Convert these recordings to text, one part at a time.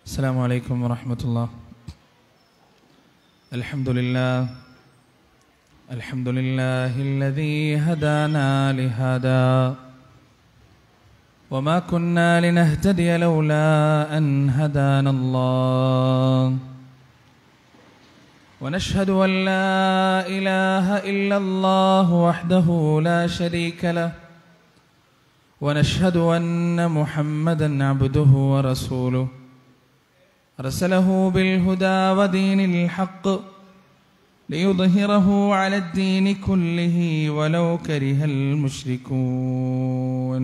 السلام عليكم ورحمة الله الحمد لله الحمد لله الذي هدانا لهذا وما كنا لنهتدي لولا أن هدانا الله ونشهد أن لا إله إلا الله وحده لا شريك له ونشهد أن محمدا عبده ورسوله أرسله بالهدى ودين الحق ليظهره على الدين كله ولو كره المشركون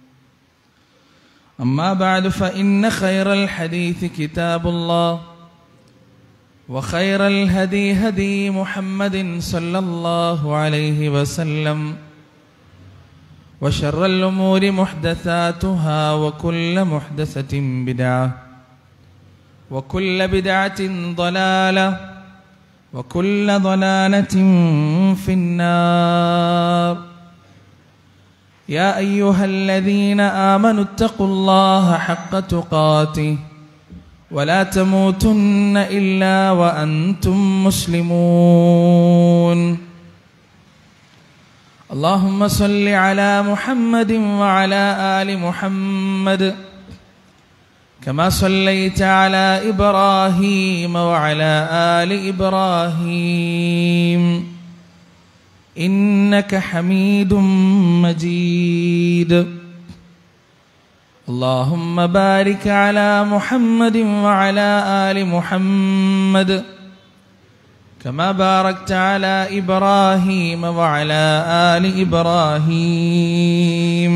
أما بعد فإن خير الحديث كتاب الله وخير الهدي هدي محمد صلى الله عليه وسلم وشر الأمور محدثاتها وكل محدثة بدعة وكل بدعة ضلالة وكل ضلالة في النار يا أيها الذين آمنوا اتقوا الله حق تقاته ولا تموتن إلا وأنتم مسلمون اللهم صل على محمد وعلى آل محمد كما صليت على إبراهيم وعلى آل إبراهيم إنك حميد مجيد اللهم بارك على محمد وعلى آل محمد كما باركت على إبراهيم وعلى آل إبراهيم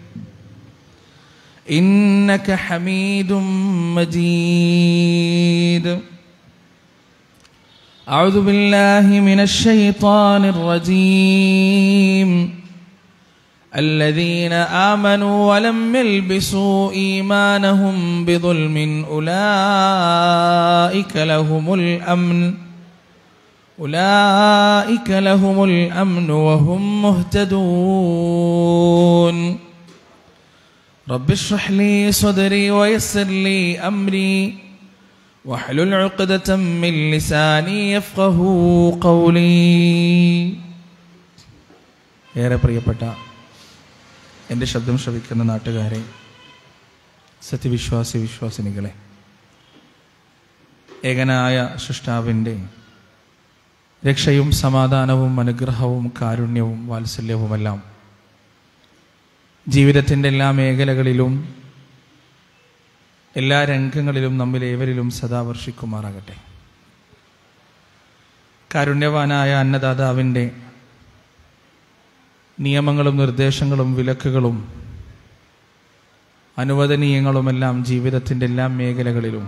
إنك حميد مجيد أعوذ بالله من الشيطان الرجيم الذين آمنوا ولم يلبسوا إيمانهم بظلم أولئك لهم الأمن أولئك لهم الأمن وهم مهتدون رب اشرح لي صدري ويسر لي أمري واحلل عقدة من لساني يفقه قولي ഏറെ പ്രിയപ്പെട്ട എൻ്റെ ശബ്ദം ശ്രവിക്കുന്ന നാട്ടുകാരെ സത്യവിശ്വാസി വിശ്വാസിനികളെ ഏകനായ സൃഷ്ടാവിൻ്റെ രക്ഷയും സമാധാനവും അനുഗ്രഹവും കാരുണ്യവും വാത്സല്യവുമെല്ലാം ജീവിതത്തിൻ്റെ എല്ലാ മേഖലകളിലും എല്ലാ രംഗങ്ങളിലും നമ്മിലേവരിലും സദാ വർഷിക്കുമാറാകട്ടെ കാരുണ്യവാനായ അന്നദാതാവിൻ്റെ നിയമങ്ങളും നിർദ്ദേശങ്ങളും വിലക്കുകളും അനുവദനീയങ്ങളുമെല്ലാം ജീവിതത്തിൻ്റെ എല്ലാ മേഖലകളിലും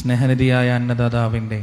സ്നേഹനിധിയായ അന്നദാതാവിൻ്റെ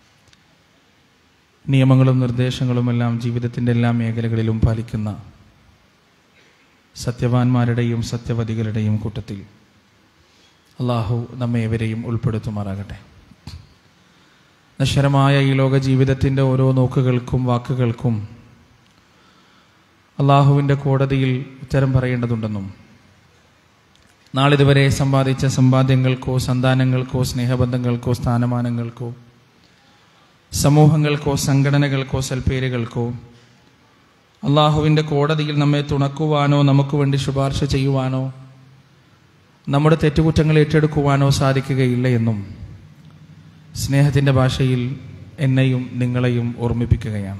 നിയമങ്ങളും നിർദ്ദേശങ്ങളുമെല്ലാം ജീവിതത്തിൻ്റെ എല്ലാ മേഖലകളിലും പാലിക്കുന്ന സത്യവാന്മാരുടെയും സത്യവതികളുടെയും കൂട്ടത്തിൽ അള്ളാഹു നമ്മെ ഏവരെയും ഉൾപ്പെടുത്തുമാറാകട്ടെ നശ്വരമായ ഈ ലോക ജീവിതത്തിൻ്റെ ഓരോ നോക്കുകൾക്കും വാക്കുകൾക്കും അള്ളാഹുവിൻ്റെ കോടതിയിൽ ഉത്തരം പറയേണ്ടതുണ്ടെന്നും നാളിതുവരെ സമ്പാദിച്ച സമ്പാദ്യങ്ങൾക്കോ സന്താനങ്ങൾക്കോ സ്നേഹബന്ധങ്ങൾക്കോ സ്ഥാനമാനങ്ങൾക്കോ സമൂഹങ്ങൾക്കോ സംഘടനകൾക്കോ സൽപ്പേരുകൾക്കോ അള്ളാഹുവിൻ്റെ കോടതിയിൽ നമ്മെ തുണക്കുവാനോ നമുക്ക് വേണ്ടി ശുപാർശ ചെയ്യുവാനോ നമ്മുടെ തെറ്റുകുറ്റങ്ങൾ ഏറ്റെടുക്കുവാനോ സാധിക്കുകയില്ല എന്നും സ്നേഹത്തിൻ്റെ ഭാഷയിൽ എന്നെയും നിങ്ങളെയും ഓർമ്മിപ്പിക്കുകയാണ്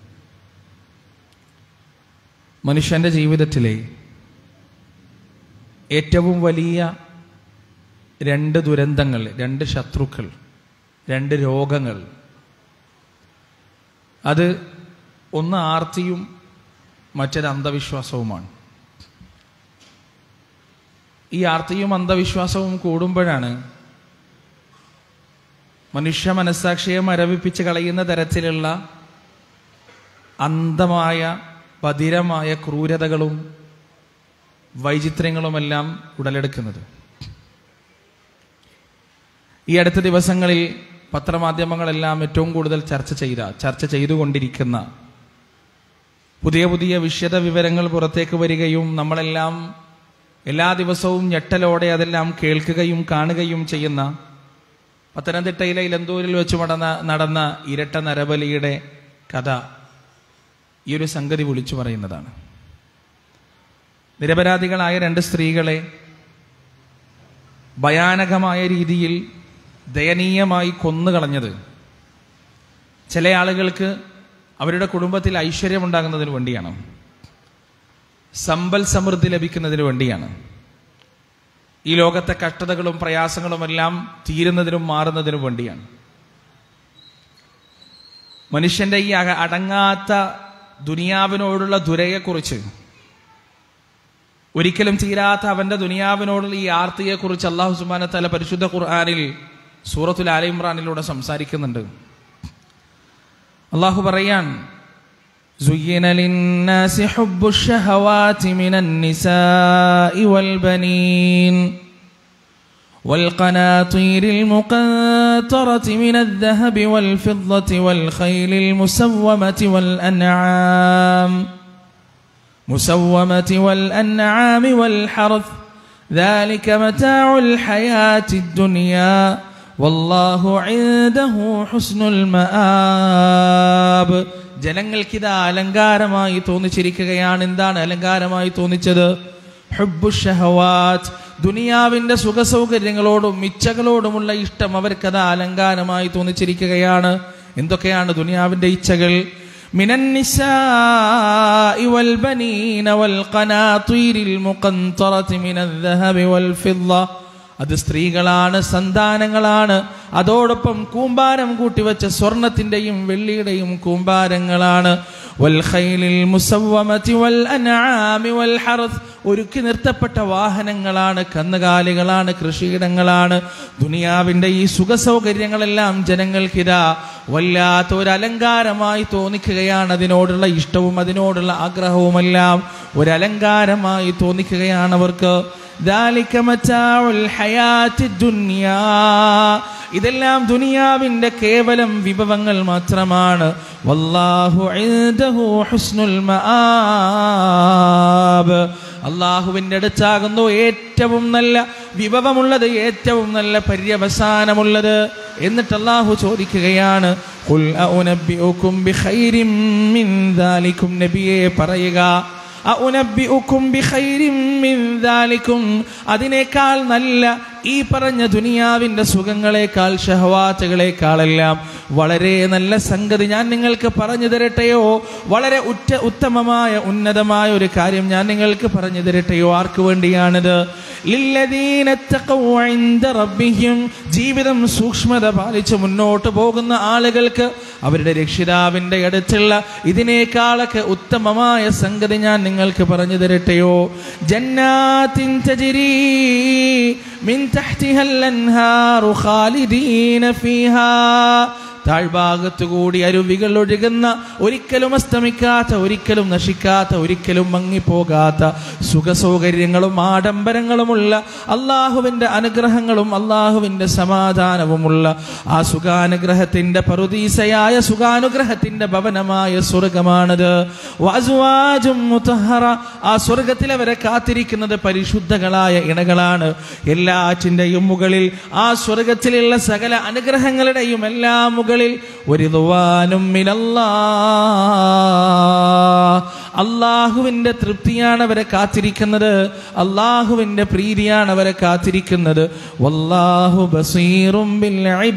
മനുഷ്യൻ്റെ ജീവിതത്തിലെ ഏറ്റവും വലിയ രണ്ട് ദുരന്തങ്ങൾ രണ്ട് ശത്രുക്കൾ രണ്ട് രോഗങ്ങൾ അത് ഒന്ന് ആർത്തിയും മറ്റേത് അന്ധവിശ്വാസവുമാണ് ഈ ആർത്തിയും അന്ധവിശ്വാസവും കൂടുമ്പോഴാണ് മനുഷ്യ മനസ്സാക്ഷിയെ മരവിപ്പിച്ച് കളയുന്ന തരത്തിലുള്ള അന്ധമായ പതിരമായ ക്രൂരതകളും വൈചിത്ര്യങ്ങളുമെല്ലാം ഉടലെടുക്കുന്നത് ഈ അടുത്ത ദിവസങ്ങളിൽ പത്രമാധ്യമങ്ങളെല്ലാം ഏറ്റവും കൂടുതൽ ചർച്ച ചെയ്ത ചർച്ച ചെയ്തുകൊണ്ടിരിക്കുന്ന പുതിയ പുതിയ വിശദ വിവരങ്ങൾ പുറത്തേക്ക് വരികയും നമ്മളെല്ലാം എല്ലാ ദിവസവും ഞെട്ടലോടെ അതെല്ലാം കേൾക്കുകയും കാണുകയും ചെയ്യുന്ന പത്തനംതിട്ടയിലെ ഇലന്തൂരിൽ വെച്ച് നടന്ന നടന്ന ഇരട്ട നരബലിയുടെ കഥ ഈ ഒരു സംഗതി വിളിച്ചു പറയുന്നതാണ് നിരപരാധികളായ രണ്ട് സ്ത്രീകളെ ഭയാനകമായ രീതിയിൽ ദയനീയമായി കൊന്നുകളഞ്ഞത് ചില ആളുകൾക്ക് അവരുടെ കുടുംബത്തിൽ ഐശ്വര്യമുണ്ടാകുന്നതിന് വേണ്ടിയാണ് സമ്പൽ സമൃദ്ധി ലഭിക്കുന്നതിന് വേണ്ടിയാണ് ഈ ലോകത്തെ കഷ്ടതകളും പ്രയാസങ്ങളുമെല്ലാം തീരുന്നതിനും മാറുന്നതിനും വേണ്ടിയാണ് മനുഷ്യന്റെ ഈ അക- അടങ്ങാത്ത ദുനിയാവിനോടുള്ള ദുരയെക്കുറിച്ച് ഒരിക്കലും തീരാത്ത അവന്റെ ദുനിയാവിനോടുള്ള ഈ ആർത്തിയെക്കുറിച്ച് അള്ളാഹു സുബാന തല പരിശുദ്ധ ഖുർആാനിൽ സൂറത്തുൽ ആല ഇമ്രാനിലൂടെ സംസാരിക്കുന്നുണ്ട് അള്ളാഹു പറയാൻ زين للناس حب الشهوات من النساء والبنين والقناطير المقنطرة من الذهب والفضة والخيل المسومة والأنعام مسومة والأنعام والحرث ذلك متاع الحياة الدنيا والله عنده حسن المآب ജനങ്ങൾക്കിത് അലങ്കാരമായി തോന്നിച്ചിരിക്കുകയാണ് എന്താണ് അലങ്കാരമായി തോന്നിച്ചത് ഹുബ്ബു ഷഹവാത്ത് ദുനിയാവിന്റെ സുഖസൗകര്യങ്ങളോടും ഇച്ഛകളോടുമുള്ള ഇഷ്ടം അവർക്കത് അലങ്കാരമായി തോന്നിച്ചിരിക്കുകയാണ് എന്തൊക്കെയാണ് ദുനിയാവിന്റെ ഇച്ഛകൾ من النساء والبنين والقناطير المقنطرة من الذهب والفضة അത് സ്ത്രീകളാണ് സന്താനങ്ങളാണ് അതോടൊപ്പം കൂമ്പാരം കൂട്ടിവെച്ച സ്വർണത്തിന്റെയും വെള്ളിയുടെയും കൂമ്പാരങ്ങളാണ് വൽഖൈലിൽ മുസവ്വമതി വൽ അൻആമി വൽ ഹറസ് ഒരുക്കി നിർത്തപ്പെട്ട വാഹനങ്ങളാണ് കന്നുകാലികളാണ് കൃഷിയിടങ്ങളാണ് ദുനിയാവിന്റെ ഈ സുഖസൗകര്യങ്ങളെല്ലാം ജനങ്ങൾക്കിതാ വല്ലാത്ത ഒരു അലങ്കാരമായി തോന്നിക്കുകയാണ് അതിനോടുള്ള ഇഷ്ടവും അതിനോടുള്ള ആഗ്രഹവുമെല്ലാം ഒരു അലങ്കാരമായി തോന്നിക്കുകയാണ് അവർക്ക് ذلك متاع الحياة الدنيا ഇതെല്ലാം ദുനിയാവിന്റെ കേവലം വിഭവങ്ങൾ മാത്രമാണ് വല്ലാഹു ഇൻദഹു ഹുസ്നുൽ മആബ് അള്ളാഹുവിൻ്റെ അടുത്താകുന്നു ഏറ്റവും നല്ല വിഭവമുള്ളത് ഏറ്റവും നല്ല പര്യവസാനമുള്ളത് എന്നിട്ട് അള്ളാഹു ചോദിക്കുകയാണ് ഖുൽ അഉനബ്ബിഉകും ബിഖൈരിൻ മിൻ ദാലികും നബിയെ പറയുക അഉനബ്ബിഉകും ബിഖൈരിൻ മിൻ ദാലികും അതിനേക്കാൾ നല്ല ഈ പറഞ്ഞ ദുനിയാവിന്റെ സുഖങ്ങളെക്കാൾ ഷഹവാത്തുകളെക്കാളെല്ലാം വളരെ നല്ല സംഗതി ഞാൻ നിങ്ങൾക്ക് പറഞ്ഞു തരട്ടെയോ വളരെ ഉറ്റ ഉത്തമമായ ഉന്നതമായ ഒരു കാര്യം ഞാൻ നിങ്ങൾക്ക് പറഞ്ഞു തരട്ടെയോ ആർക്ക് വേണ്ടിയാണിത് ലില്ലദീന തഖവ ഇൻദ റബ്ബിഹിം ജീവിതം സൂക്ഷ്മത പാലിച്ച് മുന്നോട്ട് പോകുന്ന ആളുകൾക്ക് അവരുടെ രക്ഷിതാവിന്റെ അടുത്തുള്ള ഇതിനേക്കാളൊക്കെ ഉത്തമമായ സംഗതി ഞാൻ നിങ്ങൾക്ക് പറഞ്ഞു തരട്ടെയോ ജന്നാത്തിൻ തജ്രീ മിൻ تحتها الأنهار خالدين فيها താഴ്ഭാഗത്തുകൂടി അരുവികൾ ഒഴുകുന്ന ഒരിക്കലും അസ്തമിക്കാത്ത ഒരിക്കലും നശിക്കാത്ത ഒരിക്കലും മങ്ങിപ്പോകാത്ത സുഖസൗകര്യങ്ങളും ആഡംബരങ്ങളുമുള്ള അള്ളാഹുവിൻ്റെ അനുഗ്രഹങ്ങളും അള്ളാഹുവിൻ്റെ സമാധാനവുമുള്ള ആ സുഖാനുഗ്രഹത്തിൻ്റെ പറുദീസയായ സുഖാനുഗ്രഹത്തിൻ്റെ ഭവനമായ സ്വർഗമാണത് വഅസ്വാജും മുതഹറ ആ സ്വർഗത്തിൽ അവരെ കാത്തിരിക്കുന്നത് പരിശുദ്ധകളായ ഇണകളാണ് എല്ലാറ്റിൻ്റെയും മുകളിൽ ആ സ്വർഗത്തിലുള്ള സകല അനുഗ്രഹങ്ങളുടെയും എല്ലാം മുകളിൽ ഒരു ദുവാനും മിനല്ലാ അള്ളാഹുവിൻ്റെ തൃപ്തിയാണ് അവരെ കാത്തിരിക്കുന്നത് അള്ളാഹുവിൻ്റെ പ്രീതിയാണ് അവരെ കാത്തിരിക്കുന്നത് വല്ലാഹു ബസീറും ബിൽ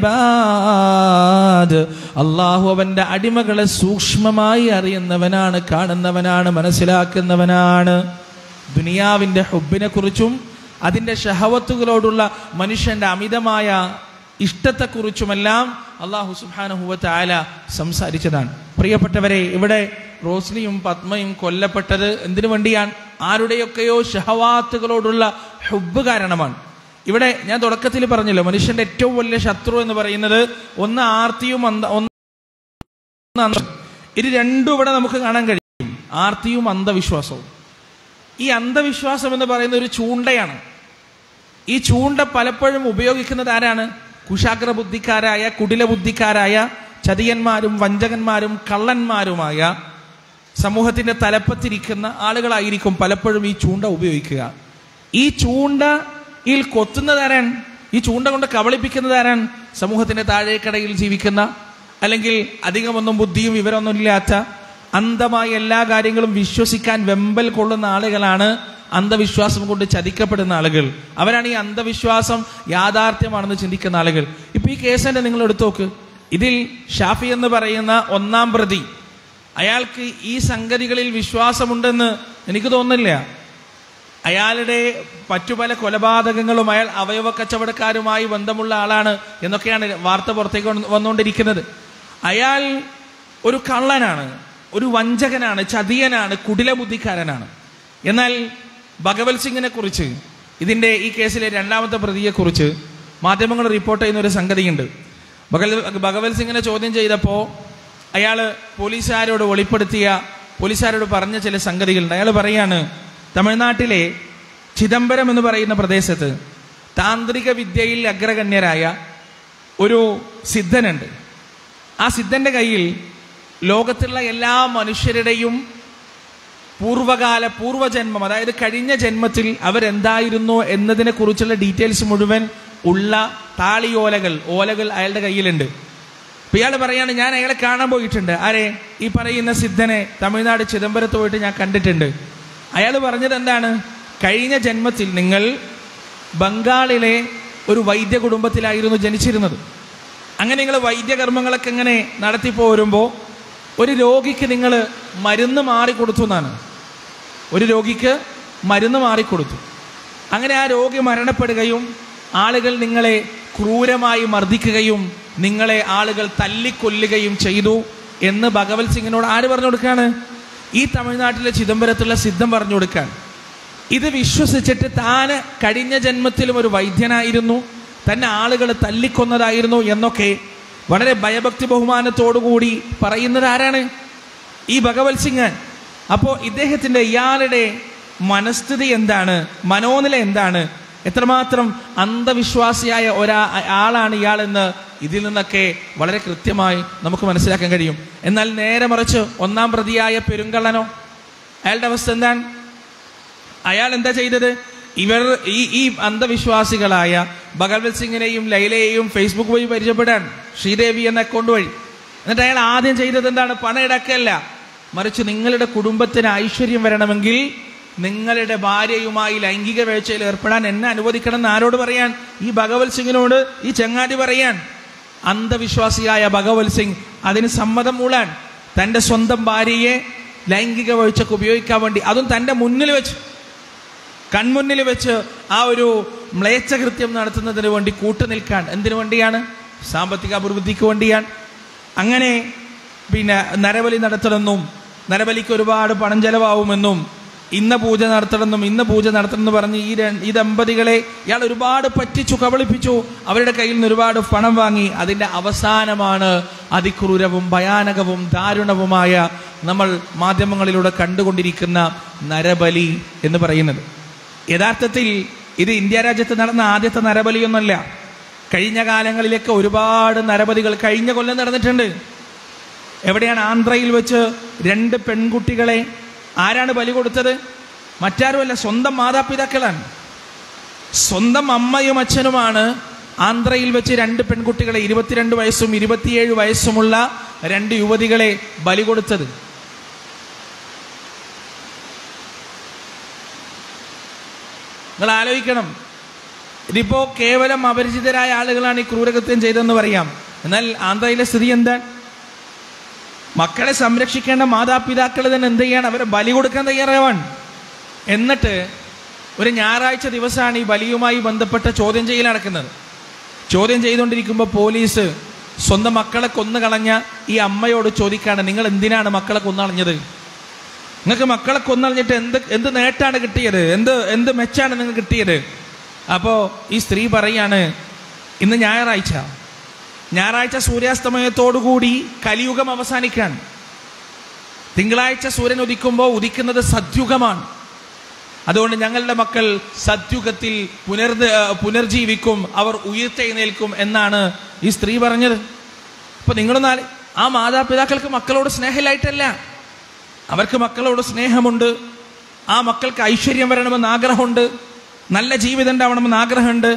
ഇബാദ് അള്ളാഹു അവൻ്റെ അടിമകളെ സൂക്ഷ്മമായി അറിയുന്നവനാണ് കാണുന്നവനാണ് മനസ്സിലാക്കുന്നവനാണ് ദുനിയാവിൻ്റെ ഹുബിനെ കുറിച്ചും അതിൻ്റെ ഷഹവത്തുകളോടുള്ള മനുഷ്യന്റെ അമിതമായ ഇഷ്ടത്തെക്കുറിച്ചുമെല്ലാം അള്ളാഹു സുബാനഹുവത്ത് ആല സംസാരിച്ചതാണ് പ്രിയപ്പെട്ടവരെ ഇവിടെ റോസ്ലിയും പത്മയും കൊല്ലപ്പെട്ടത് എന്തിനു വേണ്ടിയാണ് ആരുടെയൊക്കെയോ ഷഹവാത്തുകളോടുള്ള ഹുബ് കാരണമാണ് ഇവിടെ ഞാൻ തുടക്കത്തിൽ പറഞ്ഞല്ലോ മനുഷ്യന്റെ ഏറ്റവും വലിയ ശത്രു എന്ന് പറയുന്നത് ഒന്ന് ആർത്തിയും അന്ത ഒന്ന് അന്ധ- ഇത് രണ്ടും ഇവിടെ നമുക്ക് കാണാൻ കഴിയും ആർത്തിയും അന്ധവിശ്വാസവും ഈ അന്ധവിശ്വാസം എന്ന് പറയുന്ന ഒരു ചൂണ്ടയാണ് ഈ ചൂണ്ട പലപ്പോഴും ഉപയോഗിക്കുന്നത് ആരാണ് കുശാഗ്ര ബുദ്ധിക്കാരായ കുടില ബുദ്ധിക്കാരായ ചതിയന്മാരും വഞ്ചകന്മാരും കള്ളന്മാരുമായ സമൂഹത്തിന്റെ തലപ്പത്തിരിക്കുന്ന ആളുകളായിരിക്കും പലപ്പോഴും ഈ ചൂണ്ട ഉപയോഗിക്കുക ഈ ചൂണ്ടയിൽ കൊത്തുന്നത് ആരാണ് ഈ ചൂണ്ട കൊണ്ട് കബളിപ്പിക്കുന്നത് ആരാണ് സമൂഹത്തിന്റെ താഴേക്കടയിൽ ജീവിക്കുന്ന അല്ലെങ്കിൽ അധികമൊന്നും ബുദ്ധിയും വിവരമൊന്നും ഇല്ലാത്ത അന്ധമായ എല്ലാ കാര്യങ്ങളും വിശ്വസിക്കാൻ വെമ്പൽ കൊള്ളുന്ന ആളുകളാണ് അന്ധവിശ്വാസം കൊണ്ട് ചതിക്കപ്പെടുന്ന ആളുകൾ അവരാണ് ഈ അന്ധവിശ്വാസം യാഥാർത്ഥ്യമാണെന്ന് ചിന്തിക്കുന്ന ആളുകൾ ഇപ്പൊ ഈ കേസ് തന്നെ നിങ്ങൾ എടുത്തു നോക്ക് ഇതിൽ ഷാഫി എന്ന് പറയുന്ന ഒന്നാം പ്രതി അയാൾക്ക് ഈ സംഗതികളിൽ വിശ്വാസമുണ്ടെന്ന് എനിക്ക് തോന്നുന്നില്ല അയാളുടെ മറ്റു പല കൊലപാതകങ്ങളും അയാൾ അവയവ കച്ചവടക്കാരുമായി ബന്ധമുള്ള ആളാണ് എന്നൊക്കെയാണ് വാർത്ത പുറത്തേക്ക് വന്ന് വന്നുകൊണ്ടിരിക്കുന്നത് അയാൾ ഒരു കള്ളനാണ് ഒരു വഞ്ചകനാണ് ചതിയനാണ് കുടില ബുദ്ധിക്കാരനാണ് എന്നാൽ ഭഗവത് സിംഗിനെ കുറിച്ച് ഇതിന്റെ ഈ കേസിലെ രണ്ടാമത്തെ പ്രതിയെ കുറിച്ച് മാധ്യമങ്ങൾ റിപ്പോർട്ട് ചെയ്യുന്ന ഒരു സംഗതിയുണ്ട് ഭഗൽ- ഭഗവത് സിംഗിനെ ചോദ്യം ചെയ്തപ്പോൾ അയാൾ പോലീസുകാരോട് വെളിപ്പെടുത്തിയ പോലീസുകാരോട് പറഞ്ഞ ചില സംഗതികളുണ്ട് അയാൾ പറയാണ് തമിഴ്നാട്ടിലെ ചിദംബരം എന്ന് പറയുന്ന പ്രദേശത്ത് താന്ത്രിക വിദ്യയിൽ അഗ്രഗണ്യരായ ഒരു സിദ്ധനുണ്ട് ആ സിദ്ധന്റെ കയ്യിൽ ലോകത്തുള്ള എല്ലാ മനുഷ്യരുടെയും പൂർവകാല പൂർവജന്മം അതായത് കഴിഞ്ഞ ജന്മത്തിൽ അവരെന്തായിരുന്നു എന്നതിനെ കുറിച്ചുള്ള ഡീറ്റെയിൽസ് മുഴുവൻ ഉള്ള താളിയോലകൾ ഓലകൾ അയാളുടെ കയ്യിലുണ്ട് അപ്പൊ ഇയാൾ പറയാണ് ഞാൻ അയാളെ കാണാൻ പോയിട്ടുണ്ട് ആരെ ഈ പറയുന്ന സിദ്ധനെ തമിഴ്നാട് ചിദംബരത്ത് പോയിട്ട് ഞാൻ കണ്ടിട്ടുണ്ട് അയാൾ പറഞ്ഞത് എന്താണ് കഴിഞ്ഞ ജന്മത്തിൽ നിങ്ങൾ ബംഗാളിലെ ഒരു വൈദ്യ കുടുംബത്തിലായിരുന്നു ജനിച്ചിരുന്നത് അങ്ങനെ നിങ്ങൾ വൈദ്യകർമ്മങ്ങളൊക്കെ ഇങ്ങനെ നടത്തി പോരുമ്പോൾ ഒരു രോഗിക്ക് നിങ്ങൾ മരുന്ന് മാറിക്കൊടുത്തു എന്നാണ് ഒരു രോഗിക്ക് മരുന്ന് മാറിക്കൊടുത്തു അങ്ങനെ ആ രോഗി മരണപ്പെടുകയും ആളുകൾ നിങ്ങളെ ക്രൂരമായി മർദ്ദിക്കുകയും നിങ്ങളെ ആളുകൾ തല്ലിക്കൊല്ലുകയും ചെയ്തു എന്ന് ഭഗവത് സിംഗിനോട് ആര് പറഞ്ഞു കൊടുക്കാണ് ഈ തമിഴ്നാട്ടിലെ ചിദംബരത്തുള്ള സിദ്ധം പറഞ്ഞു കൊടുക്കാൻ ഇത് വിശ്വസിച്ചിട്ട് താന് കഴിഞ്ഞ ജന്മത്തിലും ഒരു വൈദ്യനായിരുന്നു തന്നെ ആളുകൾ തല്ലിക്കൊന്നതായിരുന്നു എന്നൊക്കെ വളരെ ഭയഭക്തി ബഹുമാനത്തോടുകൂടി പറയുന്നത് ആരാണ് ഈ ഭഗവത് സിംഗ് അപ്പോൾ ഇദ്ദേഹത്തിന്റെ ഇയാളുടെ മനസ്ഥിതി എന്താണ് മനോനില എന്താണ് എത്രമാത്രം അന്ധവിശ്വാസിയായ ഒരാ ആളാണ് ഇയാളെന്ന് ഇതിൽ നിന്നൊക്കെ വളരെ കൃത്യമായി നമുക്ക് മനസ്സിലാക്കാൻ കഴിയും എന്നാൽ നേരെ മറിച്ച് ഒന്നാം പ്രതിയായ പെരുങ്കള്ളനോ അയാളുടെ അവസ്ഥ എന്താണ് അയാൾ എന്താ ചെയ്തത് ഇവർ ഈ ഈ അന്ധവിശ്വാസികളായ ഭഗവത് സിംഗിനെയും ലൈലയെയും ഫേസ്ബുക്ക് വഴി പരിചയപ്പെടാൻ ശ്രീദേവി എന്ന അക്കൗണ്ട് വഴി എന്നിട്ട് അയാൾ ആദ്യം ചെയ്തത് എന്താണ് പണം ഇടക്കല്ല മറിച്ച് നിങ്ങളുടെ കുടുംബത്തിന് ഐശ്വര്യം വരണമെങ്കിൽ നിങ്ങളുടെ ഭാര്യയുമായി ലൈംഗിക വീഴ്ചയിൽ ഏർപ്പെടാൻ എന്നെ അനുവദിക്കണം എന്ന് ആരോട് പറയാൻ ഈ ഭഗവത് സിംഗിനോട് ഈ ചങ്ങാതി പറയാൻ അന്ധവിശ്വാസിയായ ഭഗവത് സിംഗ് അതിന് സമ്മതം മൂളാൻ തന്റെ സ്വന്തം ഭാര്യയെ ലൈംഗിക വീഴ്ചക്ക് ഉപയോഗിക്കാൻ വേണ്ടി അതും തന്റെ മുന്നിൽ വെച്ച് കൺമുന്നിൽ വെച്ച് ആ ഒരു മ്ലേച്ഛകൃത്യം നടത്തുന്നതിന് വേണ്ടി കൂട്ടുനിൽക്കാൻ എന്തിനു വേണ്ടിയാണ് സാമ്പത്തിക അഭിവൃദ്ധിക്ക് വേണ്ടിയാണ് അങ്ങനെ പിന്നെ നരബലി നടത്തണമെന്നും നരബലിക്ക് ഒരുപാട് പണം ചെലവാകുമെന്നും ഇന്ന പൂജ നടത്തണമെന്നും ഇന്ന പൂജ നടത്തണമെന്ന് പറഞ്ഞ് ഈ ര- ഈ ദമ്പതികളെ ഇയാൾ ഒരുപാട് പറ്റിച്ചു കബളിപ്പിച്ചു അവരുടെ കയ്യിൽ നിന്ന് ഒരുപാട് പണം വാങ്ങി അതിന്റെ അവസാനമാണ് അതിക്രൂരവും ഭയാനകവും ദാരുണവുമായ നമ്മൾ മാധ്യമങ്ങളിലൂടെ കണ്ടുകൊണ്ടിരിക്കുന്ന നരബലി എന്ന് പറയുന്നത് യഥാർത്ഥത്തിൽ ഇത് ഇന്ത്യ രാജ്യത്ത് നടന്ന ആദ്യത്തെ നരബലിയൊന്നുമല്ല കഴിഞ്ഞ കാലങ്ങളിലൊക്കെ ഒരുപാട് നരബലികൾ കഴിഞ്ഞ കൊല്ലം നടന്നിട്ടുണ്ട് എവിടെയാണ് ആന്ധ്രയിൽ വെച്ച് രണ്ട് പെൺകുട്ടികളെ ആരാണ് ബലി കൊടുത്തത് മറ്റാരുമല്ല സ്വന്തം മാതാപിതാക്കളാണ് സ്വന്തം അമ്മയും അച്ഛനുമാണ് ആന്ധ്രയിൽ വെച്ച് രണ്ട് പെൺകുട്ടികളെ ഇരുപത്തിരണ്ട് വയസ്സും ഇരുപത്തിയേഴ് വയസ്സുമുള്ള രണ്ട് യുവതികളെ ബലി കൊടുത്തത് നിങ്ങൾ ആലോചിക്കണം ഇതിപ്പോ കേവലം അപരിചിതരായ ആളുകളാണ് ഈ ക്രൂരകൃത്യം ചെയ്തതെന്ന് പറയാം എന്നാൽ ആന്ധ്രയിലെ സ്ഥിതി എന്താണ് മക്കളെ സംരക്ഷിക്കേണ്ട മാതാപിതാക്കൾ തന്നെ എന്ത് ചെയ്യാണ് അവരെ ബലി കൊടുക്കാൻ തയ്യാറാവാൻ എന്നിട്ട് ഒരു ഞായറാഴ്ച ദിവസമാണ് ഈ ബലിയുമായി ബന്ധപ്പെട്ട ചോദ്യം ചെയ്യൽ നടക്കുന്നത് ചോദ്യം ചെയ്തുകൊണ്ടിരിക്കുമ്പോൾ പോലീസ് സ്വന്തം മക്കളെ കൊന്നു കളഞ്ഞ ഈ അമ്മയോട് ചോദിക്കാണ് നിങ്ങൾ എന്തിനാണ് മക്കളെ കൊന്നളഞ്ഞത് നിങ്ങൾക്ക് മക്കളെ കൊന്നളഞ്ഞിട്ട് എന്ത് എന്ത് നേട്ടാണ് കിട്ടിയത് എന്ത് എന്ത് മെച്ചാണ് നിങ്ങൾക്ക് കിട്ടിയത് അപ്പോ ഈ സ്ത്രീ പറയാണ് ഇന്ന് ഞായറാഴ്ച ഞായറാഴ്ച സൂര്യാസ്തമയത്തോടുകൂടി കലിയുഗം അവസാനിക്കാൻ തിങ്കളാഴ്ച സൂര്യൻ ഉദിക്കുമ്പോൾ ഉദിക്കുന്നത് സദ്യുഗമാണ് അതുകൊണ്ട് ഞങ്ങളുടെ മക്കൾ സദ്യുഗത്തിൽ പുനർ പുനർജീവിക്കും അവർ ഉയർത്തെഴുന്നേൽക്കും എന്നാണ് ഈ സ്ത്രീ പറഞ്ഞത് അപ്പൊ നിങ്ങളൊന്ന് ആലോ- ആ മാതാപിതാക്കൾക്ക് മക്കളോട് സ്നേഹമില്ലായിട്ടല്ല അവർക്ക് മക്കളോട് സ്നേഹമുണ്ട് ആ മക്കൾക്ക് ഐശ്വര്യം വരണമെന്ന് ആഗ്രഹമുണ്ട് നല്ല ജീവിതം ഉണ്ടാവണമെന്ന് ആഗ്രഹമുണ്ട്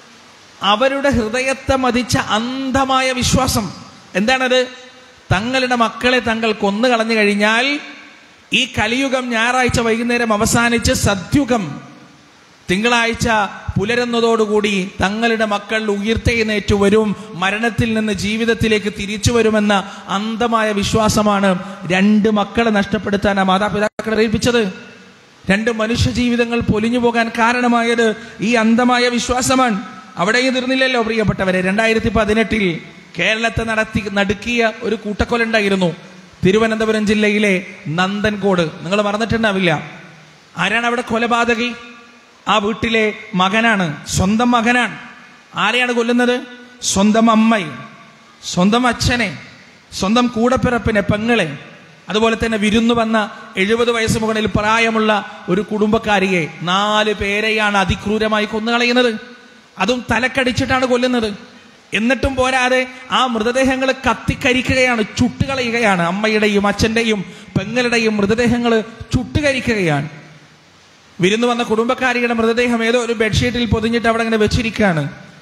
അവരുടെ ഹൃദയത്തെ മതിച്ച അന്ധമായ വിശ്വാസം എന്താണത് തങ്ങളുടെ മക്കളെ തങ്ങൾ കൊന്നു കളഞ്ഞു കഴിഞ്ഞാൽ ഈ കലിയുഗം ഞായറാഴ്ച വൈകുന്നേരം അവസാനിച്ച് സദ്യുഗം തിങ്കളാഴ്ച പുലരുന്നതോടുകൂടി തങ്ങളുടെ മക്കൾ ഉയർത്തെഴുന്നേറ്റു വരും മരണത്തിൽ നിന്ന് ജീവിതത്തിലേക്ക് തിരിച്ചു വരുമെന്ന അന്ധമായ വിശ്വാസമാണ് രണ്ട് മക്കളെ നഷ്ടപ്പെടുത്താൻ ആ മാതാപിതാക്കളെ ഏൽപ്പിച്ചത് രണ്ട് മനുഷ്യ ജീവിതങ്ങൾ പൊലിഞ്ഞു പോകാൻ കാരണമായത് ഈ അന്ധമായ വിശ്വാസമാണ് അവിടെയും തീർന്നില്ലല്ലോ പ്രിയപ്പെട്ടവരെ രണ്ടായിരത്തി പതിനെട്ടിൽ കേരളത്തെ നടത്തി നടുക്കിയ ഒരു കൂട്ടക്കൊലുണ്ടായിരുന്നു തിരുവനന്തപുരം ജില്ലയിലെ നന്ദൻകോട് നിങ്ങൾ മറന്നിട്ടുണ്ടാവില്ല ആരാണ് അവിടെ കൊലപാതകി ആ വീട്ടിലെ മകനാണ് സ്വന്തം മകനാണ് ആരെയാണ് കൊല്ലുന്നത് സ്വന്തം അമ്മയെ സ്വന്തം അച്ഛനെ സ്വന്തം കൂടപ്പിറപ്പിനെ പെങ്ങളെ അതുപോലെ തന്നെ വിരുന്നു വന്ന എഴുപത് വയസ്സ് മുകളിൽ പ്രായമുള്ള ഒരു കുടുംബക്കാരിയെ നാല് പേരെയാണ് അതിക്രൂരമായി കൊന്നുകളയുന്നത് അതും തലക്കടിച്ചിട്ടാണ് കൊല്ലുന്നത് എന്നിട്ടും പോരാതെ ആ മൃതദേഹങ്ങൾ കത്തിക്കരിക്കുകയാണ് ചുട്ടുകളയുകയാണ് അമ്മയുടെയും അച്ഛന്റെയും പെങ്ങളുടെയും മൃതദേഹങ്ങൾ ചുട്ടുകരിക്കുകയാണ് വിരുന്ന് വന്ന കുടുംബക്കാരിയുടെ മൃതദേഹം ഏതോ ഒരു ബെഡ്ഷീറ്റിൽ പൊതിഞ്ഞിട്ട് അവിടെ അങ്ങനെ വെച്ചിരിക്കുകയാണ്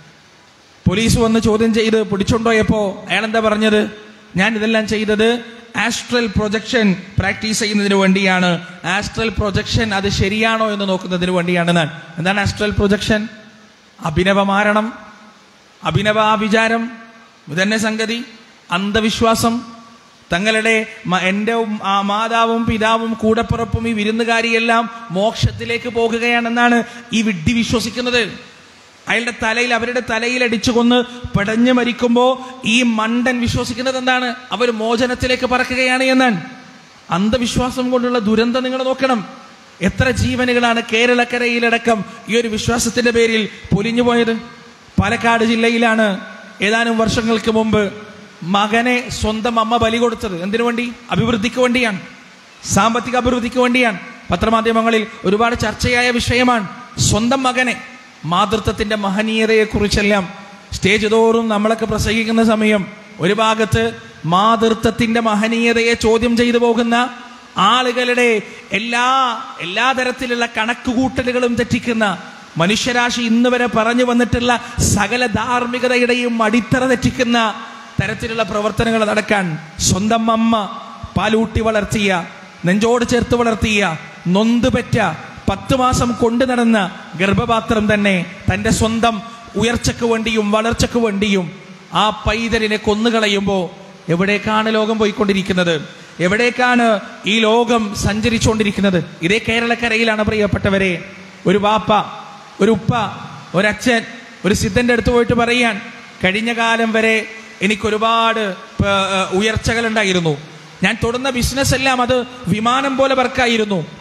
പോലീസ് വന്ന് ചോദ്യം ചെയ്ത് പിടിച്ചോണ്ടോയപ്പോ അയാൾ എന്താ പറഞ്ഞത് ഞാൻ ഇതെല്ലാം ചെയ്തത് ആസ്ട്രൽ പ്രൊജക്ഷൻ പ്രാക്ടീസ് ചെയ്യുന്നതിന് വേണ്ടിയാണ് ആസ്ട്രൽ പ്രൊജക്ഷൻ അത് ശരിയാണോ എന്ന് നോക്കുന്നതിന് വേണ്ടിയാണ് ഞാൻ എന്താണ് ആസ്ട്രൽ പ്രൊജക്ഷൻ അഭിനവമാരണം അഭിനവാവിചാരം ഇതന്നെ സംഗതി അന്ധവിശ്വാസം തങ്ങളുടെ മ- എൻ്റെ ഉം- ആ മാതാവും പിതാവും കൂടപ്പിറപ്പും ഈ വിരുന്നുകാരിയെല്ലാം മോക്ഷത്തിലേക്ക് പോകുകയാണെന്നാണ് ഈ വിഡ്ഢി വിശ്വസിക്കുന്നത് അയാളുടെ തലയിൽ അവരുടെ തലയിൽ അടിച്ചു കൊന്ന് പെടഞ്ഞു മരിക്കുമ്പോ ഈ മണ്ടൻ വിശ്വസിക്കുന്നത് എന്താണ് അവർ മോചനത്തിലേക്ക് പറക്കുകയാണ് എന്നാണ് അന്ധവിശ്വാസം കൊണ്ടുള്ള ദുരന്തം നിങ്ങൾ നോക്കണം എത്ര ജീവനുകളാണ് കേരളക്കരയിലടക്കം ഈ ഒരു വിശ്വാസത്തിന്റെ പേരിൽ പൊലിഞ്ഞു പോയത് പാലക്കാട് ജില്ലയിലാണ് ഏതാനും വർഷങ്ങൾക്ക് മുമ്പ് മകനെ സ്വന്തം അമ്മ ബലി കൊടുത്തത് എന്തിനു വേണ്ടി അഭിവൃദ്ധിക്ക് വേണ്ടിയാണ് സാമ്പത്തിക അഭിവൃദ്ധിക്ക് വേണ്ടിയാണ് പത്രമാധ്യമങ്ങളിൽ ഒരുപാട് ചർച്ചയായ വിഷയമാണ് സ്വന്തം മകനെ മാതൃത്വത്തിന്റെ മഹനീയതയെക്കുറിച്ചെല്ലാം സ്റ്റേജ് തോറും നമ്മളൊക്കെ പ്രസംഗിക്കുന്ന സമയം ഒരു ഭാഗത്ത് മാതൃത്വത്തിന്റെ മഹനീയതയെ ചോദ്യം ചെയ്തു പോകുന്ന ആളുകളുടെ എല്ലാ എല്ലാ തരത്തിലുള്ള കണക്കുകൂട്ടലുകളും തെറ്റിക്കുന്ന മനുഷ്യരാശി ഇന്ന് വരെ പറഞ്ഞു വന്നിട്ടുള്ള സകല ധാർമ്മികതയുടെയും അടിത്തറ തെറ്റിക്കുന്ന തരത്തിലുള്ള പ്രവർത്തനങ്ങൾ നടക്കാൻ സ്വന്തം അമ്മ പാലൂട്ടി വളർത്തിയ നെഞ്ചോട് ചേർത്ത് വളർത്തിയ നൊന്തുപെറ്റ പത്ത് മാസം കൊണ്ടു നടന്ന ഗർഭപാത്രം തന്നെ തന്റെ സ്വന്തം ഉയർച്ചയ്ക്ക് വേണ്ടിയും വളർച്ചയ്ക്ക് വേണ്ടിയും ആ പൈതലിനെ കൊന്നുകളയുമ്പോൾ എവിടേക്കാണ് ലോകം പോയിക്കൊണ്ടിരിക്കുന്നത് എവിടേക്കാണ് ഈ ലോകം സഞ്ചരിച്ചുകൊണ്ടിരിക്കുന്നത് ഇതേ കേരളക്കരയിലാണ് പ്രിയപ്പെട്ടവരെ ഒരു വാപ്പ ഒരു ഉപ്പ ഒരച്ഛൻ ഒരു സിദ്ധന്റെ അടുത്ത് പോയിട്ട് പറയാൻ കഴിഞ്ഞ കാലം വരെ എനിക്കൊരുപാട് ഉയർച്ചകൾ ഉണ്ടായിരുന്നു ഞാൻ തുടർന്ന ബിസിനസ് എല്ലാം അത് വിമാനം പോലെ വർക്കായിരുന്നു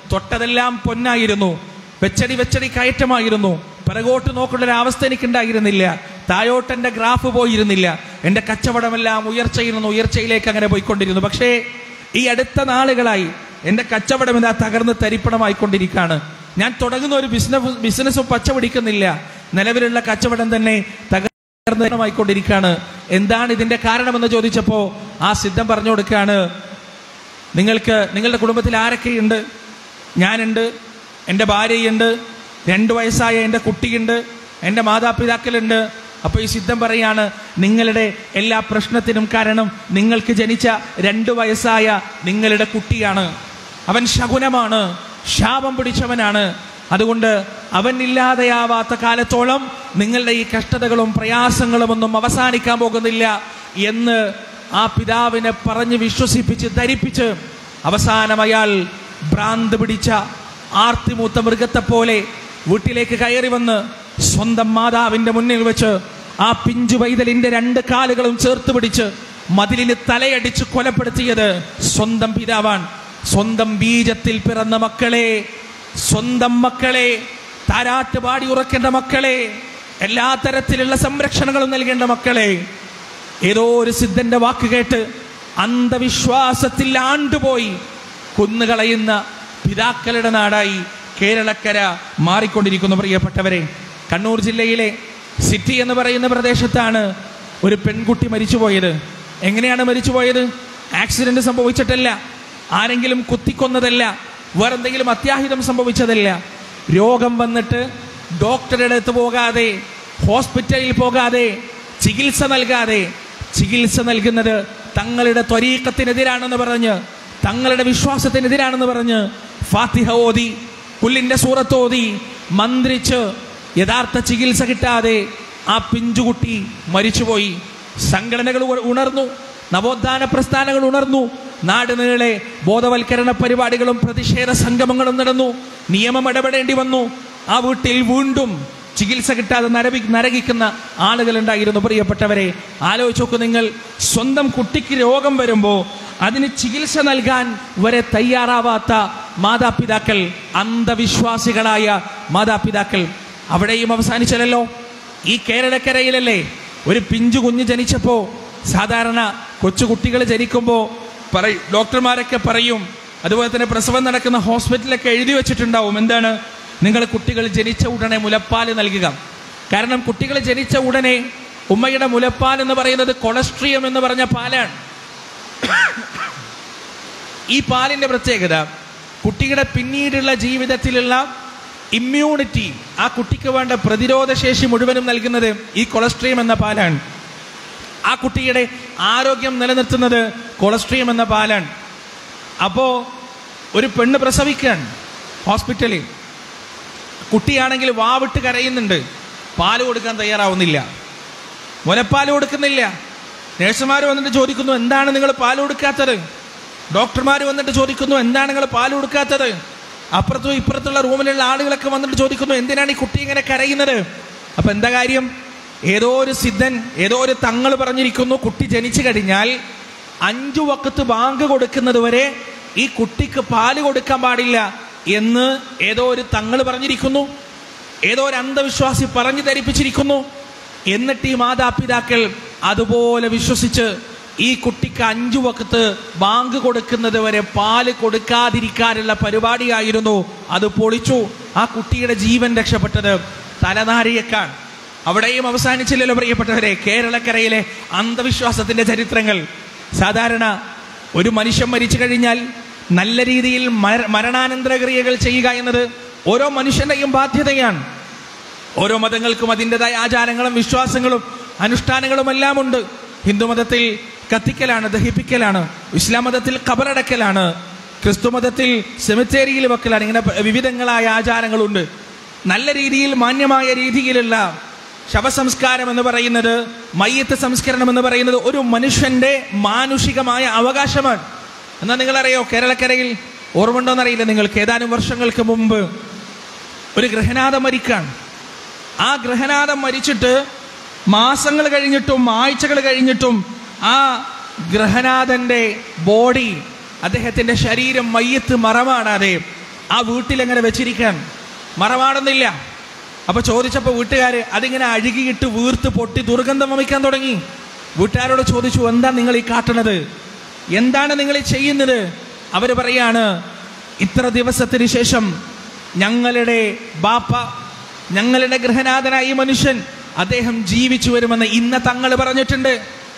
തൊട്ടതെല്ലാം പൊന്നായിരുന്നു വെച്ചടി വെച്ചടി കയറ്റമായിരുന്നു പിറകോട്ട് നോക്കേണ്ട ഒരു അവസ്ഥ എനിക്കുണ്ടായിരുന്നില്ല താഴോട്ട് എന്റെ ഗ്രാഫ് പോയിരുന്നില്ല എന്റെ കച്ചവടമെല്ലാം ഉയർച്ചയിരുന്നു ഉയർച്ചയിലേക്ക് അങ്ങനെ പോയിക്കൊണ്ടിരുന്നു പക്ഷേ ഈ അടുത്ത നാളുകളായി എന്റെ കച്ചവടം ഇതാ തകർന്ന് തരിപ്പണമായിക്കൊണ്ടിരിക്കുകയാണ് ഞാൻ തുടങ്ങുന്ന ഒരു ബിസിനസ് ബിസിനസ്സും പച്ച പിടിക്കുന്നില്ല നിലവിലുള്ള കച്ചവടം തന്നെ തകർന്നമായിക്കൊണ്ടിരിക്കുകയാണ് എന്താണ് ഇതിന്റെ കാരണമെന്ന് ചോദിച്ചപ്പോ ആ സിദ്ധം പറഞ്ഞു കൊടുക്കുകയാണ് നിങ്ങൾക്ക് നിങ്ങളുടെ കുടുംബത്തിൽ ആരൊക്കെയുണ്ട് ഞാനുണ്ട് എൻ്റെ ഭാര്യയുണ്ട് രണ്ട് വയസ്സായ എൻ്റെ കുട്ടിയുണ്ട് എൻ്റെ മാതാപിതാക്കളുണ്ട് അപ്പോൾ ഈ സിദ്ധം പറയാണ് നിങ്ങളുടെ എല്ലാ പ്രശ്നത്തിനും കാരണം നിങ്ങൾക്ക് ജനിച്ച രണ്ട് വയസ്സായ നിങ്ങളുടെ കുട്ടിയാണ് അവൻ ശകുനമാണ് ശാപം പിടിച്ചവനാണ് അതുകൊണ്ട് അവൻ ഇല്ലാതെയാവാത്ത കാലത്തോളം നിങ്ങളുടെ ഈ കഷ്ടതകളും പ്രയാസങ്ങളും ഒന്നും അവസാനിക്കാൻ പോകുന്നില്ല എന്ന് ആ പിതാവിനെ പറഞ്ഞ് വിശ്വസിപ്പിച്ച് ധരിപ്പിച്ച് അവസാനം അയാൾ ഭ്രാന്ത് പിടിച്ച ആർത്തിമൂത്ത മൃഗത്തെ പോലെ വീട്ടിലേക്ക് കയറി വന്ന് സ്വന്തം മാതാവിന്റെ മുന്നിൽ വെച്ച് ആ പിഞ്ചു പൈതലിന്റെ രണ്ട് കാലുകളും ചേർത്ത് പിടിച്ച് മതിലിന് തലയടിച്ച് കൊലപ്പെടുത്തിയത് സ്വന്തം പിതാവാൻ സ്വന്തം ബീജത്തിൽ പിറന്ന മക്കളെ സ്വന്തം മക്കളെ താരാട്ട് പാടി ഉറക്കേണ്ട മക്കളെ എല്ലാ തരത്തിലുള്ള സംരക്ഷണങ്ങളും നൽകേണ്ട മക്കളെ ഏതോ ഒരു സിദ്ധന്റെ വാക്ക് കേട്ട് അന്ധവിശ്വാസത്തിൽ ആണ്ടുപോയി കുന്നുകളയുന്ന പിതാക്കളുടെ നാടായി കേരളക്കര മാറിക്കൊണ്ടിരിക്കുന്നു പ്രിയപ്പെട്ടവരെ കണ്ണൂർ ജില്ലയിലെ സിറ്റി എന്ന് പറയുന്ന പ്രദേശത്താണ് ഒരു പെൺകുട്ടി മരിച്ചുപോയത് എങ്ങനെയാണ് മരിച്ചുപോയത് ആക്സിഡന്റ് സംഭവിച്ചിട്ടല്ല ആരെങ്കിലും കുത്തിക്കൊന്നതല്ല വേറെന്തെങ്കിലും അത്യാഹിതം സംഭവിച്ചതല്ല രോഗം വന്നിട്ട് ഡോക്ടറുടെ അടുത്ത് പോകാതെ ഹോസ്പിറ്റലിൽ പോകാതെ ചികിത്സ നൽകാതെ ചികിത്സ നൽകുന്നത് തങ്ങളുടെ ത്വരീക്കത്തിനെതിരാണെന്ന് പറഞ്ഞ് തങ്ങളുടെ വിശ്വാസത്തിനെതിരാണെന്ന് പറഞ്ഞ് ഫാത്തിഹ ഓതി പുല്ലിന്റെ സൂറത്ത് ഓതി മന്ത്രിച്ച് യഥാർത്ഥ ചികിത്സ കിട്ടാതെ ആ പിഞ്ചുകുട്ടി മരിച്ചുപോയി സംഘടനകൾ ഉ- ഉണർന്നു നവോത്ഥാന പ്രസ്ഥാനങ്ങൾ ഉണർന്നു നാട് നീളെ ബോധവൽക്കരണ പരിപാടികളും പ്രതിഷേധ സംഗമങ്ങളും നടന്നു നിയമം ഇടപെടേണ്ടി വന്നു ആ വീട്ടിൽ വീണ്ടും ചികിത്സ കിട്ടാതെ നരവി നരകിക്കുന്ന ആളുകൾ ഉണ്ടായിരുന്നു പ്രിയപ്പെട്ടവരെ ആലോചിച്ച് നോക്കൂ നിങ്ങൾ സ്വന്തം കുട്ടിക്ക് രോഗം വരുമ്പോൾ അതിന് ചികിത്സ നൽകാൻ വരെ തയ്യാറാവാത്ത മാതാപിതാക്കൾ അന്ധവിശ്വാസികളായ മാതാപിതാക്കൾ അവിടെയും അവസാനിച്ചല്ലോ ഈ കേരളക്കരയിലല്ലേ ഒരു പിഞ്ചു കുഞ്ഞ് ജനിച്ചപ്പോ സാധാരണ കൊച്ചുകുട്ടികൾ ജനിക്കുമ്പോൾ പറയും ഡോക്ടർമാരൊക്കെ പറയും അതുപോലെ തന്നെ പ്രസവം നടക്കുന്ന ഹോസ്പിറ്റലൊക്കെ എഴുതി വെച്ചിട്ടുണ്ടാവും എന്താണ് നിങ്ങൾ കുട്ടികൾ ജനിച്ച ഉടനെ മുലപ്പാൽ നൽകുക കാരണം കുട്ടികൾ ജനിച്ച ഉടനെ ഉമ്മയുടെ മുലപ്പാൽ എന്ന് പറയുന്നത് കൊളസ്ട്രിയം എന്ന് പറഞ്ഞ പാലാണ് ഈ പാലിന്റെ പ്രത്യേകത കുട്ടിയുടെ പിന്നീടുള്ള ജീവിതത്തിലുള്ള ഇമ്മ്യൂണിറ്റി ആ കുട്ടിക്ക് വേണ്ട പ്രതിരോധ ശേഷി മുഴുവനും നൽകുന്നത് ഈ കൊളസ്ട്രിയം എന്ന പാലാണ് ആ കുട്ടിയുടെ ആരോഗ്യം നിലനിർത്തുന്നത് കൊളസ്ട്രിയം എന്ന പാലാണ് അപ്പോ ഒരു പെണ്ണ് പ്രസവിക്കാൻ ഹോസ്പിറ്റലിൽ കുട്ടിയാണെങ്കിൽ വാവിട്ട് കരയുന്നുണ്ട് പാല് കൊടുക്കാൻ തയ്യാറാവുന്നില്ല മുലപ്പാൽ കൊടുക്കുന്നില്ല നഴ്സുമാർ വന്നിട്ട് ചോദിക്കുന്നു എന്താണ് നിങ്ങൾ പാൽ കൊടുക്കാത്തത് ഡോക്ടർമാർ വന്നിട്ട് ചോദിക്കുന്നു എന്താണ് നിങ്ങൾ പാൽ കൊടുക്കാത്തത് അപ്പുറത്തും ഇപ്പുറത്തുള്ള റൂമിലുള്ള ആളുകളൊക്കെ വന്നിട്ട് ചോദിക്കുന്നു എന്തിനാണ് ഈ കുട്ടി ഇങ്ങനെ കരയുന്നത് അപ്പൊ എന്താ കാര്യം ഏതോ ഒരു സിദ്ധൻ ഏതോ ഒരു തങ്ങൾ പറഞ്ഞിരിക്കുന്നു കുട്ടി ജനിച്ചു കഴിഞ്ഞാൽ അഞ്ചു വക്കത്ത് ബാങ്ക് കൊടുക്കുന്നത് വരെ ഈ കുട്ടിക്ക് പാല് കൊടുക്കാൻ പാടില്ല എന്ന് ഏതോ ഒരു തങ്ങൾ പറഞ്ഞിരിക്കുന്നു ഏതോ ഒരു അന്ധവിശ്വാസി പറഞ്ഞു ധരിപ്പിച്ചിരിക്കുന്നു എന്നിട്ട് ഈ മാതാപിതാക്കൾ അതുപോലെ വിശ്വസിച്ച് ഈ കുട്ടിക്ക് അഞ്ചു വക്കത്ത് ബാങ്ക് കൊടുക്കുന്നത് വരെ പാല് കൊടുക്കാതിരിക്കാനുള്ള പരിപാടിയായിരുന്നു അത് പൊളിച്ചു ആ കുട്ടിയുടെ ജീവൻ രക്ഷപ്പെട്ടത് തലനാരിയേക്കാൾ അവിടെയും അവസാനിച്ചില്ലല്ലോ പ്രിയപ്പെട്ടവരെ കേരളക്കരയിലെ അന്ധവിശ്വാസത്തിന്റെ ചരിത്രങ്ങൾ സാധാരണ ഒരു മനുഷ്യൻ മരിച്ചു കഴിഞ്ഞാൽ നല്ല രീതിയിൽ മര- മരണാനന്തര ക്രിയകൾ ചെയ്യുക എന്നത് ഓരോ മനുഷ്യന്റെയും ബാധ്യതയാണ് ഓരോ മതങ്ങൾക്കും അതിൻ്റെതായ ആചാരങ്ങളും വിശ്വാസങ്ങളും അനുഷ്ഠാനങ്ങളും എല്ലാം ഉണ്ട് ഹിന്ദു മതത്തിൽ കത്തിക്കലാണ് ദഹിപ്പിക്കലാണ് ഇസ്ലാം മതത്തിൽ കബറടക്കലാണ് ക്രിസ്തു മതത്തിൽ സെമിത്തേരിയിൽ വെക്കലാണ് ഇങ്ങനെ പ- വിവിധങ്ങളായ ആചാരങ്ങളുണ്ട് നല്ല രീതിയിൽ മാന്യമായ രീതിയിലുള്ള ശവസംസ്കാരം എന്ന് പറയുന്നത് മയ്യത്ത് സംസ്കരണം എന്ന് പറയുന്നത് ഒരു മനുഷ്യന്റെ മാനുഷികമായ അവകാശമാണ് എന്നാൽ നിങ്ങളറിയോ കേരളക്കരയിൽ ഓർമ്മണ്ടോന്നറിയില്ല നിങ്ങൾക്ക് ഏതാനും വർഷങ്ങൾക്ക് മുമ്പ് ഒരു ഗൃഹനാഥം മരിക്കാൻ ആ ഗൃഹനാഥം മരിച്ചിട്ട് മാസങ്ങൾ കഴിഞ്ഞിട്ടും ആഴ്ചകൾ കഴിഞ്ഞിട്ടും ആ ഗൃഹനാഥന്റെ ബോഡി അദ്ദേഹത്തിന്റെ ശരീരം മയ്യത്ത് മറമാടാതെ ആ വീട്ടിലെങ്ങനെ വെച്ചിരിക്കാൻ മറമാടുന്നില്ല അപ്പൊ ചോദിച്ചപ്പോ വീട്ടുകാര് അതിങ്ങനെ അഴുകിയിട്ട് വീർത്ത് പൊട്ടി ദുർഗന്ധം വമിക്കാൻ തുടങ്ങി വീട്ടുകാരോട് ചോദിച്ചു എന്താ നിങ്ങൾ ഈ കാട്ടണത് എന്താണ് നിങ്ങൾ ഈ ചെയ്യുന്നത് അവര് പറയാണ് ഇത്ര ദിവസത്തിന് ശേഷം ഞങ്ങളുടെ ബാപ്പ ഞങ്ങളുടെ ഗൃഹനാഥനായ ഈ മനുഷ്യൻ അദ്ദേഹം ജീവിച്ചു വരുമെന്ന് ഇന്ന് തങ്ങൾ പറഞ്ഞിട്ടുണ്ട്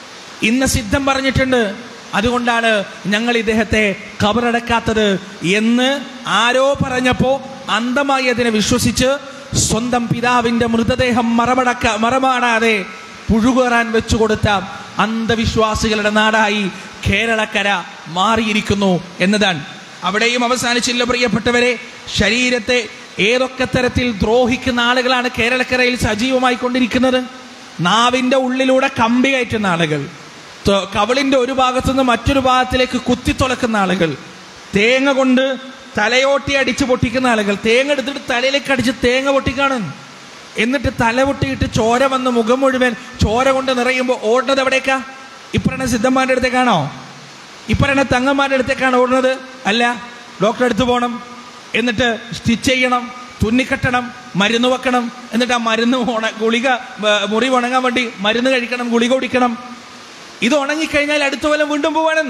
ഇന്ന് സിദ്ധം പറഞ്ഞിട്ടുണ്ട് അതുകൊണ്ടാണ് ഞങ്ങൾ ഇദ്ദേഹത്തെ കബറടക്കാത്തത് എന്ന് ആരോ പറഞ്ഞപ്പോ അന്ധമായി അതിനെ വിശ്വസിച്ച് സ്വന്തം പിതാവിന്റെ മൃതദേഹം മറമടക്ക മറമാടാതെ പുഴുകേറാൻ വെച്ചു കൊടുത്ത അന്ധവിശ്വാസികളുടെ നാടായി കേരളക്കര മാറിയിരിക്കുന്നു എന്നതാണ് അവിടെയും അവസാനിച്ചില്ല പ്രിയപ്പെട്ടവരെ ശരീരത്തെ ഏതൊക്കെ തരത്തിൽ ദ്രോഹിക്കുന്ന ആളുകളാണ് കേരളക്കരയിൽ സജീവമായി കൊണ്ടിരിക്കുന്നത് നാവിന്റെ ഉള്ളിലൂടെ കമ്പി കയറ്റുന്ന ആളുകൾ ത- കവിളിന്റെ ഒരു ഭാഗത്തു നിന്ന് മറ്റൊരു ഭാഗത്തിലേക്ക് കുത്തിത്തുളക്കുന്ന ആളുകൾ തേങ്ങ കൊണ്ട് തലയോട്ടി അടിച്ച് പൊട്ടിക്കുന്ന ആളുകൾ തേങ്ങ എടുത്തിട്ട് തലയിലേക്ക് അടിച്ച് തേങ്ങ പൊട്ടിക്കാണ് എന്നിട്ട് തല പൊട്ടിയിട്ട് ചോര വന്ന് മുഖം മുഴുവൻ ചോര കൊണ്ട് നിറയുമ്പോൾ ഓടുന്നത് എവിടേക്കാ ഇപ്പറണ സിദ്ധന്മാരുടെ അടുത്തേക്കാണോ ഇപ്പറണ തങ്ങന്മാരുടെ അടുത്തേക്കാണ് ഓടുന്നത് അല്ല ഡോക്ടറെ അടുത്ത് പോകണം എന്നിട്ട് സ്റ്റിച്ച് ചെയ്യണം തുന്നിക്കെട്ടണം മരുന്ന് വെക്കണം എന്നിട്ട് ആ മരുന്ന് ഉണ ഗുളിക ഏർ, മുറിവ് ഉണങ്ങാൻ വേണ്ടി മരുന്ന് കഴിക്കണം ഗുളിക കുടിക്കണം ഇത് ഉണങ്ങിക്കഴിഞ്ഞാൽ അടുത്ത കൊല്ലം വീണ്ടും പോവാനും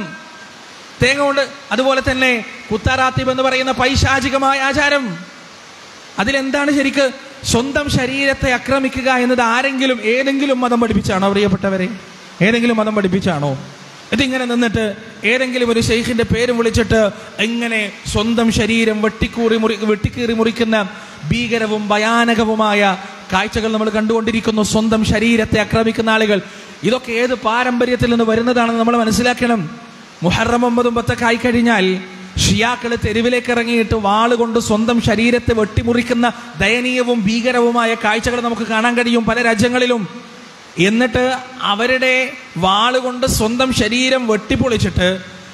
തേങ്ങ കൊണ്ട് അതുപോലെ തന്നെ കുത്താറാത്തീബ് എന്ന് പറയുന്ന പൈശാചികമായ ആചാരം അതിലെന്താണ് ശരിക്ക് സ്വന്തം ശരീരത്തെ ആക്രമിക്കുക എന്നത് ആരെങ്കിലും ഏതെങ്കിലും മതം പഠിപ്പിച്ചാണോ പ്രിയപ്പെട്ടവരെ ഏതെങ്കിലും മതം പഠിപ്പിച്ചാണോ ഇതിങ്ങനെ നിന്നിട്ട് ഏതെങ്കിലും ഒരു ഷെയ്ഖിന്റെ പേര് വിളിച്ചിട്ട് ഇങ്ങനെ സ്വന്തം ശരീരം വെട്ടിക്കൂറി മുറി വെട്ടിക്കീറി മുറിക്കുന്ന ഭീകരവും ഭയാനകവുമായ കാഴ്ചകൾ നമ്മൾ കണ്ടുകൊണ്ടിരിക്കുന്നു സ്വന്തം ശരീരത്തെ ആക്രമിക്കുന്ന ആളുകൾ ഇതൊക്കെ ഏത് പാരമ്പര്യത്തിൽ നിന്ന് വരുന്നതാണെന്ന് നമ്മൾ മനസ്സിലാക്കണം മുഹറം ഒമ്പതും പത്തൊക്കെ ആയിക്കഴിഞ്ഞാൽ ഷിയാക്കള് തെരുവിലേക്ക് ഇറങ്ങിയിട്ട് വാളുകൊണ്ട് സ്വന്തം ശരീരത്തെ വെട്ടിമുറിക്കുന്ന ദയനീയവും ഭീകരവുമായ കാഴ്ചകൾ നമുക്ക് കാണാൻ കഴിയും പല രാജ്യങ്ങളിലും എന്നിട്ട് അവരുടെ വാളുകൊണ്ട് സ്വന്തം ശരീരം വെട്ടിപ്പൊളിച്ചിട്ട്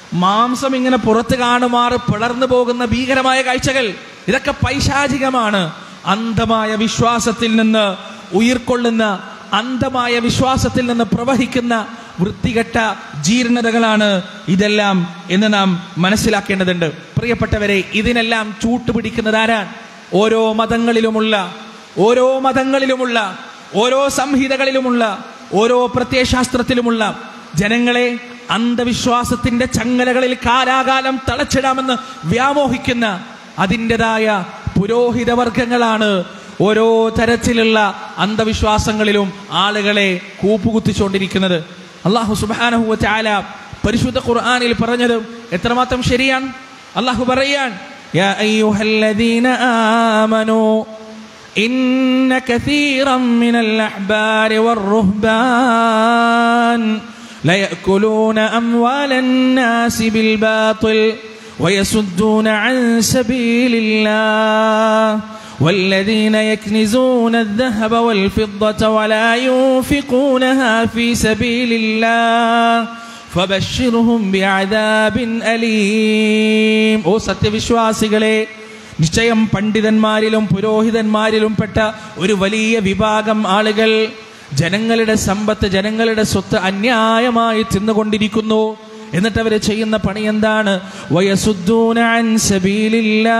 മാംസം ഇങ്ങനെ പുറത്ത് കാണുമാറ് പിളർന്നു പോകുന്ന ഭീകരമായ കാഴ്ചകൾ ഇതൊക്കെ പൈശാചികമാണ് അന്ധമായ വിശ്വാസത്തിൽ നിന്ന് ഉയിർക്കൊള്ളുന്ന അന്ധമായ വിശ്വാസത്തിൽ നിന്ന് പ്രവഹിക്കുന്ന വൃത്തികെട്ട ജീർണതകളാണ് ഇതെല്ലാം എന്ന് നാം മനസ്സിലാക്കേണ്ടതുണ്ട് പ്രിയപ്പെട്ടവരെ ഇതിനെല്ലാം ചൂട്ടുപിടിക്കുന്നത് ആരാണ് ഓരോ മതങ്ങളിലുമുള്ള ഓരോ മതങ്ങളിലുമുള്ള ഓരോ സംഹിതകളിലുമുള്ള ഓരോ പ്രത്യയശാസ്ത്രത്തിലുമുള്ള ജനങ്ങളെ അന്ധവിശ്വാസത്തിന്റെ ചങ്ങലകളിൽ കാലാകാലം തളച്ചിടാമെന്ന് വ്യാമോഹിക്കുന്ന അതിൻ്റെതായ പുരോഹിത വർഗങ്ങളാണ് ഓരോ തരത്തിലുള്ള അന്ധവിശ്വാസങ്ങളിലും ആളുകളെ കൂപ്പുകുത്തിച്ചുകൊണ്ടിരിക്കുന്നത് അള്ളാഹു സുബാനഹു ചാല പരിശുദ്ധ ഖുർആനിൽ പറഞ്ഞത് എത്രമാത്രം ശരിയാണ് അള്ളാഹു പറയാൻ യാ അയ്യുഹല്ലദീന ആമനൂ إن كثيرا من الأحبار والرهبان ليأكلون أموال الناس بالباطل ويصدون عن سبيل الله والذين يكنزون الذهب والفضة ولا ينفقونها في سبيل الله فبشرهم بعذاب أليم ഓ സത്യവിശ്വാസികളെ നിശ്ചയം പണ്ഡിതന്മാരിലും പുരോഹിതന്മാരിലും പെട്ട ഒരു വലിയ വിഭാഗം ആളുകൾ ജനങ്ങളുടെ സമ്പത്ത് ജനങ്ങളുടെ സ്വത്ത് അന്യായമായി തിന്നുകൊണ്ടിരിക്കുന്നു എന്നിട്ട് അവർ ചെയ്യുന്ന പണി എന്താണ് വയസുദ്ദൂന അൻ സബീലില്ലാ.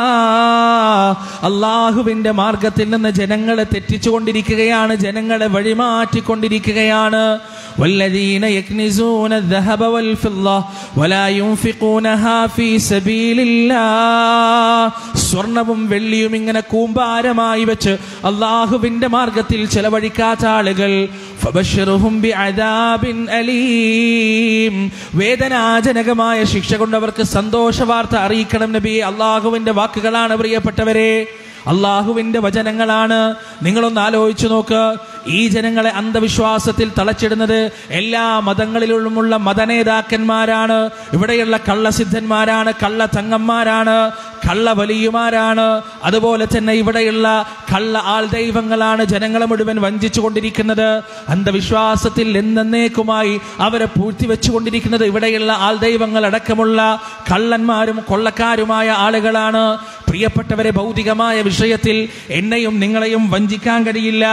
അള്ളാഹുവിന്റെ മാർഗത്തിൽ നിന്ന് ജനങ്ങളെ തെറ്റിച്ചുകൊണ്ടിരിക്കുകയാണ് ജനങ്ങളെ വഴിമാറ്റിക്കൊണ്ടിരിക്കുകയാണ് والذين يكنزون الذهب والفضة ولا ينفقونها في سبيل الله സ്വർണവും വെള്ളിയും ഇങ്ങനെ കൂമ്പാരമായി വെച്ച് അള്ളാഹുവിന്റെ മാർഗത്തിൽ ചെലവഴിക്കാത്ത ആളുകൾ ഫബശ്ശിറുഹും ബിഅദാബിൻ അലീം വേദനാജനകമായ ശിക്ഷ കൊണ്ട് അവർക്ക് സന്തോഷ വാർത്ത അറിയിക്കണം നബി അള്ളാഹുവിന്റെ വാക്കുകളാണ് പ്രിയപ്പെട്ടവരെ അള്ളാഹുവിന്റെ വചനങ്ങളാണ് നിങ്ങളൊന്ന് ആലോചിച്ചു നോക്ക് ഈ ജനങ്ങളെ അന്ധവിശ്വാസത്തിൽ തളച്ചിടുന്നത് എല്ലാ മതങ്ങളിലുമുള്ള മതനേതാക്കന്മാരാണ് ഇവിടെയുള്ള കള്ളസിദ്ധന്മാരാണ് കള്ള തങ്ങന്മാരാണ് കള്ള വലിയുമാരാണ് അതുപോലെ തന്നെ ഇവിടെയുള്ള കള്ള ആൾ ദൈവങ്ങളാണ് ജനങ്ങളെ മുഴുവൻ വഞ്ചിച്ചു കൊണ്ടിരിക്കുന്നത് അന്ധവിശ്വാസത്തിൽ എന്നേക്കുമായി അവരെ പൂഴ്ത്തിവെച്ചുകൊണ്ടിരിക്കുന്നത് ഇവിടെയുള്ള ആൾ ദൈവങ്ങൾ അടക്കമുള്ള കള്ളന്മാരും കൊള്ളക്കാരുമായ ആളുകളാണ് പ്രിയപ്പെട്ടവരെ ഭൗതികമായ വിഷയത്തിൽ എന്നെയും നിങ്ങളെയും വഞ്ചിക്കാൻ കഴിയില്ല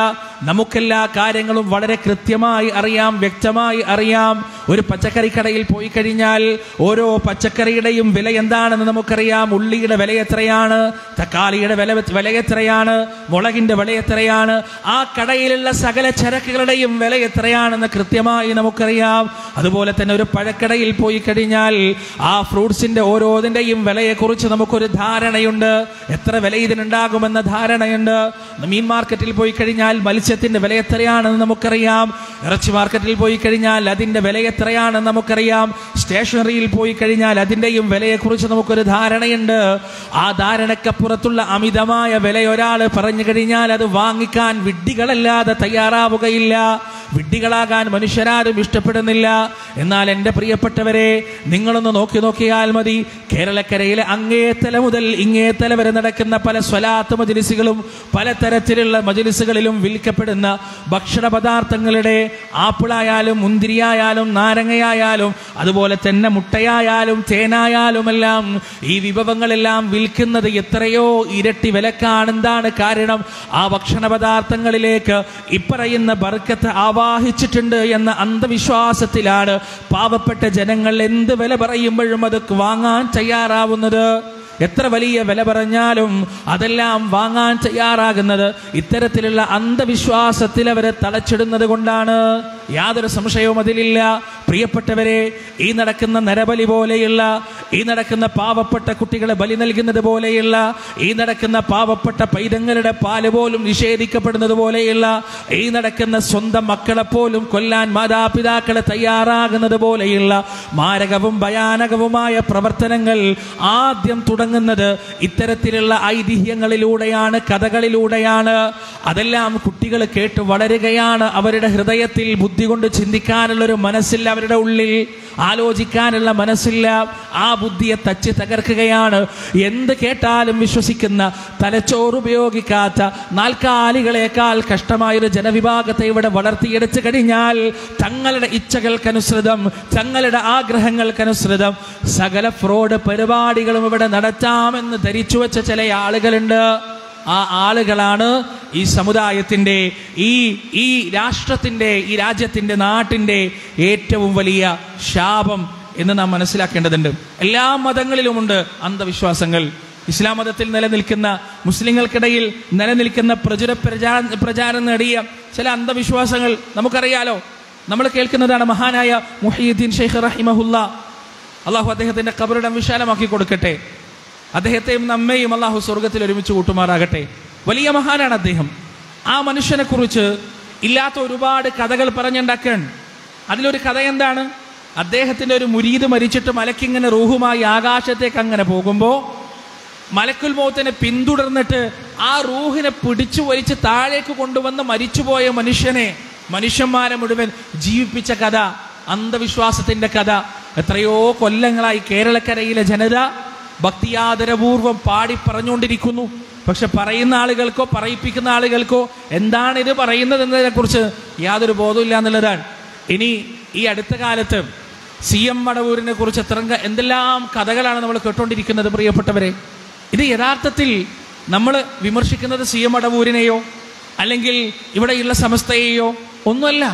നമുക്കെല്ലാ കാര്യങ്ങളും വളരെ കൃത്യമായി അറിയാം വ്യക്തമായി അറിയാം ഒരു പച്ചക്കറി കടയിൽ പോയി കഴിഞ്ഞാൽ ഓരോ പച്ചക്കറിയുടെയും വില എന്താണെന്ന് നമുക്കറിയാം ഉള്ളിയുടെ വില എത്രയാണ് തക്കാളിയുടെ വില വില എത്രയാണ് മുളകിന്റെ വില എത്രയാണ് ആ കടയിലുള്ള സകല ചരക്കുകളുടെയും വില എത്രയാണെന്ന് കൃത്യമായി നമുക്കറിയാം അതുപോലെ തന്നെ ഒരു പഴക്കടയിൽ പോയി കഴിഞ്ഞാൽ ആ ഫ്രൂട്ട്സിന്റെ ഓരോതിന്റെയും വിലയെക്കുറിച്ച് നമുക്കൊരു ധാരണയുണ്ട് എത്ര വില ഇതിനുണ്ടാകുമെന്ന ധാരണയുണ്ട് മീൻ മാർക്കറ്റിൽ പോയി കഴിഞ്ഞാൽ മത്സ്യത്തിന്റെ വില എത്രയാണെന്ന് നമുക്കറിയാം ഇറച്ചി മാർക്കറ്റിൽ പോയി കഴിഞ്ഞാൽ അതിന്റെ വില എത്രയാണെന്ന് നമുക്കറിയാം സ്റ്റേഷനറിയിൽ പോയി കഴിഞ്ഞാൽ അതിന്റെയും വിലയെക്കുറിച്ച് നമുക്കൊരു ധാരണയുണ്ട് ആ ധാരണക്കപ്പുറത്തുള്ള അമിതമായ വില ഒരാൾ പറഞ്ഞു കഴിഞ്ഞാൽ അത് വാങ്ങിക്കാൻ വിഡ്ഢികളല്ലാതെ തയ്യാറാവുകയില്ല വിഡ്ഢികളാകാൻ മനുഷ്യരാരും ഇഷ്ടപ്പെടുന്നില്ല എന്നാൽ എൻ്റെ പ്രിയപ്പെട്ടവരെ നിങ്ങളൊന്ന് നോക്കി നോക്കിയാൽ മതി കേരളക്കരയിലെ അങ്ങേത്തല മുതൽ ഇങ്ങേത്തല വരെ നടക്കുന്ന പല സ്വലാത്ത് മജിലിസുകളും പലതരത്തിലുള്ള മജിലിസുകളിലും വിൽക്കപ്പെടുന്ന ഭക്ഷണ പദാർത്ഥങ്ങളുടെ ആപ്പിളായാലും മുന്തിരിയായാലും നാരങ്ങയായാലും അതുപോലെ തന്നെ മുട്ടയായാലും തേനായാലും എല്ലാം ഈ വിഭവങ്ങളെല്ലാം വിൽക്കുന്നത് എത്രയോ ഇരട്ടി വിലക്കാണ് എന്താണ് കാരണം ആ ഭക്ഷണ പദാർത്ഥങ്ങളിലേക്ക് ഇപ്പറയുന്ന ബർക്കത്ത് ആവാഹിച്ചിട്ടുണ്ട് എന്ന അന്ധവിശ്വാസത്തിലാണ് പാവപ്പെട്ട ജനങ്ങൾ എന്ത് വില പറയുമ്പോഴും അത് വാങ്ങാൻ തയ്യാറാവുന്നത് എത്ര വലിയ വില പറഞ്ഞാലും അതെല്ലാം വാങ്ങാൻ തയ്യാറാകുന്നത് ഇത്തരത്തിലുള്ള അന്ധവിശ്വാസത്തിൽ അവരെ തളച്ചിടുന്നത് കൊണ്ടാണ് യാതൊരു സംശയവും അതിലില്ല പ്രിയപ്പെട്ടവരെ ഈ നടക്കുന്ന നരബലി പോലെയുള്ള ഈ നടക്കുന്ന പാവപ്പെട്ട കുട്ടികളെ ബലി നൽകുന്നത് പോലെയുള്ള ഈ നടക്കുന്ന പാവപ്പെട്ട പൈതങ്ങളുടെ പാല് പോലും നിഷേധിക്കപ്പെടുന്നത് പോലെയുള്ള ഈ നടക്കുന്ന സ്വന്തം മക്കളെ പോലും കൊല്ലാൻ മാതാപിതാക്കളെ തയ്യാറാകുന്നത് പോലെയുള്ള മാരകവും ഭയാനകവുമായ പ്രവർത്തനങ്ങൾ ആദ്യം തുടങ്ങുന്നത് ഇത്തരത്തിലുള്ള ഐതിഹ്യങ്ങളിലൂടെയാണ് കഥകളിലൂടെയാണ് അതെല്ലാം കുട്ടികൾ കേട്ട് വളരുകയാണ് അവരുടെ ഹൃദയത്തിൽ ബുദ്ധി കൊണ്ട് ചിന്തിക്കാനുള്ള ഒരു മനസ്സില്ല അവരുടെ ഉള്ളിൽ ആലോചിക്കാനുള്ള മനസ്സില്ല ആ ബുദ്ധിയെ തച്ച് തകർക്കുകയാണ് എന്ത് കേട്ടാലും വിശ്വസിക്കുന്ന തലച്ചോറ് ഉപയോഗിക്കാത്ത നാൽക്കാലികളെക്കാൾ കഷ്ടമായൊരു ജനവിഭാഗത്തെ ഇവിടെ വളർത്തിയെടുത്തു കഴിഞ്ഞാൽ തങ്ങളുടെ ഇച്ഛകൾക്കനുസൃതം തങ്ങളുടെ ആഗ്രഹങ്ങൾക്കനുസൃതം സകല ഫ്രോഡ് പരിപാടികളും ഇവിടെ നടത്താമെന്ന് ധരിച്ചു വെച്ച ചില ആളുകളുണ്ട് ആ ആളുകളാണ് ഈ സമുദായത്തിൻ്റെ ഈ ഈ രാഷ്ട്രത്തിൻ്റെ ഈ രാജ്യത്തിൻ്റെ നാട്ടിൻ്റെ ഏറ്റവും വലിയ ശാപം എന്ന് നാം മനസ്സിലാക്കേണ്ടതുണ്ട് എല്ലാ മതങ്ങളിലുമുണ്ട് അന്ധവിശ്വാസങ്ങൾ ഇസ്ലാം മതത്തിൽ നിലനിൽക്കുന്ന മുസ്ലിങ്ങൾക്കിടയിൽ നിലനിൽക്കുന്ന പ്രചുര പ്രചാര പ്രചാരം നേടിയ ചില അന്ധവിശ്വാസങ്ങൾ നമുക്കറിയാലോ നമ്മൾ കേൾക്കുന്നതാണ് മഹാനായ മുഹീദ്ദീൻ ഷെയ്ഖ് റഹിമഹുല്ല അള്ളാഹു അദ്ദേഹത്തിന്റെ കബറിടം വിശാലമാക്കി കൊടുക്കട്ടെ അദ്ദേഹത്തെയും നമ്മെയും അള്ളാഹു സ്വർഗത്തിൽ ഒരുമിച്ച് കൂട്ടുമാറാകട്ടെ വലിയ മഹാനാണ് അദ്ദേഹം ആ മനുഷ്യനെ കുറിച്ച് ഇല്ലാത്ത ഒരുപാട് കഥകൾ പറഞ്ഞുണ്ടാക്കാൻ അതിലൊരു കഥ എന്താണ് അദ്ദേഹത്തിന്റെ ഒരു മുരീത് മരിച്ചിട്ട് മലക്കിങ്ങനെ റൂഹുമായി ആകാശത്തേക്ക് അങ്ങനെ പോകുമ്പോൾ മലക്കുൽ മൗത്തിനെ പിന്തുടർന്നിട്ട് ആ റൂഹിനെ പിടിച്ചു വലിച്ച് താഴേക്ക് കൊണ്ടുവന്ന് മരിച്ചുപോയ മനുഷ്യനെ മനുഷ്യന്മാരെ മുഴുവൻ ജീവിപ്പിച്ച കഥ അന്ധവിശ്വാസത്തിന്റെ കഥ എത്രയോ കൊല്ലങ്ങളായി കേരളക്കരയിലെ ജനത ഭക്തിയാദരപൂർവം പാടി പറഞ്ഞുകൊണ്ടിരിക്കുന്നു പക്ഷെ പറയുന്ന ആളുകൾക്കോ പറയിപ്പിക്കുന്ന ആളുകൾക്കോ എന്താണ് ഇത് പറയുന്നത് എന്നതിനെ കുറിച്ച് യാതൊരു ബോധമില്ല എന്നുള്ളതാണ് ഇനി ഈ അടുത്ത കാലത്ത് സി എം മടവൂരിനെ കുറിച്ച് എത്ര എന്തെല്ലാം കഥകളാണ് നമ്മൾ കേട്ടുകൊണ്ടിരിക്കുന്നത് പ്രിയപ്പെട്ടവരെ ഇത് യഥാർത്ഥത്തിൽ നമ്മൾ വിമർശിക്കുന്നത് സി എം മടവൂരിനെയോ അല്ലെങ്കിൽ ഇവിടെയുള്ള സമസ്തയെയോ ഒന്നുമല്ല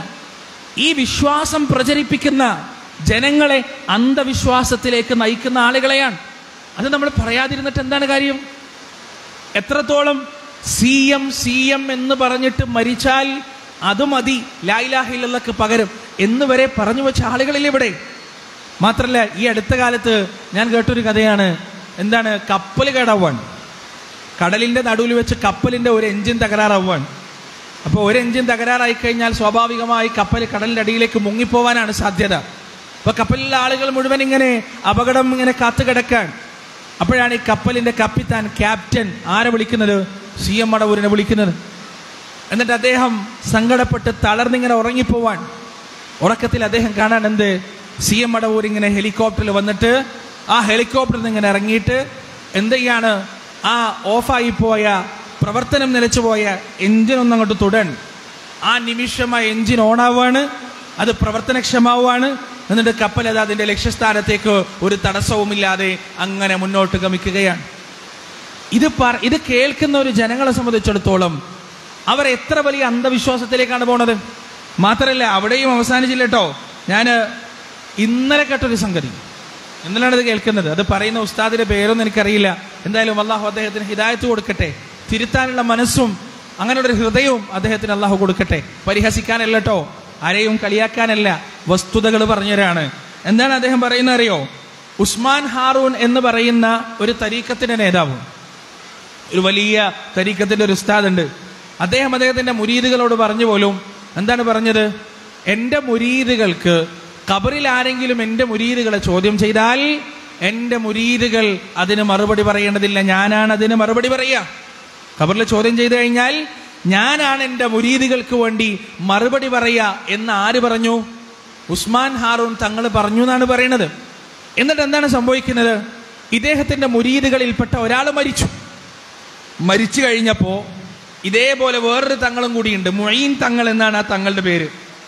ഈ വിശ്വാസം പ്രചരിപ്പിക്കുന്ന ജനങ്ങളെ അന്ധവിശ്വാസത്തിലേക്ക് നയിക്കുന്ന ആളുകളെയാണ് അത് നമ്മൾ പറയാതിരുന്നിട്ട് എന്താണ് കാര്യം എത്രത്തോളം സി എം സി എം എന്ന് പറഞ്ഞിട്ട് മരിച്ചാൽ അത് മതി ലായിലാഹില്ലക്ക് പകരം എന്ന് വരെ പറഞ്ഞു വെച്ച ആളുകളിൽ ഇവിടെ മാത്രല്ല ഈ അടുത്ത കാലത്ത് ഞാൻ കേട്ടൊരു കഥയാണ് എന്താണ് കപ്പൽ കേടാവാണ് കടലിന്റെ നടുവിൽ വെച്ച് കപ്പലിന്റെ ഒരു എഞ്ചിൻ തകരാറാവാണ് അപ്പോൾ ഒരു എഞ്ചിൻ തകരാറായി കഴിഞ്ഞാൽ സ്വാഭാവികമായി കപ്പൽ കടലിന്റെ അടിയിലേക്ക് മുങ്ങിപ്പോവാനാണ് സാധ്യത അപ്പൊ കപ്പലിലെ ആളുകൾ മുഴുവൻ ഇങ്ങനെ അപകടം ഇങ്ങനെ കാത്തു കിടക്കാൻ അപ്പോഴാണ് ഈ കപ്പലിന്റെ കപ്പിത്താൻ ക്യാപ്റ്റൻ ആരെ വിളിക്കുന്നത് സി എം മടവൂരിനെ വിളിക്കുന്നത് എന്നിട്ട് അദ്ദേഹം സങ്കടപ്പെട്ട് തളർന്നിങ്ങനെ ഉറങ്ങിപ്പോവാൻ ഉറക്കത്തിൽ അദ്ദേഹം കാണാൻ എന്ത് സി എം മടവൂർ ഇങ്ങനെ ഹെലികോപ്റ്ററിൽ വന്നിട്ട് ആ ഹെലികോപ്റ്ററിൽ നിന്ന് ഇങ്ങനെ ഇറങ്ങിയിട്ട് എന്ത് ചെയ്യാണ് ആ ഓഫായി പോയ പ്രവർത്തനം നിലച്ചുപോയ എഞ്ചിൻ ഒന്നങ്ങോട്ട് തുടൻ ആ നിമിഷം ആ എഞ്ചിൻ ഓണാവാണ് അത് പ്രവർത്തനക്ഷമാവാണ് എന്നിട്ട് കപ്പൽ അത് അതിന്റെ ലക്ഷ്യസ്ഥാനത്തേക്ക് ഒരു തടസ്സവുമില്ലാതെ അങ്ങനെ മുന്നോട്ട് ഗമിക്കുകയാണ് ഇത് പറ ഇത് കേൾക്കുന്ന ഒരു ജനങ്ങളെ സംബന്ധിച്ചിടത്തോളം അവർ എത്ര വലിയ അന്ധവിശ്വാസത്തിലേക്കാണ് പോണത് മാത്രമല്ല അവിടെയും അവസാനിച്ചില്ല കേട്ടോ ഞാൻ ഇന്നലെ കേട്ടൊരു സംഗതി ഇന്നലെയാണ് ഇത് കേൾക്കുന്നത് അത് പറയുന്ന ഉസ്താദിന്റെ പേരൊന്നും എനിക്കറിയില്ല എന്തായാലും അള്ളാഹു അദ്ദേഹത്തിന് ഹിദായത്ത് കൊടുക്കട്ടെ തിരുത്താനുള്ള മനസ്സും അങ്ങനെയുള്ള ഒരു ഹൃദയവും അദ്ദേഹത്തിന് അള്ളാഹു കൊടുക്കട്ടെ പരിഹസിക്കാനല്ല കേട്ടോ ആരെയും കളിയാക്കാനല്ല വസ്തുതകൾ പറഞ്ഞവരാണ് എന്താണ് അദ്ദേഹം പറയുന്നത് അറിയോ ഉസ്മാൻ ഹാറൂൻ എന്ന് പറയുന്ന ഒരു തരീക്കത്തിന്റെ നേതാവ് ഒരു വലിയ തരീക്കത്തിന്റെ ഒരു ഉസ്താദ് ഉണ്ട് അദ്ദേഹം അദ്ദേഹത്തിന്റെ മുരീദുകളോട് പറഞ്ഞു പോലും എന്താണ് പറഞ്ഞത് എൻ്റെ മുരീദുകൾക്ക് ഖബറിൽ ആരെങ്കിലും എൻ്റെ മുരീദുകളെ ചോദ്യം ചെയ്താൽ എൻ്റെ മുരീദുകൾ അതിന് മറുപടി പറയേണ്ടതില്ല ഞാനാണ് അതിന് മറുപടി പറയുക ഖബറിൽ ചോദ്യം ചെയ്തു കഴിഞ്ഞാൽ ഞാനാണ് എൻ്റെ മുരീദുകൾക്ക് വേണ്ടി മറുപടി പറയുക എന്ന് ആര് പറഞ്ഞു ഉസ്മാൻ ഹാറൂൺ തങ്ങൾ പറഞ്ഞു എന്നാണ് പറയുന്നത് എന്നിട്ട് എന്താണ് സംഭവിക്കുന്നത് ഇദ്ദേഹത്തിന്റെ മുരീദുകളിൽപ്പെട്ട ഒരാൾ മരിച്ചു മരിച്ചു കഴിഞ്ഞപ്പോൾ ഇതേപോലെ വേറൊരു തങ്ങളും കൂടിയുണ്ട് മൊയ്യീൻ തങ്ങൾ എന്നാണ് ആ തങ്ങളുടെ പേര്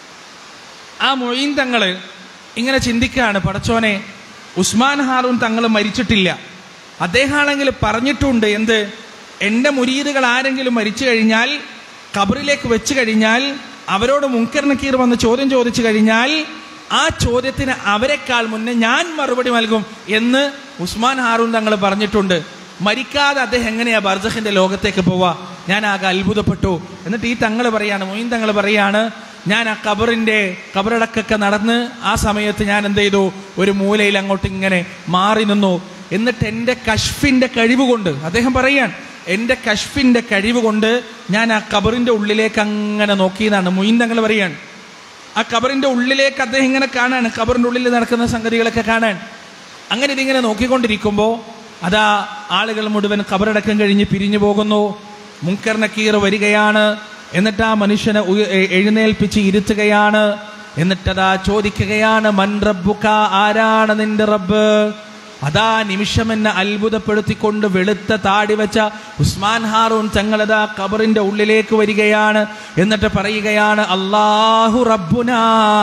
ആ മൊയ്യീൻ തങ്ങള് ഇങ്ങനെ ചിന്തിക്കുകയാണ് പടച്ചോനെ ഉസ്മാൻ ഹാറൂൻ തങ്ങൾ മരിച്ചിട്ടില്ല അദ്ദേഹമാണെങ്കിൽ പറഞ്ഞിട്ടുണ്ട് എന്ത് എൻ്റെ മുരീദുകൾ ആരെങ്കിലും മരിച്ചു കഴിഞ്ഞാൽ ഖബറിലേക്ക് വെച്ച് കഴിഞ്ഞാൽ അവരോട് മുൻകർ നക്കീർ വന്ന് ചോദ്യം ചോദിച്ചു കഴിഞ്ഞാൽ ആ ചോദ്യത്തിന് അവരെക്കാൾ മുന്നേ ഞാൻ മറുപടി നൽകും എന്ന് ഉസ്മാൻ ഹാറൂൻ തങ്ങൾ പറഞ്ഞിട്ടുണ്ട് മരിക്കാതെ അദ്ദേഹം എങ്ങനെയാ ബർജഖിന്റെ ലോകത്തേക്ക് പോവാ ഞാൻ ആകെ അത്ഭുതപ്പെട്ടു എന്നിട്ട് ഈ തങ്ങൾ പറയാണ് മൊയ്ൻ തങ്ങൾ പറയാണ് ഞാൻ ആ കബറിന്റെ കബറടക്കൊക്കെ നടന്ന് ആ സമയത്ത് ഞാൻ എന്ത് ചെയ്തു ഒരു മൂലയിൽ അങ്ങോട്ട് ഇങ്ങനെ മാറി നിന്നു എന്നിട്ട് എൻ്റെ കഷ്ഫിന്റെ കഴിവ് കൊണ്ട് അദ്ദേഹം പറയാൻ എൻ്റെ കഷ്ഫിന്റെ കഴിവ് കൊണ്ട് ഞാൻ ആ കബറിന്റെ ഉള്ളിലേക്ക് അങ്ങനെ നോക്കിയതാണ് മൊയ്ൻ തങ്ങൾ പറയാൻ ആ കബറിന്റെ ഉള്ളിലേക്ക് അദ്ദേഹം ഇങ്ങനെ കാണാൻ കബറിന്റെ ഉള്ളിൽ നടക്കുന്ന സംഗതികളൊക്കെ കാണാൻ അങ്ങനെ ഇതിങ്ങനെ നോക്കിക്കൊണ്ടിരിക്കുമ്പോൾ അതാ ആളുകൾ മുഴുവൻ കബറടക്കം കഴിഞ്ഞ് പിരിഞ്ഞു പോകുന്നു മുങ്കർ നക്കീർ വരികയാണ് എന്നിട്ട് ആ മനുഷ്യനെ ഉയ- എ- എഴുന്നേൽപ്പിച്ച് ഇരുത്തുകയാണ് എന്നിട്ടതാ ചോദിക്കുകയാണ് മൻ റബ്ബുക ആരാണ് നിന്റെ റബ്ബ് അതാ നിമിഷം എന്നെ അത്ഭുതപ്പെടുത്തിക്കൊണ്ട് വെളുത്ത താടി വെച്ച ഉസ്മാൻ ഹാറൂൻ തങ്ങളതാ കബറിന്റെ ഉള്ളിലേക്ക് വരികയാണ് എന്നിട്ട് പറയുകയാണ് അള്ളാഹു റബ്ബുനാ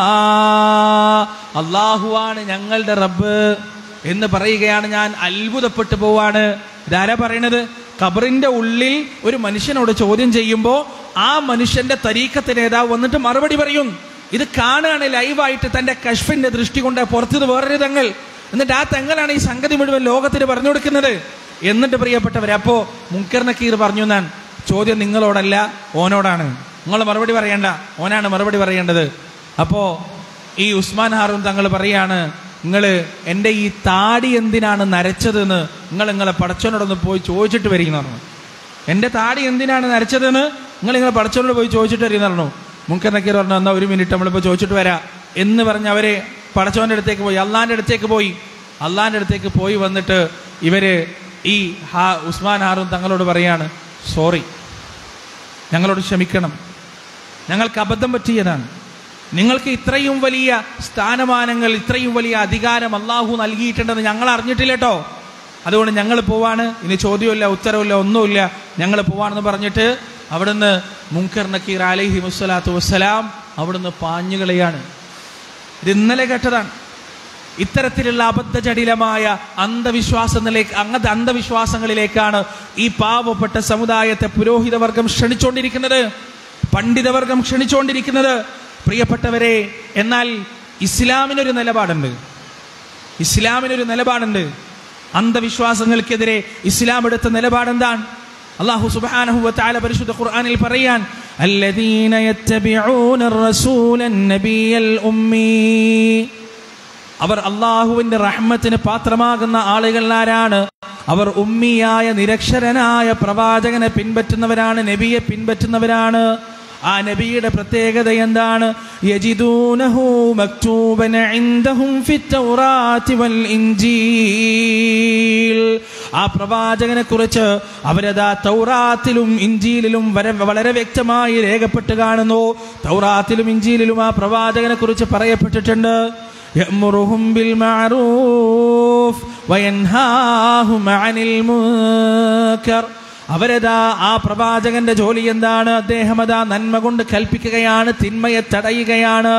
അള്ളാഹുവാണ് ഞങ്ങളുടെ റബ്ബ് എന്ന് പറയുകയാണ് ഞാൻ അത്ഭുതപ്പെട്ടു പോവാണ് ഇതാരാ പറയണത് ഖബറിന്റെ ഉള്ളിൽ ഒരു മനുഷ്യനോട് ചോദ്യം ചെയ്യുമ്പോൾ ആ മനുഷ്യന്റെ തരീക്കത്തെ നേതാവ് വന്നിട്ട് മറുപടി പറയും ഇത് കാണുകയാണ് ലൈവായിട്ട് തന്റെ കഷ്ഫിന്റെ ദൃഷ്ടി കൊണ്ട് പുറത്തത് വേറൊരു തങ്ങൾ എന്നിട്ട് ആ തങ്ങളാണ് ഈ സംഗതി മുഴുവൻ ലോകത്തിന് പറഞ്ഞു കൊടുക്കുന്നത് എന്നിട്ട് പ്രിയപ്പെട്ടവർ അപ്പോ മുങ്കർ നക്കീർ പറഞ്ഞു ഞാൻ ചോദ്യം നിങ്ങളോടല്ല ഓനോടാണ് നിങ്ങൾ മറുപടി പറയണ്ട ഓനാണ് മറുപടി പറയേണ്ടത് അപ്പോ ഈ ഉസ്മാൻ ഹാറൂൻ തങ്ങൾ പറയാണ് നിങ്ങൾ എൻ്റെ ഈ താടി എന്തിനാണ് നരച്ചതെന്ന് നിങ്ങൾ നിങ്ങളെ പടച്ചവനോടൊന്ന് പോയി ചോദിച്ചിട്ട് വരികയെന്ന് പറഞ്ഞു എൻ്റെ താടി എന്തിനാണ് നരച്ചതെന്ന് നിങ്ങൾ നിങ്ങളെ പടച്ചവനോട് പോയി ചോദിച്ചിട്ട് വരികയെന്ന് പറഞ്ഞു മുൻകർ നക്കീർ പറഞ്ഞു എന്നാൽ ഒരു മിനിറ്റ് നമ്മളിപ്പോൾ ചോദിച്ചിട്ട് വരാം എന്ന് പറഞ്ഞ് അവരെ പടച്ചവൻ്റെ അടുത്തേക്ക് പോയി അള്ളാൻ്റെ അടുത്തേക്ക് പോയി അള്ളാൻ്റെ അടുത്തേക്ക് പോയി വന്നിട്ട് ഇവര് ഈ ഹാ ഉസ്മാൻ ഹാറൂൻ തങ്ങളോട് പറയാണ് സോറി ഞങ്ങളോട് ക്ഷമിക്കണം ഞങ്ങൾക്ക് അബദ്ധം പറ്റിയതാണ് നിങ്ങൾക്ക് ഇത്രയും വലിയ സ്ഥാനമാനങ്ങൾ ഇത്രയും വലിയ അധികാരം അള്ളാഹു നൽകിയിട്ടുണ്ടെന്ന് ഞങ്ങൾ അറിഞ്ഞിട്ടില്ല കേട്ടോ അതുകൊണ്ട് ഞങ്ങൾ പോവാണ് ഇനി ചോദ്യമില്ല ഉത്തരവില്ല ഒന്നുമില്ല ഞങ്ങൾ പോവാണെന്ന് പറഞ്ഞിട്ട് അവിടുന്ന് മുങ്കർ നക്കീർ അലൈഹി മുസ്സലാത്തു വസ്സലാം അവിടുന്ന് പാഞ്ഞുകളയാണ് ഇത് ഇന്നലെ കേട്ടതാണ് ഇത്തരത്തിലുള്ള അബദ്ധജടിലമായ അന്ധവിശ്വാസങ്ങളിലേക്ക് അങ്ങനത്തെ അന്ധവിശ്വാസങ്ങളിലേക്കാണ് ഈ പാവപ്പെട്ട സമുദായത്തെ പുരോഹിതവർഗം ക്ഷണിച്ചുകൊണ്ടിരിക്കുന്നത് പണ്ഡിതവർഗം ക്ഷണിച്ചുകൊണ്ടിരിക്കുന്നത് പ്രിയപ്പെട്ടവരെ എന്നാൽ ഇസ്ലാമിനൊരു നിലപാടുണ്ട് ഇസ്ലാമിനൊരു നിലപാടുണ്ട് അന്ധവിശ്വാസങ്ങൾക്കെതിരെ ഇസ്ലാം എടുത്ത നിലപാടെന്താണ് അള്ളാഹു സുബ്ഹാനഹു വതആല പരിശുദ്ധ ഖുർആനിൽ പറയാൻ الذين يتبعون الرسول النبي الأمي അവർ അള്ളാഹുവിന്റെ റഹ്മത്തിന് പാത്രമാകുന്ന ആളുകൾ ആരാണ് അവർ ഉമ്മിയായ നിരക്ഷരനായ പ്രവാചകനെ പിൻപറ്റുന്നവരാണ് നബിയെ പിൻപറ്റുന്നവരാണ് ആ നബിയുടെ പ്രത്യേകത എന്താണ് യജിദൂനഹു മക്തൂബൻ ഇൻദഹും ഫിത്തൗറാത്തി വൽ ഇൻജീൽ ആ പ്രവാചകനെ കുറിച്ച് അവരതാ തൗറാത്തിലും ഇഞ്ചിയിലും വരെ വളരെ വ്യക്തമായി രേഖപ്പെട്ട് കാണുന്നു തൗറാത്തിലും ഇഞ്ചിയിലും ആ പ്രവാചകനെ കുറിച്ച് പറയപ്പെട്ടിട്ടുണ്ട് يأمرهم بالمعروف وينهاهم عن المنكر അവരതാ ആ പ്രവാചകന്റെ ജോലി എന്താണ് അദ്ദേഹം അതാ നന്മ കൊണ്ട് കൽപ്പിക്കുകയാണ് തിന്മയെ തടയുകയാണ്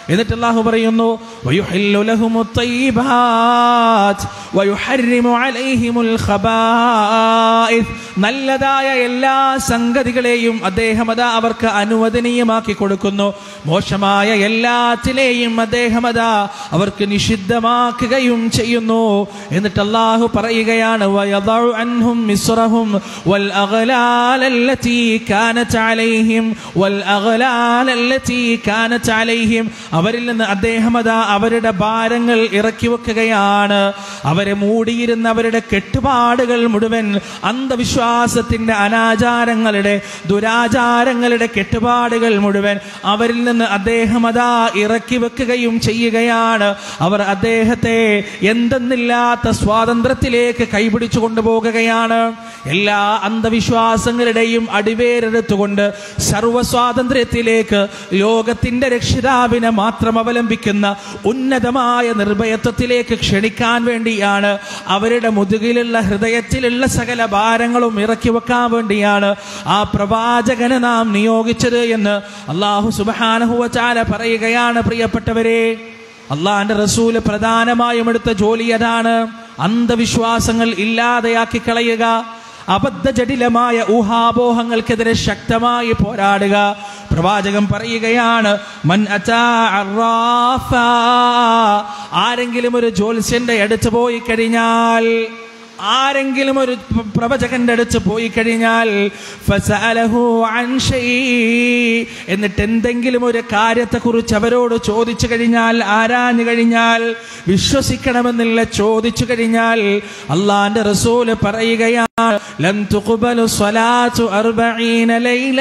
എന്നിട്ട് അള്ളാഹു പറയുന്നു "വയുഹില്ലു ലഹുമുത് തയ്യിബാത്ത് വയുഹർരിമു അലൈഹിമുൽ ഖബായിസ്." നല്ലതായ എല്ലാ സംഗതികളെയും അദ്ദേഹം അതാ അവർക്ക് അനുവദനീയമാക്കി കൊടുക്കുന്നു മോശമായ എല്ലാത്തിലെയും അദ്ദേഹം അതാ അവർക്ക് നിഷിദ്ധമാക്കുകയും ചെയ്യുന്നു എന്നിട്ട് അള്ളാഹു പറയുകയാണ് "വയദഉ അൻഹും മിസ്റഹും വൽ അഗ്ലാലല്ലതീ കാനത് അലൈഹിം വൽ അഗ്ലാലല്ലതീ കാനത് അലൈഹിം അവരിൽ നിന്ന് അദ്ദേഹം അതാ അവരുടെ ഭാരങ്ങൾ ഇറക്കി വെക്കുകയാണ് അവരെ മൂടിയിരുന്ന അവരുടെ കെട്ടുപാടുകൾ മുഴുവൻ അന്ധവിശ്വാസത്തിന്റെ അനാചാരങ്ങളുടെ ദുരാചാരങ്ങളുടെ കെട്ടുപാടുകൾ മുഴുവൻ അവരിൽ നിന്ന് അദ്ദേഹം അതാ ഇറക്കി വെക്കുകയും ചെയ്യുകയാണ് അവർ അദ്ദേഹത്തെ എന്തെന്നില്ലാത്ത സ്വാതന്ത്ര്യത്തിലേക്ക് കൈപിടിച്ചു കൊണ്ടുപോകുകയാണ് എല്ലാ അന്ധവിശ്വാസങ്ങളുടെയും അടിവേരെടുത്തുകൊണ്ട് സർവ സ്വാതന്ത്ര്യത്തിലേക്ക് ലോകത്തിന്റെ രക്ഷിതാവിനെ മാത്രം അവലംബിക്കുന്ന ഉന്നതമായ നിർഭയത്വത്തിലേക്ക് ക്ഷണിക്കാൻ വേണ്ടിയാണ് അവരുടെ മുതുകിലുള്ള ഹൃദയത്തിലുള്ള സകല ഭാരങ്ങളും ഇറക്കി വെക്കാൻ വേണ്ടിയാണ് ആ പ്രവാചകനെ നാം നിയോഗിച്ചത് എന്ന് അള്ളാഹു സുബാനഹുവചാല പറയുകയാണ് പ്രിയപ്പെട്ടവരെ അള്ളാഹിന്റെ റസൂല് പ്രധാനമായും എടുത്ത ജോലി അതാണ് അന്ധവിശ്വാസങ്ങൾ ഇല്ലാതെയാക്കി കളയുക അബദ്ധജടിലമായ ഊഹാപോഹങ്ങൾക്കെതിരെ ശക്തമായി പോരാടുക പ്രവാചകൻ പറയുകയാണ് മൻ അതാ അറാഫ. ആരെങ്കിലും ഒരു ജ്യോത്സ്യന്റെ അടുത്ത് പോയി കഴിഞ്ഞാൽ ആരെങ്കിലും ഒരു പ്ര- പ്രവചകന്റെ അടുത്ത് പോയി കഴിഞ്ഞാൽ ഫസഅലഹു അൻ ഷൈ. എന്നിട്ട് എന്തെങ്കിലും ഒരു കാര്യത്തെക്കുറിച്ച് അവരോട് ചോദിച്ചു കഴിഞ്ഞാൽ ആരാഞ്ഞു കഴിഞ്ഞാൽ വിശ്വസിക്കണമെന്നില്ല ചോദിച്ചു കഴിഞ്ഞാൽ അള്ളാന്റെ റസൂല് പറയുകയാണ് ലം തുഖ്ബലു സ്വലാത്തു അർബഈന ലൈല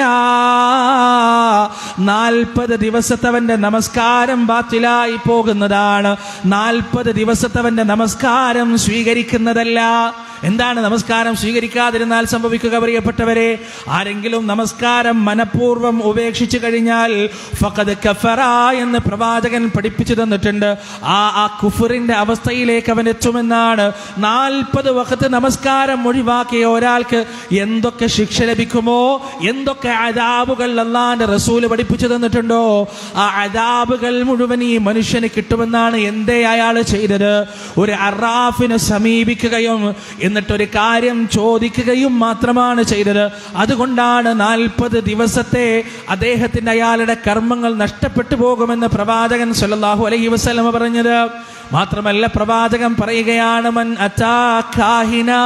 നാൽപ്പത് ദിവസത്തവന്റെ നമസ്കാരം ബാത്തിലായി പോകുന്നതാണ് നാൽപ്പത് ദിവസത്തവന്റെ നമസ്കാരം സ്വീകരിക്കുന്നതല്ല എന്താണ് നമസ്കാരം സ്വീകരിക്കാതിരുന്നാൽ സംഭവിക്കുക പ്രിയപ്പെട്ടവരെ ആരെങ്കിലും നമസ്കാരം മനഃപൂർവ്വം ഉപേക്ഷിച്ചു കഴിഞ്ഞാൽ ഫഖദ് കഫറ എന്ന് പ്രവാചകൻ പഠിപ്പിച്ചു തന്നിട്ടുണ്ട് ആ ആ കുഫറിന്റെ അവസ്ഥയിലേക്ക് അവൻ എത്തുമെന്നാണ് നാൽപ്പത് വഖത്ത് നമസ്കാരം ഒഴിവാക്കിയ ഒരാൾക്ക് എന്തൊക്കെ ശിക്ഷ ലഭിക്കുമോ എന്തൊക്കെ അതാബുകൾ അള്ളാന്റെ റസൂല് പഠിപ്പിച്ചു തന്നിട്ടുണ്ടോ ആ അതാബുകൾ മുഴുവൻ ഈ മനുഷ്യന് കിട്ടുമെന്നാണ് എന്തേ അയാൾ ചെയ്തത് ഒരു അറാഫിനെ സമീപിക്കുകയും എന്നിട്ടൊരു കാര്യം ചോദിക്കുകയും മാത്രമാണ് ചെയ്തത് അതുകൊണ്ടാണ് നാൽപ്പത് ദിവസത്തെ അദ്ദേഹത്തിന്റെ അയാളുടെ കർമ്മങ്ങൾ നഷ്ടപ്പെട്ടു പോകുമെന്ന് പ്രവാചകൻ സല്ലല്ലാഹു അലൈഹി വസല്ലമ പറഞ്ഞത് മാത്രമല്ല പ്രവാചകൻ പറയുകയാണ് മൻ അതാ കാഹിനാ.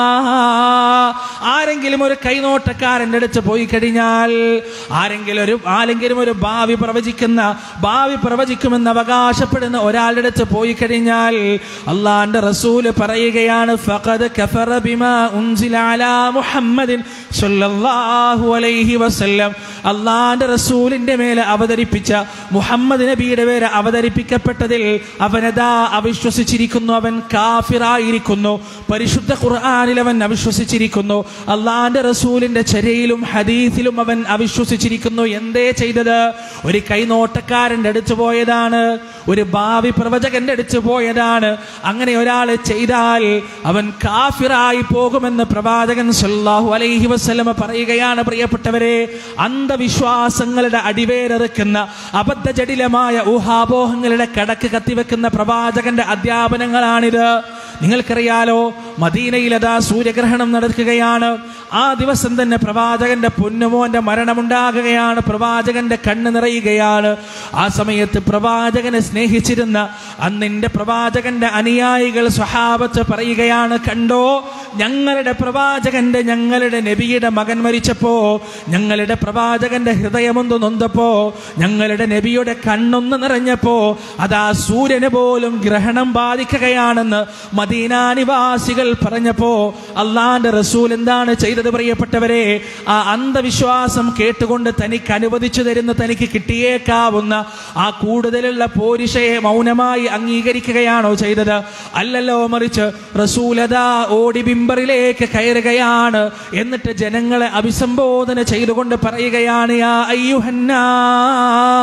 ആരെങ്കിലും ഒരു കൈനോട്ടക്കാരൻ്റെ അടുത്ത് പോയി കഴിഞ്ഞാൽ ആരെങ്കിലും ഒരു ആരെങ്കിലും ഒരു ഭാവി പ്രവചിക്കുന്ന ഭാവി പ്രവചിക്കുമെന്ന് അവകാശപ്പെടുന്ന ഒരാളുടെ അടുത്ത് പോയി കഴിഞ്ഞാൽ അള്ളാന്റെ റസൂല് പറയുകയാണ് ഫഖദ് കഫറ ബിമാ ഉൻസില അലാ മുഹമ്മദിൻ സ്വല്ലല്ലാഹു അലൈഹി വസല്ലം അള്ളാന്റെ റസൂലിന്റെ മേലെ അവതരിപ്പിച്ച മുഹമ്മദ് നബിയുടെ പേര് അവതരിപ്പിക്കപ്പെട്ടതിൽ അവനതാ അവിശ്വസിച്ചിരിക്കുന്നു അവൻ കാഫിറായിരിക്കുന്നു പരിശുദ്ധ ഖുർആനിൽ അവൻ അവിശ്വസിച്ചിരിക്കുന്നു അള്ളാന്റെ റസൂലിന്റെ ചര്യയിലും ഹദീസിലും അവൻ അവിശ്വസിച്ചിരിക്കുന്നു എന്തേ ചെയ്തത് ഒരു കൈനോട്ടക്കാരന്റെ അടുത്ത് പോയതാണ് ഒരു ഭാവി പ്രവചകന്റെ അടുത്ത് പോയതാണ് അങ്ങനെ ഒരാൾ ചെയ്താൽ അവൻ കാഫിറായി പോകുമെന്ന് പ്രവാചകൻ സല്ലല്ലാഹു അലൈഹി വസല്ലമ പറയുകയാണ് പ്രിയപ്പെട്ടവരെ അന്ധവിശ്വാസങ്ങളുടെ അടിവേരെറുക്കുന്ന അബദ്ധജടിലമായ ഊഹാപോഹങ്ങളുടെ കടക്ക് കത്തിവെക്കുന്ന പ്രവാചകന്റെ അധ്യാപനങ്ങളാണിത് നിങ്ങൾക്കറിയാലോ മദീനയിലതാ സൂര്യഗ്രഹണം നടക്കുകയാണ് ആ ദിവസം തന്നെ പ്രവാചകന്റെ പൊന്നുമോന്റെ മരണമുണ്ടാകുകയാണ് പ്രവാചകന്റെ കണ്ണ് നിറയുകയാണ് ആ സമയത്ത് പ്രവാചകനെ സ്നേഹിച്ചിരുന്ന അന്നിന്റെ പ്രവാചകന്റെ അനുയായികൾ സ്വഹാബത്ത് പറയുകയാണ് കണ്ടോ ഞങ്ങളുടെ പ്രവാചകന്റെ ഞങ്ങളുടെ നബിയുടെ മകൻ മരിച്ചപ്പോ ഞങ്ങളുടെ പ്രവാചകന്റെ ഹൃദയമൊന്ന് നൊന്തപ്പോ ഞങ്ങളുടെ നബിയുടെ കണ്ണൊന്ന് നിറഞ്ഞപ്പോ അതാ സൂര്യന് പോലും ഗ്രഹണം ബാധിക്കുകയാണെന്ന് മദീനാനിവാസികൾ പറഞ്ഞപ്പോ അള്ളാന്റെ റസൂൽ എന്താണ് ചെയ്തത് പ്രിയപ്പെട്ടവരെ ആ അന്ധവിശ്വാസം കേട്ടുകൊണ്ട് തനിക്ക് അനുവദിച്ചു തരുന്ന തനിക്ക് കിട്ടിയേക്കാവുന്ന ആ കൂടുതലുള്ള പോരിശയെ മൗനമായി അംഗീകരിക്കുകയാണോ ചെയ്തത് അല്ലല്ലോ മറിച്ച് റസൂലത ഓടി ബിംബറിലേക്ക് കയറുകയാണ് എന്നിട്ട് ജനങ്ങളെ അഭിസംബോധന ചെയ്തുകൊണ്ട് പറയുകയാണ് യാ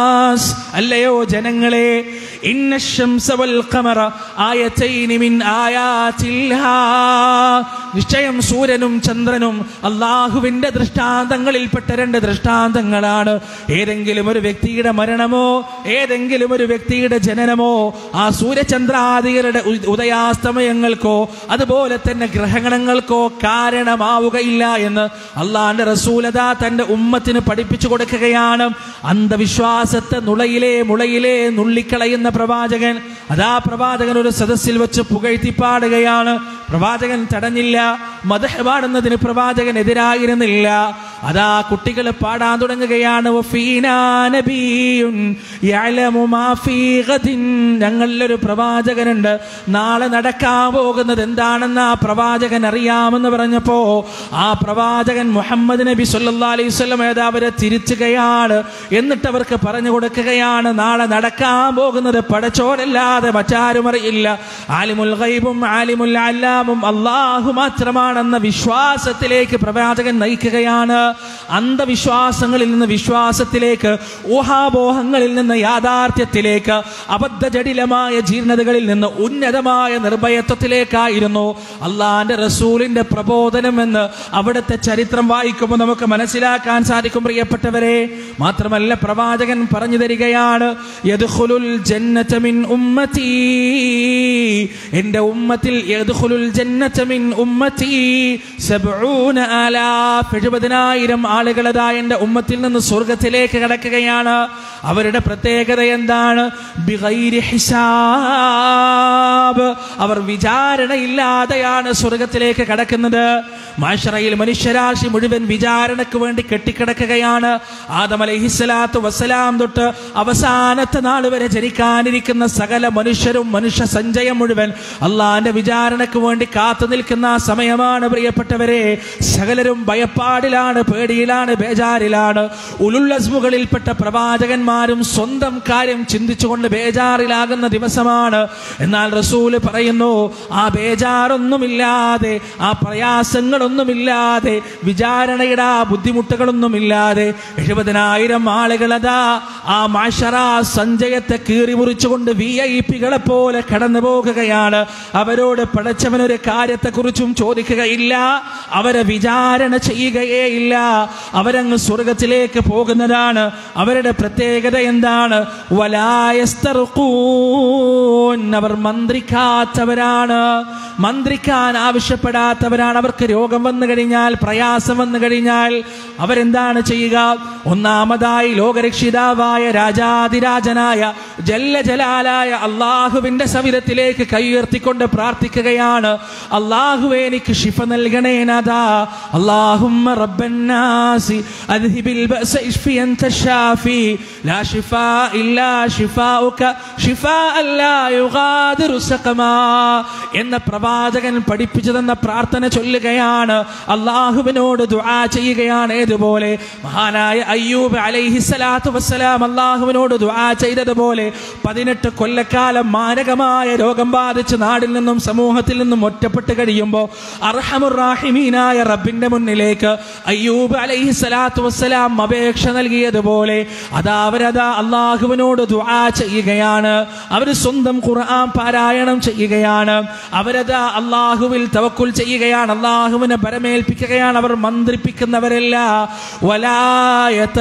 അയ്യുഹന്നാസ് അല്ലയോ ജനങ്ങളെ ഇന്ന الشمس والقمر آيتين من آيات ആയാത്തില്ലാ നിശ്ചയം സൂര്യനും ചന്ദ്രനും അള്ളാഹുവിന്റെ ദൃഷ്ടാന്തങ്ങളിൽപ്പെട്ട രണ്ട് ദൃഷ്ടാന്തങ്ങളാണ് ഏതെങ്കിലും ഒരു വ്യക്തിയുടെ മരണമോ ഏതെങ്കിലും ഒരു വ്യക്തിയുടെ ജനനമോ ആ സൂര്യചന്ദ്രാദികളുടെ ഉ- ഉദയാസ്തമയങ്ങൾക്കോ അതുപോലെ തന്നെ ഗ്രഹണങ്ങൾക്കോ കാരണമാവുകയില്ല എന്ന് അള്ളാന്റെ റസൂലത തന്റെ ഉമ്മത്തിന് പഠിപ്പിച്ചു കൊടുക്കുകയാണ് അന്ധവിശ്വാസത്തെ നുളയിലെ മുളയിലെ നുള്ളിക്കളയുന്ന പ്രവാചകൻ അതാ പ്രവാചകൻ ഒരു സദസ്സിൽ വെച്ച് പുകഴ്ത്തി പാടുകയാണ് പ്രവാചകൻ തടഞ്ഞില്ല മദഹ് പാടുന്നതിന് പ്രവാചകൻ എതിരായിരുന്നില്ല അതാ കുട്ടികൾ പാടാൻ തുടങ്ങുകയാണ് വഫീനാ നബിയുൻ യഅലമു മാ ഫീ ഗദിൻ. ഞങ്ങളിലൊരു പ്രവാചകനുണ്ട് നാളെ നടക്കാൻ പോകുന്നത് എന്താണെന്ന് ആ പ്രവാചകൻ അറിയാമെന്ന് പറഞ്ഞപ്പോ ആ പ്രവാചകൻ മുഹമ്മദ് നബി സല്ലല്ലാഹു അലൈഹി വസല്ലം ഏതാ അവരെ തിരിച്ചുകയാണ് എന്നിട്ട് അവർക്ക് പറഞ്ഞു കൊടുക്കുകയാണ് നാളെ നടക്കാൻ പോകുന്നത് പടച്ചോരല്ലാതെ മറ്റാരും അറിയില്ല ആലിമുൽ ഗൈബും ആലിമുൽ അല്ലാമും അള്ളാഹു മാത്രമാണെന്ന വിശ്വാസത്തിലേക്ക് പ്രവാചകൻ നയിക്കുകയാണ് അന്ധവിശ്വാസങ്ങളിൽ നിന്ന് വിശ്വാസത്തിലേക്ക് ഊഹാപോഹങ്ങളിൽ നിന്ന് യാഥാർത്ഥ്യത്തിലേക്ക് അബദ്ധജടിലമായ ജീർണതകളിൽ നിന്ന് ഉന്നതമായ നിർഭയത്വത്തിലേക്കായിരുന്നു അള്ളാന്റെ റസൂലിന്റെ പ്രബോധനം എന്ന് അവിടുത്തെ ചരിത്രം വായിക്കുമ്പോൾ നമുക്ക് മനസ്സിലാക്കാൻ സാധിക്കും പ്രിയപ്പെട്ടവരെ മാത്രമല്ല പ്രവാചകൻ പറഞ്ഞു തരികയാണ് യദ്ഖുലുൽ ജന്നത മിൻ ഉമ്മത്തി എന്റെ ഉമ്മത്തിൽ യദ്ഖുലുൽ ജന്നത മിൻ ഉമ്മത്തി സബ്ഊന ആലാഫ് എഴുപതിനായിരം ആളുകൾ അതാ എന്റെ ഉമ്മത്തിൽ നിന്ന് സ്വർഗത്തിലേക്ക് കടക്കുകയാണ് അവരുടെ പ്രത്യേകത എന്താണ് ബിഗൈരി ഹിസാബ് അവർ വിചാരണയില്ലാതെയാണ് സ്വർഗത്തിലേക്ക് കടക്കുന്നത് മാഷറയിൽ മനുഷ്യരാശി മുഴുവൻ വിചാരണയ്ക്ക് വേണ്ടി കെട്ടിക്കിടക്കുകയാണ് ആദം അലൈഹിസ്സലാത്തു വസ്സലാം തൊട്ട് അവസാനത്തെ നാൾ വരെ ജനിക്കാനിരിക്കുന്ന സകല മനുഷ്യരും മനുഷ്യ സഞ്ചയം മുഴുവൻ അള്ളാന്റെ വിചാരണയ്ക്ക് വേണ്ടി കാത്തു നിൽക്കുന്ന ആ സമയമാണ് പ്രിയപ്പെട്ടവരെ സകലരും ഭയപ്പാടിലാണ് പേടിയിലാണ് ബേജാറിലാണ് ഉലുല്ലസ്മുകളിൽപ്പെട്ട പ്രവാചകന്മാരും സ്വന്തം കാര്യം ചിന്തിച്ചുകൊണ്ട് ബേജാറിലാകുന്ന ദിവസമാണ് എന്നാൽ റസൂല് പറയുന്നു ആ ബേജാറൊന്നുമില്ലാതെ ആ പ്രയാസങ്ങളൊന്നുമില്ലാതെ വിചാരണയുടെ ആ ബുദ്ധിമുട്ടുകളൊന്നുമില്ലാതെ എഴുപതിനായിരം ആളുകളതാ ആ മാഷറ സഞ്ചയത്തെ കീറി മുറിച്ചുകൊണ്ട് വി ഐ പികളെ പോലെ കടന്നു പോകുകയാണ് അവരോട് പടച്ചവനൊരു കാര്യത്തെക്കുറിച്ചും ചോദിക്കുകയില്ല അവരെ വിചാരണ ചെയ്യുകയേ ഇല്ല അവരങ്ങ് സ്വർഗത്തിലേക്ക് പോകുന്നതാണ് അവരുടെ പ്രത്യേകത എന്താണ് വലായസ്തർഖൂൻ. അവർ മന്ത്രിക്കാത്തവരാണ് മന്ത്രിക്കാൻ ആവശ്യപ്പെടാത്തവരാണ് അവർക്ക് രോഗം വന്നു കഴിഞ്ഞാൽ പ്രയാസം വന്നു കഴിഞ്ഞാൽ അവരെന്താണ് ചെയ്യുക ഒന്നാമതായി ലോകരക്ഷിതാവായ രാജാതിരാജനായ ജല്ല ജലാലായ അള്ളാഹുവിന്റെ സവിധത്തിലേക്ക് കൈയുയർത്തിക്കൊണ്ട് പ്രാർത്ഥിക്കുകയാണ് അള്ളാഹുവെ എനിക്ക് ശിഫ നൽകണേ നാഥാ اللهم رب الناس اذهب البأس اشفي انت الشافي لا شفاء الا شفاؤك شفاء لا يغادر سقما എന്ന പ്രവാചകൻ പഠിപ്പിച്ചു തന്ന പ്രാർത്ഥന ചൊല്ലുകയാണ് അള്ളാഹുവിനോട് ദുആ ചെയ്യുകയാണ് ഏതുപോലെ മഹാനായ അയ്യൂബ് അലൈഹി സ്വലാത്തു വസ്സലാം അള്ളാഹുവിനോട് ദുആ ചെയ്തതുപോലെ പതിനെട്ട് കൊല്ലക്കാലം മാരകമായ രോഗം ബാധിച്ച് നാടിൽ നിന്നും സമൂഹത്തിൽ നിന്നും ഒറ്റപ്പെട്ട് കഴിയുമ്പോൾ അർഹമുറാഹിമീനായ റബ്ബിന്റെ മുന്നിലേക്ക് അയ്യൂബ് അലൈഹി സ്വലാത്തു വസ്സലാം അപേക്ഷ നൽകിയതുപോലെ അതാ അവരതാ അള്ളാഹുവിനോട് ദുആ ചെയ്യുകയാണ് അവർ സ്വന്തം ഖുർആൻ പാരായണം ചെയ്യുകയാണ് അവരതാ അള്ളാഹുവിൽ തവക്കുൽ ചെയ്യുകയാണ് അള്ളാഹുവിനെ പരമേൽപ്പിക്കുകയാണ് അവർ മന്ത്രിപ്പിക്കുന്നവരല്ല വലായത്ത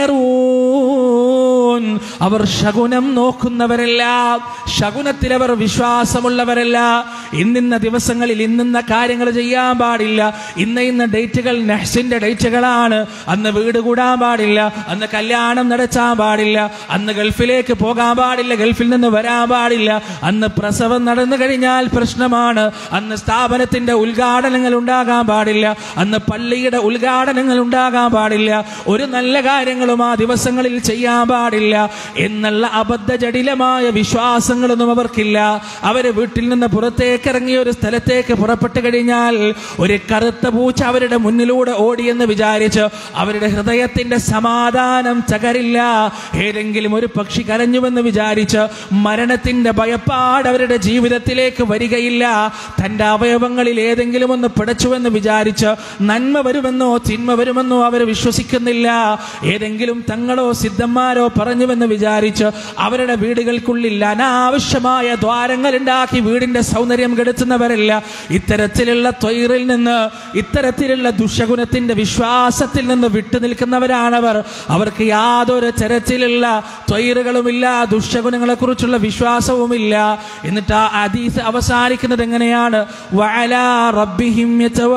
അവർ ശകുനം നോക്കുന്നവരല്ല ശകുനത്തിൽ അവർ വിശ്വാസമുള്ളവരല്ല ഇന്നിന്ന ദിവസങ്ങളിൽ ഇന്നിന്ന കാര്യങ്ങൾ ചെയ്യാൻ പാടില്ല ഇന്ന ഇന്ന ഡേറ്റുകൾ നെഹ്സിന്റെ ഡേറ്റുകളാണ് അന്ന് വീട് കൂടാൻ പാടില്ല അന്ന് കല്യാണം നടത്താൻ പാടില്ല അന്ന് ഗൾഫിലേക്ക് പോകാൻ പാടില്ല ഗൾഫിൽ നിന്ന് വരാൻ പാടില്ല അന്ന് പ്രസവം നടന്നു കഴിഞ്ഞാൽ പ്രശ്നമാണ് അന്ന് സ്ഥാപനത്തിന്റെ ഉദ്ഘാടനങ്ങൾ ഉണ്ടാകാൻ പാടില്ല അന്ന് പള്ളിയുടെ ഉദ്ഘാടനങ്ങൾ ഉണ്ടാകാൻ പാടില്ല ഒരു നല്ല കാര്യങ്ങളും ആ ദിവസങ്ങളിൽ ചെയ്യാൻ പാടില്ല എന്നുള്ള അബദ്ധജടിലമായ വിശ്വാസങ്ങളൊന്നും അവർക്കില്ല അവര് വീട്ടിൽ നിന്ന് പുറത്തേക്ക് ഇറങ്ങി ഒരു സ്ഥലത്തേക്ക് പുറപ്പെട്ടു കഴിഞ്ഞാൽ ഒരു കറുത്ത പൂച്ച അവരുടെ മുന്നിലൂടെ ഓടിയെന്ന് വിചാരിച്ച് അവരുടെ ഹൃദയത്തിന്റെ സമാധാനം തകരില്ല ഏതെങ്കിലും ഒരു പക്ഷി കരഞ്ഞുവെന്ന് വിചാരിച്ച് മരണത്തിന്റെ ഭയപ്പാട് അവരുടെ ജീവിതത്തിലേക്ക് വരികയില്ല തന്റെ അവയവങ്ങളിൽ ഏതെങ്കിലും ഒന്ന് പിടച്ചുവെന്ന് വിചാരിച്ച് നന്മ വരുമെന്നോ തിന്മ വരുമെന്നോ അവർ വിശ്വസിക്കുന്നില്ല ഏതെങ്കിലും തങ്ങളോ സിദ്ധന്മാരോ പറഞ്ഞുവെന്ന് വിചാരിച്ച് അവരുടെ വീടുകൾക്കുള്ളിൽ അനാവശ്യമായ ദ്വാരങ്ങൾ ഉണ്ടാക്കി വീടിന്റെ സൗന്ദര്യം ഹൃദയം കെടുത്തുന്നവരല്ല ഇത്തരത്തിലുള്ള ത്വയറിൽ നിന്ന് ഇത്തരത്തിലുള്ള ദുഷഗുണത്തിന്റെ വിശ്വാസത്തിൽ നിന്ന് വിട്ടു നിൽക്കുന്നവരാണവർ അവർക്ക് യാതൊരു തരത്തിലുള്ള ത്വയറുകളുമില്ല ദുഷഗുണങ്ങളെ കുറിച്ചുള്ള വിശ്വാസവുമില്ല എന്നിട്ട് ആ ഹദീസ് അവസാനിക്കുന്നത് എങ്ങനെയാണ് വഅലാ റബ്ബിഹിം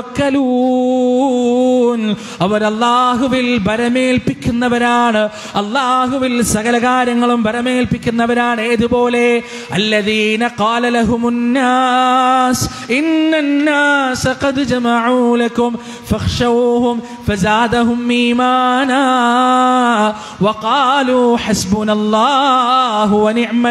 യതവക്കലൂൻ അവർ അള്ളാഹുവിൽ ബരമേൽപ്പിക്കുന്നവരാണ് അള്ളാഹുവിൽ സകല കാര്യങ്ങളും ബരമേൽപ്പിക്കുന്നവരാണ് ഏതുപോലെ അല്ലദീന قال لهم الناس إن الناس قد جمعوا لكم فاخشوهم فزادهم إيمانا وقالوا حسبنا الله ونعم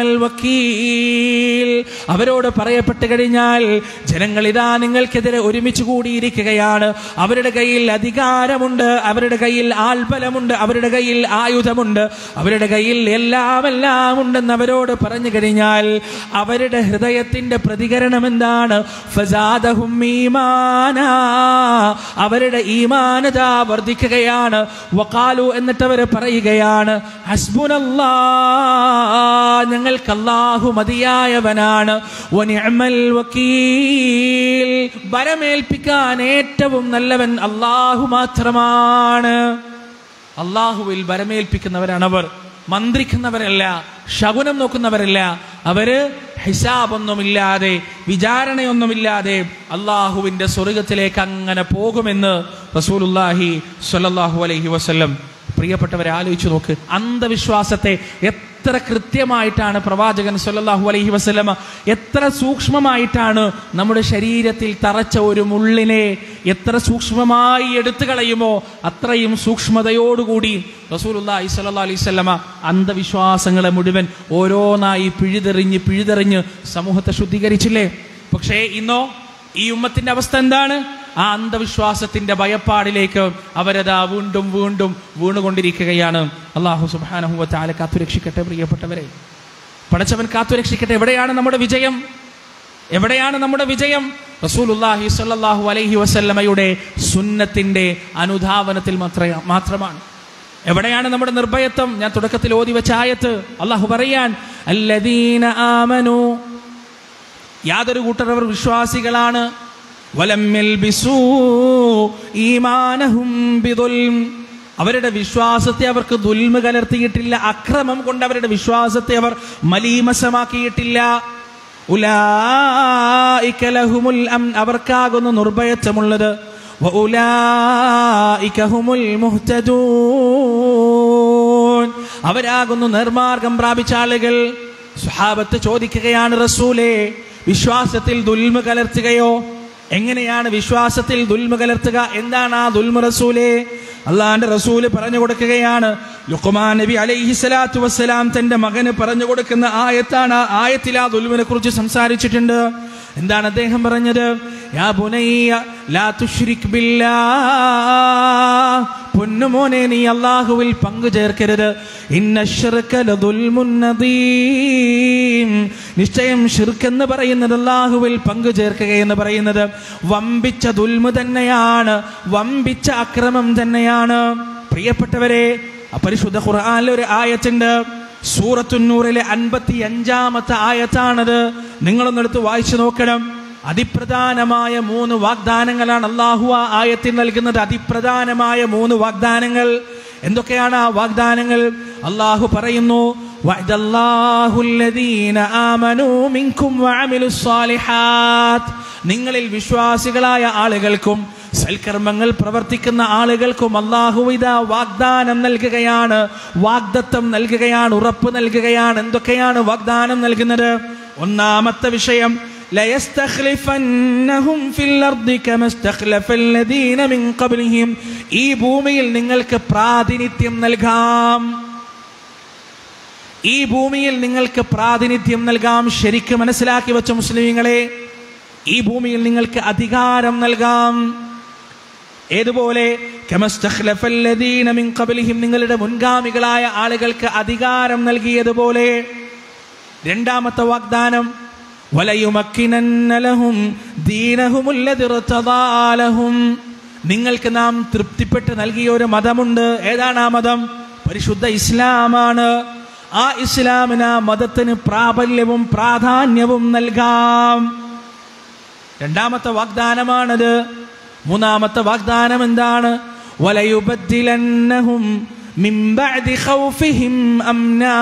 الوكيل അവരോട് പറയപ്പെട്ട് കഴിഞ്ഞാൽ ജനങ്ങൾ ഇതാ നിങ്ങൾക്കെതിരെ ഒരുമിച്ച് കൂടിയിരിക്കുകയാണ് അവരുടെ കയ്യിൽ അധികാരമുണ്ട് അവരുടെ കയ്യിൽ ആൽബലമുണ്ട് അവരുടെ കയ്യിൽ ആയുധമുണ്ട് അവരുടെ കയ്യിൽ എല്ലാം എല്ലാം ഉണ്ടെന്ന് അവരോട് പറഞ്ഞു കഴിഞ്ഞാൽ അവരുടെ ഹൃദയത്തിന്റെ പ്രതികരണം എന്താണ് ഫസാദഹും ഈമാനാ. അവരുടെ ഈമാനത വർദ്ധിക്കുകയാണ് വക്കാലു എന്നിട്ട് അവർ പറയുകയാണ് ഹസ്ബുനല്ലാ ഞങ്ങൾക്ക് അല്ലാഹു മതിയായവനാണ് വനിഅമൽ വക്കീൽ ബരമേൽപ്പിക്കാൻ ഏറ്റവും നല്ലവൻ അല്ലാഹു മാത്രമാണ് അള്ളാഹുവിൽ ബരമേൽപ്പിക്കുന്നവരാണ് അവർ മന്ത്രിക്കുന്നവരല്ല ശകുനം നോക്കുന്നവരല്ല അവര് ഹിസാബൊന്നുമില്ലാതെ വിചാരണയൊന്നുമില്ലാതെ അള്ളാഹുവിന്റെ സ്വർഗത്തിലേക്ക് അങ്ങനെ പോകുമെന്ന് റസൂലുല്ലാഹി സ്വല്ലല്ലാഹു അലൈഹി വസല്ലം പ്രിയപ്പെട്ടവരെ ആലോചിച്ചു നോക്ക് അന്ധവിശ്വാസത്തെ എത്ര കൃത്യമായിട്ടാണ് പ്രവാചകൻ സല്ലല്ലാഹു അലൈഹി വസല്ലമ എത്ര സൂക്ഷ്മമായിട്ടാണ് നമ്മുടെ ശരീരത്തിൽ തറച്ച ഒരു മുള്ളിനെ എത്ര സൂക്ഷ്മമായി എടുത്തു കളയുമോ അത്രയും സൂക്ഷ്മതയോടുകൂടി റസൂലുള്ളാഹി സ്വല്ലല്ലാഹു അലൈഹി വസല്ലമ അന്ധവിശ്വാസങ്ങളെ മുഴുവൻ ഓരോന്നായി പിഴുതെറിഞ്ഞ് പിഴുതെറിഞ്ഞ് സമൂഹത്തെ ശുദ്ധീകരിച്ചില്ലേ പക്ഷേ ഇന്നോ ഈ ഉമ്മത്തിന്റെ അവസ്ഥ എന്താണ് ആ അന്ധവിശ്വാസത്തിന്റെ ഭയപ്പാടിലേക്ക് അവരതാ വീണ്ടും വീണ്ടും വീണുകൊണ്ടിരിക്കുകയാണ് അള്ളാഹു സുബാനഹുവ ചാല കാത്തുരക്ഷിക്കട്ടെ പ്രിയപ്പെട്ടവരെ പടച്ചവൻ കാത്തുരക്ഷിക്കട്ടെ എവിടെയാണ് നമ്മുടെ വിജയം എവിടെയാണ് നമ്മുടെ വിജയം റസൂലുല്ലാഹി സ്വല്ലല്ലാഹു അലൈഹി വസല്ലമയുടെ സുന്നത്തിന്റെ അനുധാവനത്തിൽ മാത്ര മാത്രമാണ് എവിടെയാണ് നമ്മുടെ നിർഭയത്വം ഞാൻ തുടക്കത്തിൽ ഓതി വെച്ച ആയത്ത് അള്ളാഹു പറയാൻ അല്ലദീന ആമനു യാതൊരു കൂട്ടർ അവർ വിശ്വാസികളാണ് വലം യൽബിസൂ ഈമാനഹും ബിദുൽം. അവരുടെ വിശ്വാസത്തെ അവർക്ക് ദുൽമ കലർത്തിയിട്ടില്ല അക്രമം കൊണ്ട് അവരുടെ വിശ്വാസത്തെ അവർ മലീമസമാക്കിയിട്ടില്ല ഉലായിക ലഹുമുൽ അംൻ. അവർക്കാകുന്നു നിർഭയത്വമുള്ളത് വഉലായിക ഹുമുൽ മുഹ്തദൂൻ. അവരാകുന്നു നിർമാർഗം പ്രാപിച്ച ആളുകൾ സ്വഹാബത്ത് ചോദിക്കുകയാണ് റസൂലേ വിശ്വാസത്തിൽ ദുൽമ കലർത്തുകയോ എങ്ങനെയാണ് വിശ്വാസത്തിൽ ദുൽമ കലർത്തുക എന്താണ് ആ ദുൽമ റസൂലേ അള്ളാന്റെ റസൂല് പറഞ്ഞു കൊടുക്കുകയാണ് ലുക്കുമാൻ നബി അലൈഹി സ്വലാത്തു വസ്സലാം തന്റെ മകന് പറഞ്ഞു കൊടുക്കുന്ന ആയത്താണ് ആ ആയത്തിൽ ആ ദുൽമിനെ കുറിച്ച് സംസാരിച്ചിട്ടുണ്ട് എന്താണ് അദ്ദേഹം പറഞ്ഞത് യാ ബുനയ്യ ലാ തുശ്രിക് ബില്ലാ പൊന്നുമോനെ നീ അള്ളാഹുവിൽ പങ്കു ചേർക്കരുത് ഇന്ന ശിർക ലദുൽമുൻ നദീം. നിശ്ചയം ഷിർക്ക് എന്ന് പറയുന്നത് അള്ളാഹുവിൽ പങ്കു ചേർക്കുക എന്ന് പറയുന്നത് വമ്പിച്ച ദുൽമു തന്നെയാണ് വമ്പിച്ച അക്രമം തന്നെയാണ് പ്രിയപ്പെട്ടവരെ പരിശുദ്ധ ഖുർആനിലെ ഒരു ആയത്തുണ്ട് സൂറത്തുന്നൂറിലെ അൻപത്തി അഞ്ചാമത്തെ ആയത്താണത് നിങ്ങളൊന്നെടുത്ത് വായിച്ചു നോക്കണം അതിപ്രധാനമായ മൂന്ന് വാഗ്ദാനങ്ങളാണ് അള്ളാഹു ആ ആയത്തിൽ നൽകുന്നത് അതിപ്രധാനമായ മൂന്ന് വാഗ്ദാനങ്ങൾ എന്തൊക്കെയാണ് ആ വാഗ്ദാനങ്ങൾ അള്ളാഹു പറയുന്നു "വഅദല്ലാഹു الذين آمنوا منكم وعملوا الصالحات." നിങ്ങളിൽ വിശ്വാസികളായ ആളുകൾക്കും സൽക്കർമ്മങ്ങൾ പ്രവർത്തിക്കുന്ന ആളുകൾക്കും അള്ളാഹു ഇതാ വാഗ്ദാനം നൽകുകയാണ് വാഗ്ദത്തം നൽകുകയാണ് ഉറപ്പ് നൽകുകയാണ് എന്തൊക്കെയാണ് വാഗ്ദാനം നൽകുന്നത് ഒന്നാമത്തെ വിഷയം ലയസ്തഖ്ലിഫന്നഹും ഫിൽ അർദി കമ ഇസ്തഖ്ലഫൽ ലദീന മിൻ ഖബ്ലിഹിം ഈ ഭൂമിയിൽ നിങ്ങൾക്ക് പ്രാതിനിധ്യം നൽകാം ഈ ഭൂമിയിൽ നിങ്ങൾക്ക് പ്രാതിനിധ്യം നൽകാം ശരിക്കും മനസ്സിലാക്കി വെച്ച മുസ്ലിമീങ്ങളെ ഈ ഭൂമിയിൽ നിങ്ങൾക്ക് അധികാരം നൽകാം ഏതുപോലെ കമസ്തഖ്ലഫൽ ലദീന മിൻ ഖബ്ലിഹിം നിങ്ങളുടെ മുൻഗാമികളായ ആളുകൾക്ക് അധികാരം നൽകിയതുപോലെ രണ്ടാമത്തെ വാഗ്ദാനം വലയുമക്കിനന്ന ലഹും ദീനഹുമുല്ലദി ഇർതദാ ലഹും നിങ്ങൾക്ക് നാം തൃപ്തിപ്പെട്ട് നൽകിയ ഒരു മതമുണ്ട് ഏതാണ് ആ മതം പരിശുദ്ധ ഇസ്ലാമാണ് ആ ഇസ്ലാമിന് ആ മതത്തിന് പ്രാബല്യവും പ്രാധാന്യവും നൽകാം രണ്ടാമത്തെ വാഗ്ദാനമാണത് മൂന്നാമത്തെ വാഗ്ദാനം എന്താണ് വലയുബദ്ദിലന്നഹും മിൻ ബഅദി ഖൗഫിഹിം അംനാ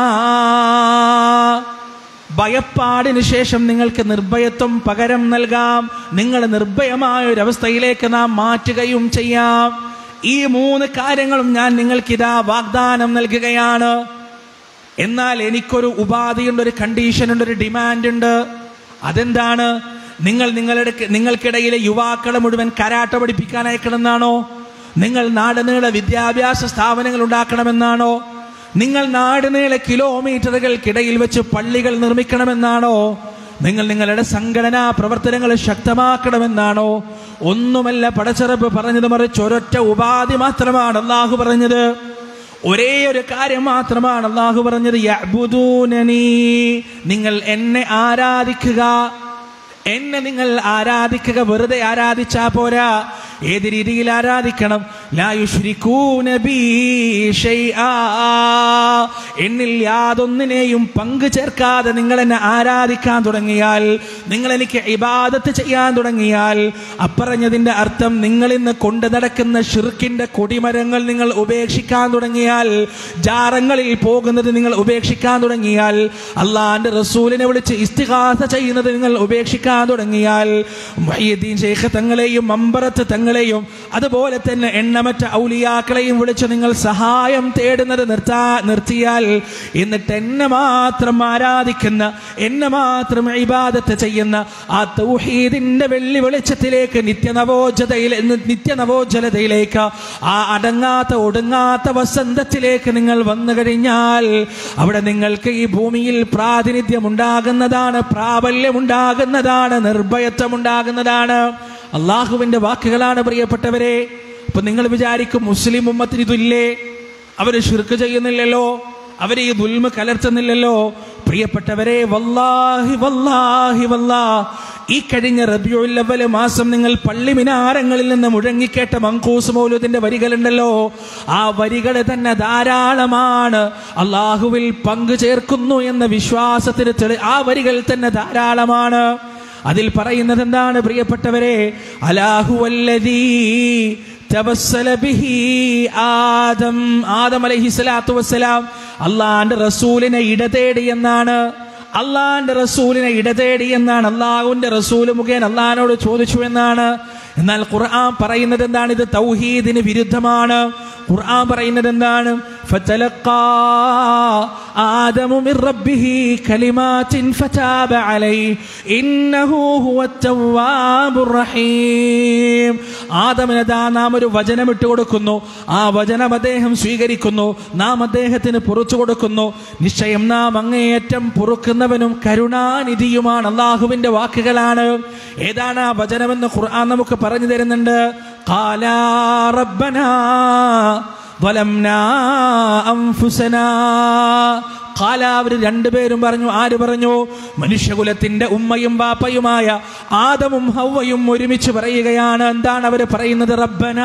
ഭയപ്പാടിന് ശേഷം നിങ്ങൾക്ക് നിർഭയത്വം പകരം നൽകാം നിങ്ങൾ നിർഭയമായ ഒരു അവസ്ഥയിലേക്ക് നാം മാറ്റുകയും ചെയ്യാം ഈ മൂന്ന് കാര്യങ്ങളും ഞാൻ നിങ്ങൾക്കിതാ വാഗ്ദാനം നൽകുകയാണ് എന്നാൽ എനിക്കൊരു ഉപാധിയുണ്ട് ഒരു കണ്ടീഷൻ ഉണ്ട് ഒരു ഡിമാൻഡ് ഉണ്ട് അതെന്താണ് നിങ്ങൾ നിങ്ങളുടെ നിങ്ങൾക്കിടയിലെ യുവാക്കളെ മുഴുവൻ കരാട്ട പഠിപ്പിക്കാൻ അയക്കണമെന്നാണോ നിങ്ങൾ നാടുനീളെ വിദ്യാഭ്യാസ സ്ഥാപനങ്ങൾ ഉണ്ടാക്കണമെന്നാണോ നിങ്ങൾ നാടുനീളെ കിലോമീറ്ററുകൾക്കിടയിൽ വെച്ച് പള്ളികൾ നിർമ്മിക്കണമെന്നാണോ നിങ്ങൾ നിങ്ങളുടെ സംഘടനാ പ്രവർത്തനങ്ങൾ ശക്തമാക്കണമെന്നാണോ ഒന്നുമല്ല പടച്ചെറുപ്പ് പറഞ്ഞത് മറിച്ച് ഒരൊറ്റ ഉപാധി മാത്രമാണ് അള്ളാഹു പറഞ്ഞത് ഒരേ ഒരു കാര്യം മാത്രമാണ് അള്ളാഹു പറഞ്ഞത് യഅ്ബുദൂനനീ. നിങ്ങൾ എന്നെ ആരാധിക്കുക എന്നെ നിങ്ങൾ ആരാധിക്കുക വെറുതെ ആരാധിച്ചാ പോരാ ഏത് രീതിയിൽ ആരാധിക്കണം ലാ യുശ്രികൂന ബീ ഷൈആ. എന്നിൽ യാതൊന്നിനെയും പങ്കു ചേർക്കാതെ നിങ്ങൾ എന്നെ ആരാധിക്കാൻ തുടങ്ങിയാൽ നിങ്ങൾ എനിക്ക് ഇബാദത്ത് ചെയ്യാൻ തുടങ്ങിയാൽ അപ്പറഞ്ഞതിന്റെ അർത്ഥം നിങ്ങൾ ഇന്ന് കൊണ്ടു നടക്കുന്ന ഷിർക്കിന്റെ കൊടിമരങ്ങൾ നിങ്ങൾ ഉപേക്ഷിക്കാൻ തുടങ്ങിയാൽ ജാറങ്ങളിൽ പോകുന്നത് നിങ്ങൾ ഉപേക്ഷിക്കാൻ തുടങ്ങിയാൽ അള്ളാന്റെ റസൂലിനെ വിളിച്ച് ഇസ്തിഹാസ ചെയ്യുന്നത് നിങ്ങൾ ഉപേക്ഷിക്കാൻ തുടങ്ങിയാൽ മുഹയ്യദ്ദീൻ ശേഖ് തങ്ങളെയും മമ്പറത്ത് തങ്ങളെയും അതുപോലെ തന്നെ എണ്ണമറ്റ ഔലിയാക്കളെയും വിളിച്ച് നിങ്ങൾ സഹായം തേടുന്നത് നിർത്താ നിർത്തിയാൽ എന്നിട്ട് എന്നെ മാത്രം ആരാധിക്കുന്ന എന്നെ മാത്രം ഇബാദത്ത് ചെയ്യുന്ന ആ തൗഹീദിന്റെ വെള്ളി വെളിച്ചത്തിലേക്ക് നിത്യനവോജതയിൽ നിത്യനവോജ്വലതയിലേക്ക് ആ അടങ്ങാത്ത ഒടുങ്ങാത്ത വസന്തത്തിലേക്ക് നിങ്ങൾ വന്നു കഴിഞ്ഞാൽ അവിടെ നിങ്ങൾക്ക് ഈ ഭൂമിയിൽ പ്രാതിനിധ്യം ഉണ്ടാകുന്നതാണ് പ്രാബല്യം ഉണ്ടാകുന്നതാണ് നിർഭയത്വം ഉണ്ടാകുന്നതാണ് അള്ളാഹുവിന്റെ വാക്കുകളാണ് പ്രിയപ്പെട്ടവരെ അപ്പൊ നിങ്ങൾ വിചാരിക്കും മുസ്ലിം ഉമ്മത്തിന് ഇതില്ലേ അവര് ശിർക്ക് ചെയ്യുന്നില്ലല്ലോ അവര് ഈ ദുൽമ കലർത്തുന്നില്ലല്ലോ പ്രിയപ്പെട്ടവരെ വല്ലാഹി വല്ലാഹി വല്ലാ ഈ കഴിഞ്ഞ റബിയുല്ലവല് മാസം നിങ്ങൾ പള്ളി മിനാരങ്ങളിൽ നിന്ന് മുഴങ്ങിക്കേട്ട മങ്കൂസ് മൗലൂദിന്റെ വരികളുണ്ടല്ലോ ആ വരികൾ തന്നെ ധാരാളമാണ് അള്ളാഹുവിൽ പങ്കു ചേർക്കുന്നു എന്ന വിശ്വാസത്തിന് തെളി ആ വരികൾ തന്നെ ധാരാളമാണ് അതിൽ പറയുന്നത് എന്താണ് പ്രിയപ്പെട്ടവരെ അലാഹുവല്ലദീ തവസ്സല ബിഹി ആദം ആദം അലൈഹി സ്വലാത്തു വസ്സലാം അള്ളാന്റെ റസൂലിനെ ഇടതേടി എന്നാണ് അള്ളാന്റെ റസൂലിനെ ഇടതേടി എന്നാണ് അള്ളാഹുവിന്റെ റസൂല് മുഖേന അള്ളഹാനോട് ചോദിച്ചു എന്നാണ് എന്നാൽ ഖുർആൻ പറയുന്നത് എന്താണ് ഇത് തൗഹീദിന് വിരുദ്ധമാണ് ഖുർആൻ പറയുന്നത് എന്താണ് فتلقى آدم من ربه كلمات فتاب عليه إنه هو التواب الرحيم ആദമിന് ദാ നാം ഒരു വചനം ഇട്ട് കൊടുക്കുന്നു ആ വചനം അദ്ദേഹം സ്വീകരിക്കുന്നു നാം അദ്ദേഹത്തിന് പുറത്തു കൊടുക്കുന്നു നിശ്ചയം നാം അങ്ങേയറ്റം പൊറുക്കുന്നവനും കരുണാനിധിയുമാണ് അള്ളാഹുവിന്റെ വാക്കുകളാണ് ഏതാണ് ആ വചനമെന്ന് ഖുർആൻ നമുക്ക് പറഞ്ഞു തരുന്നുണ്ട് കാലാ റബ്ബനാ ظلمنا أنفسنا ഖാല അവർ രണ്ടുപേരും പറഞ്ഞു ആര് പറഞ്ഞു മനുഷ്യകുലത്തിന്റെ ഉമ്മയും ബാപ്പയുമായ ആദമും ഹവ്വയും ഒരുമിച്ച് പറയുകയാണ് എന്താണ് അവർ പറയുന്നത് റബ്ബന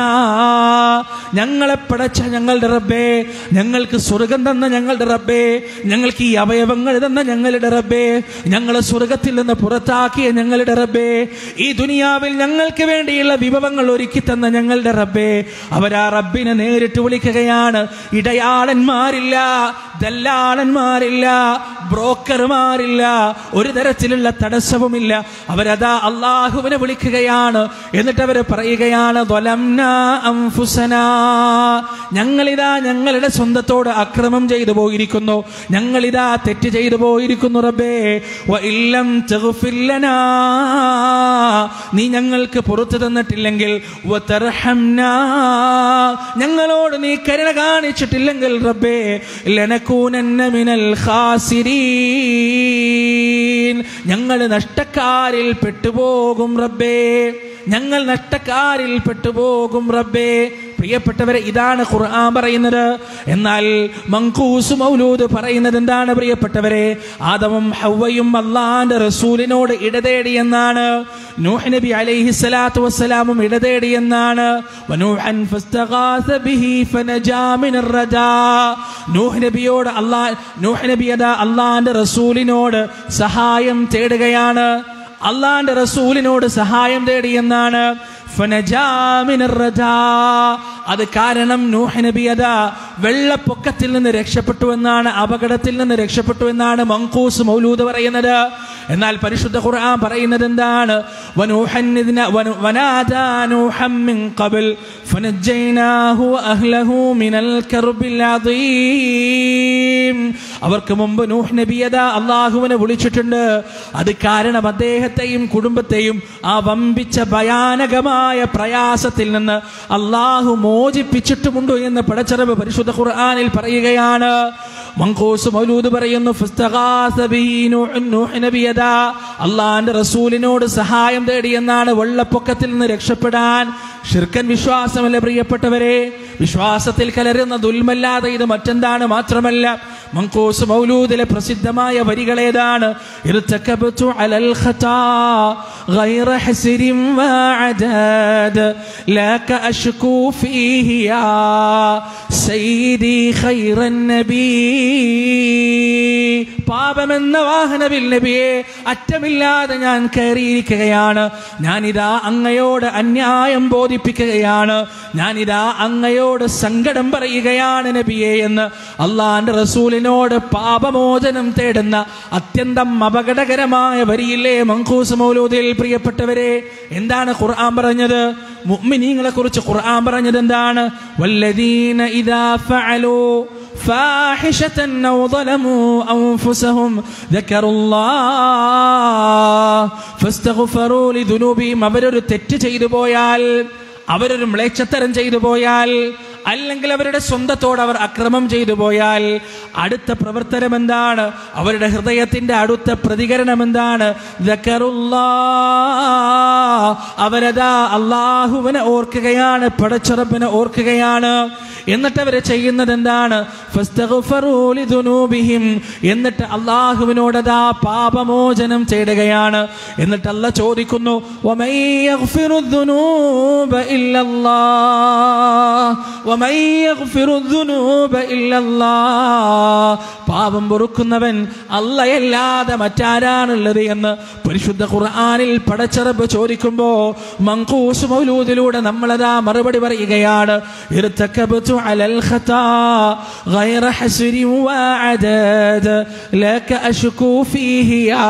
ഞങ്ങളെ പടച്ച ഞങ്ങളുടെ റബ്ബേ ഞങ്ങൾക്ക് സ്വർഗം തന്ന ഞങ്ങളുടെ റബ്ബേ ഞങ്ങൾക്ക് ഈ അവയവങ്ങൾ തന്ന ഞങ്ങളുടെ റബ്ബേ ഞങ്ങളെ സ്വർഗത്തിൽ നിന്ന് പുറത്താക്കിയ ഞങ്ങളുടെ റബ്ബേ ഈ ദുനിയാവിൽ ഞങ്ങൾക്ക് വേണ്ടിയുള്ള വിഭവങ്ങൾ ഒരുക്കി തന്ന ഞങ്ങളുടെ റബ്ബേ അവരാ റബ്ബിനെ നേരിട്ട് വിളിക്കുകയാണ് ഇടയാളന്മാരില്ല ദല്ലാളന്മാരില്ല ബ്രോക്കർമാരില്ല ഒരു തരത്തിലുള്ള തടസ്സവുമില്ല അവരതാ അള്ളാഹുവിനെ വിളിക്കുകയാണ് എന്നിട്ട് അവർ പറയുകയാണ് ദ്വലംന അംഫുസന ഞങ്ങളിതാ ഞങ്ങളുടെ സ്വന്തത്തോട് അക്രമം ചെയ്തു പോയിരിക്കുന്നു ഞങ്ങളിതാ തെറ്റ് ചെയ്തു പോയിരിക്കുന്നു റബ്ബേ വ ഇല്ലം തഗ്ഫിർ ലനാ. നീ ഞങ്ങൾക്ക് പുറത്തു തന്നിട്ടില്ലെങ്കിൽ വ തർഹംനാ. ഞങ്ങളോട് നീ കരുണ കാണിച്ചിട്ടില്ലെങ്കിൽ റബ്ബേ ലനകൂനന്ന മിനൽ ഖാസിരീൻ ഞങ്ങൾ നഷ്ടക്കാരിൽ പെട്ടുപോകും റബ്ബേ ഞങ്ങൾ നഷ്ടക്കാരിൽ പെട്ടുപോകും റബ്ബേ പ്രിയപ്പെട്ടവരെ ഇതാണ് ഖുർആൻ പറയുന്നത് എന്നാൽ മങ്കൂസ് മൗലൂദ് പറയുന്നത് എന്താണ് പ്രിയപ്പെട്ടവരെ ആദമും ഹവ്വയും അള്ളാന്റെ റസൂലിനോട് ഇടതേടി എന്നാണ് നൂഹ് നബി അലൈഹി സ്വലാത്തു വസ്സലാമും ഇടതേടി എന്നാണ് വനൂഹൻ ഫസ്തഗാസ ബിഹി ഫനജാ മിനർ റജാ നൂഹ് നബിയോട് അള്ളാ നൂഹ് നബി അതാ അള്ളാന്റെ റസൂലിനോട് സഹായം തേടുകയാണ് അള്ളാന്റെ റസൂലിനോട് സഹായം തേടി എന്നാണ് ഫനജാ മിനർ റജാ. അത് കാരണം നൂഹ് നബി അതാ വെള്ളപ്പൊക്കത്തിൽ നിന്ന് രക്ഷപ്പെട്ടു എന്നാണ് അപകടത്തിൽ നിന്ന് രക്ഷപ്പെട്ടു എന്നാണ് മങ്കൂസ് മൗലൂദ് പറയുന്നത് എന്നാൽ പരിശുദ്ധ ഖുർആൻ പറയുന്നത് എന്താണ് വനൂഹൻ ഇദ്ന- വനു- വനാദാ നൂഹൻ മിൻ ഖബൽ ഫനജ്ജയ്നാഹു വഅഹ്ലഹു മിനൽ കർബിൽ അദീം അവർക്ക് മുമ്പ് നൂഹ് നബിയത അള്ളാഹുവിനെ വിളിച്ചിട്ടുണ്ട് അത് കാരണം അദ്ദേഹത്തെയും കുടുംബത്തെയും ആ വമ്പിച്ച ഭയാനകമായ പ്രയാസത്തിൽ നിന്ന് അള്ളാഹു മോചിപ്പിച്ചിട്ടുമുണ്ടോ എന്ന് പടച്ചറവ് പരിശുദ്ധ ഖുർആനിൽ പറയുകയാണ് മങ്കൂസ് മൗലൂദ് പറയുന്നു ഫസ്തഗാസ ബിഹി നൂഹ് നൂഹ് നബിയത അള്ളാഹിന്റെ റസൂലിനോട് സഹായം തേടി എന്നാണ് വെള്ളപ്പൊക്കത്തിൽ നിന്ന് രക്ഷപ്പെടാൻ ഷിർക്കൻ വിശ്വാസമല്ല പ്രിയപ്പെട്ടവരെ വിശ്വാസത്തിൽ കലരുന്ന ദുൽമല്ലാതെ ഇത് മറ്റെന്താണ് മാത്രമല്ല മങ്കൂസ് മൗലൂദിലെ പ്രസിദ്ധമായ വരികളേതാണ് ഇർതകബതു അലൽ ഖതാ غير حسر وعداد لك أشكو فيه يا سيدي خير النبي പാപമെന്ന വാഹനവിൽ നബിയെ അറ്റമില്ലാതെ ഞാൻ കയറിയിരിക്കുകയാണ് ഞാനിതാ അങ്ങയോട് അന്യായം ബോധിപ്പിക്കുകയാണ് ഞാനിതാ അങ്ങയോട് സങ്കടം പറയുകയാണ് നബിയെ എന്ന് അള്ളാന്റെ റസൂലിനോട് പാപമോചനം തേടുന്ന അത്യന്തം അപകടകരമായ വരിയില്ലേ മങ്കൂസ് മൗലൂദിൽ പ്രിയപ്പെട്ടവരെ എന്താണ് ഖുർആൻ പറഞ്ഞത് മുഅ്മിനീങ്ങളെ കുറിച്ച് ഖുർആൻ പറഞ്ഞത് എന്താണ് വല്ലദീന ഇദാ ഫഅലൂ فاحشة أو ظلموا أنفسهم ذكروا الله فاستغفروا لذنوبهم അവരൊരു തെറ്റ് ചെയ്തു പോയാൽ അവരൊരു മ്ലേച്ഛത്തരം ചെയ്തു പോയാൽ അല്ലെങ്കിൽ അവരുടെ സ്വന്തത്തോട് അവർ അക്രമം ചെയ്തു പോയാൽ അടുത്ത പ്രവർത്തനം എന്താണ് അവരുടെ ഹൃദയത്തിന്റെ അടുത്ത പ്രതികരണം എന്താണ് ദക്കറുല്ലാ. അവരതാ അള്ളാഹുവിനെ ഓർക്കുകയാണ് പടച്ചുറപ്പിനെ ഓർക്കുകയാണ് എന്നിട്ട് അവർ ചെയ്യുന്നത് എന്താണ് ഫസ്തഗ്ഫറൂ ലിദുനൂബിഹിം. എന്നിട്ട് അള്ളാഹുവിനോടതാ പാപമോചനം തേടുകയാണ് എന്നിട്ട് അല്ല ചോദിക്കുന്നു "വമൻ യഗ്ഫിറു ദുനൂബ ഇല്ലല്ലാഹ്. വമൻ യഗ്ഫിറു ദുനൂബ ഇല്ലല്ലാഹ്." പാപം പൊറുക്കുന്നവൻ അല്ലയല്ലാതെ മറ്റാരാണുള്ളത് എന്ന് പരിശുദ്ധ ഖുർആനിൽ പടച്ചറബ് ചോദിക്കുമ്പോ മങ്കൂസ് മൗലൂദിലൂടെ നമ്മളതാ മറുപടി പറയുകയാണ് ഇർതകബതു അലൽ ഖതാ غير حسر وعداد لك أشكو فيه يا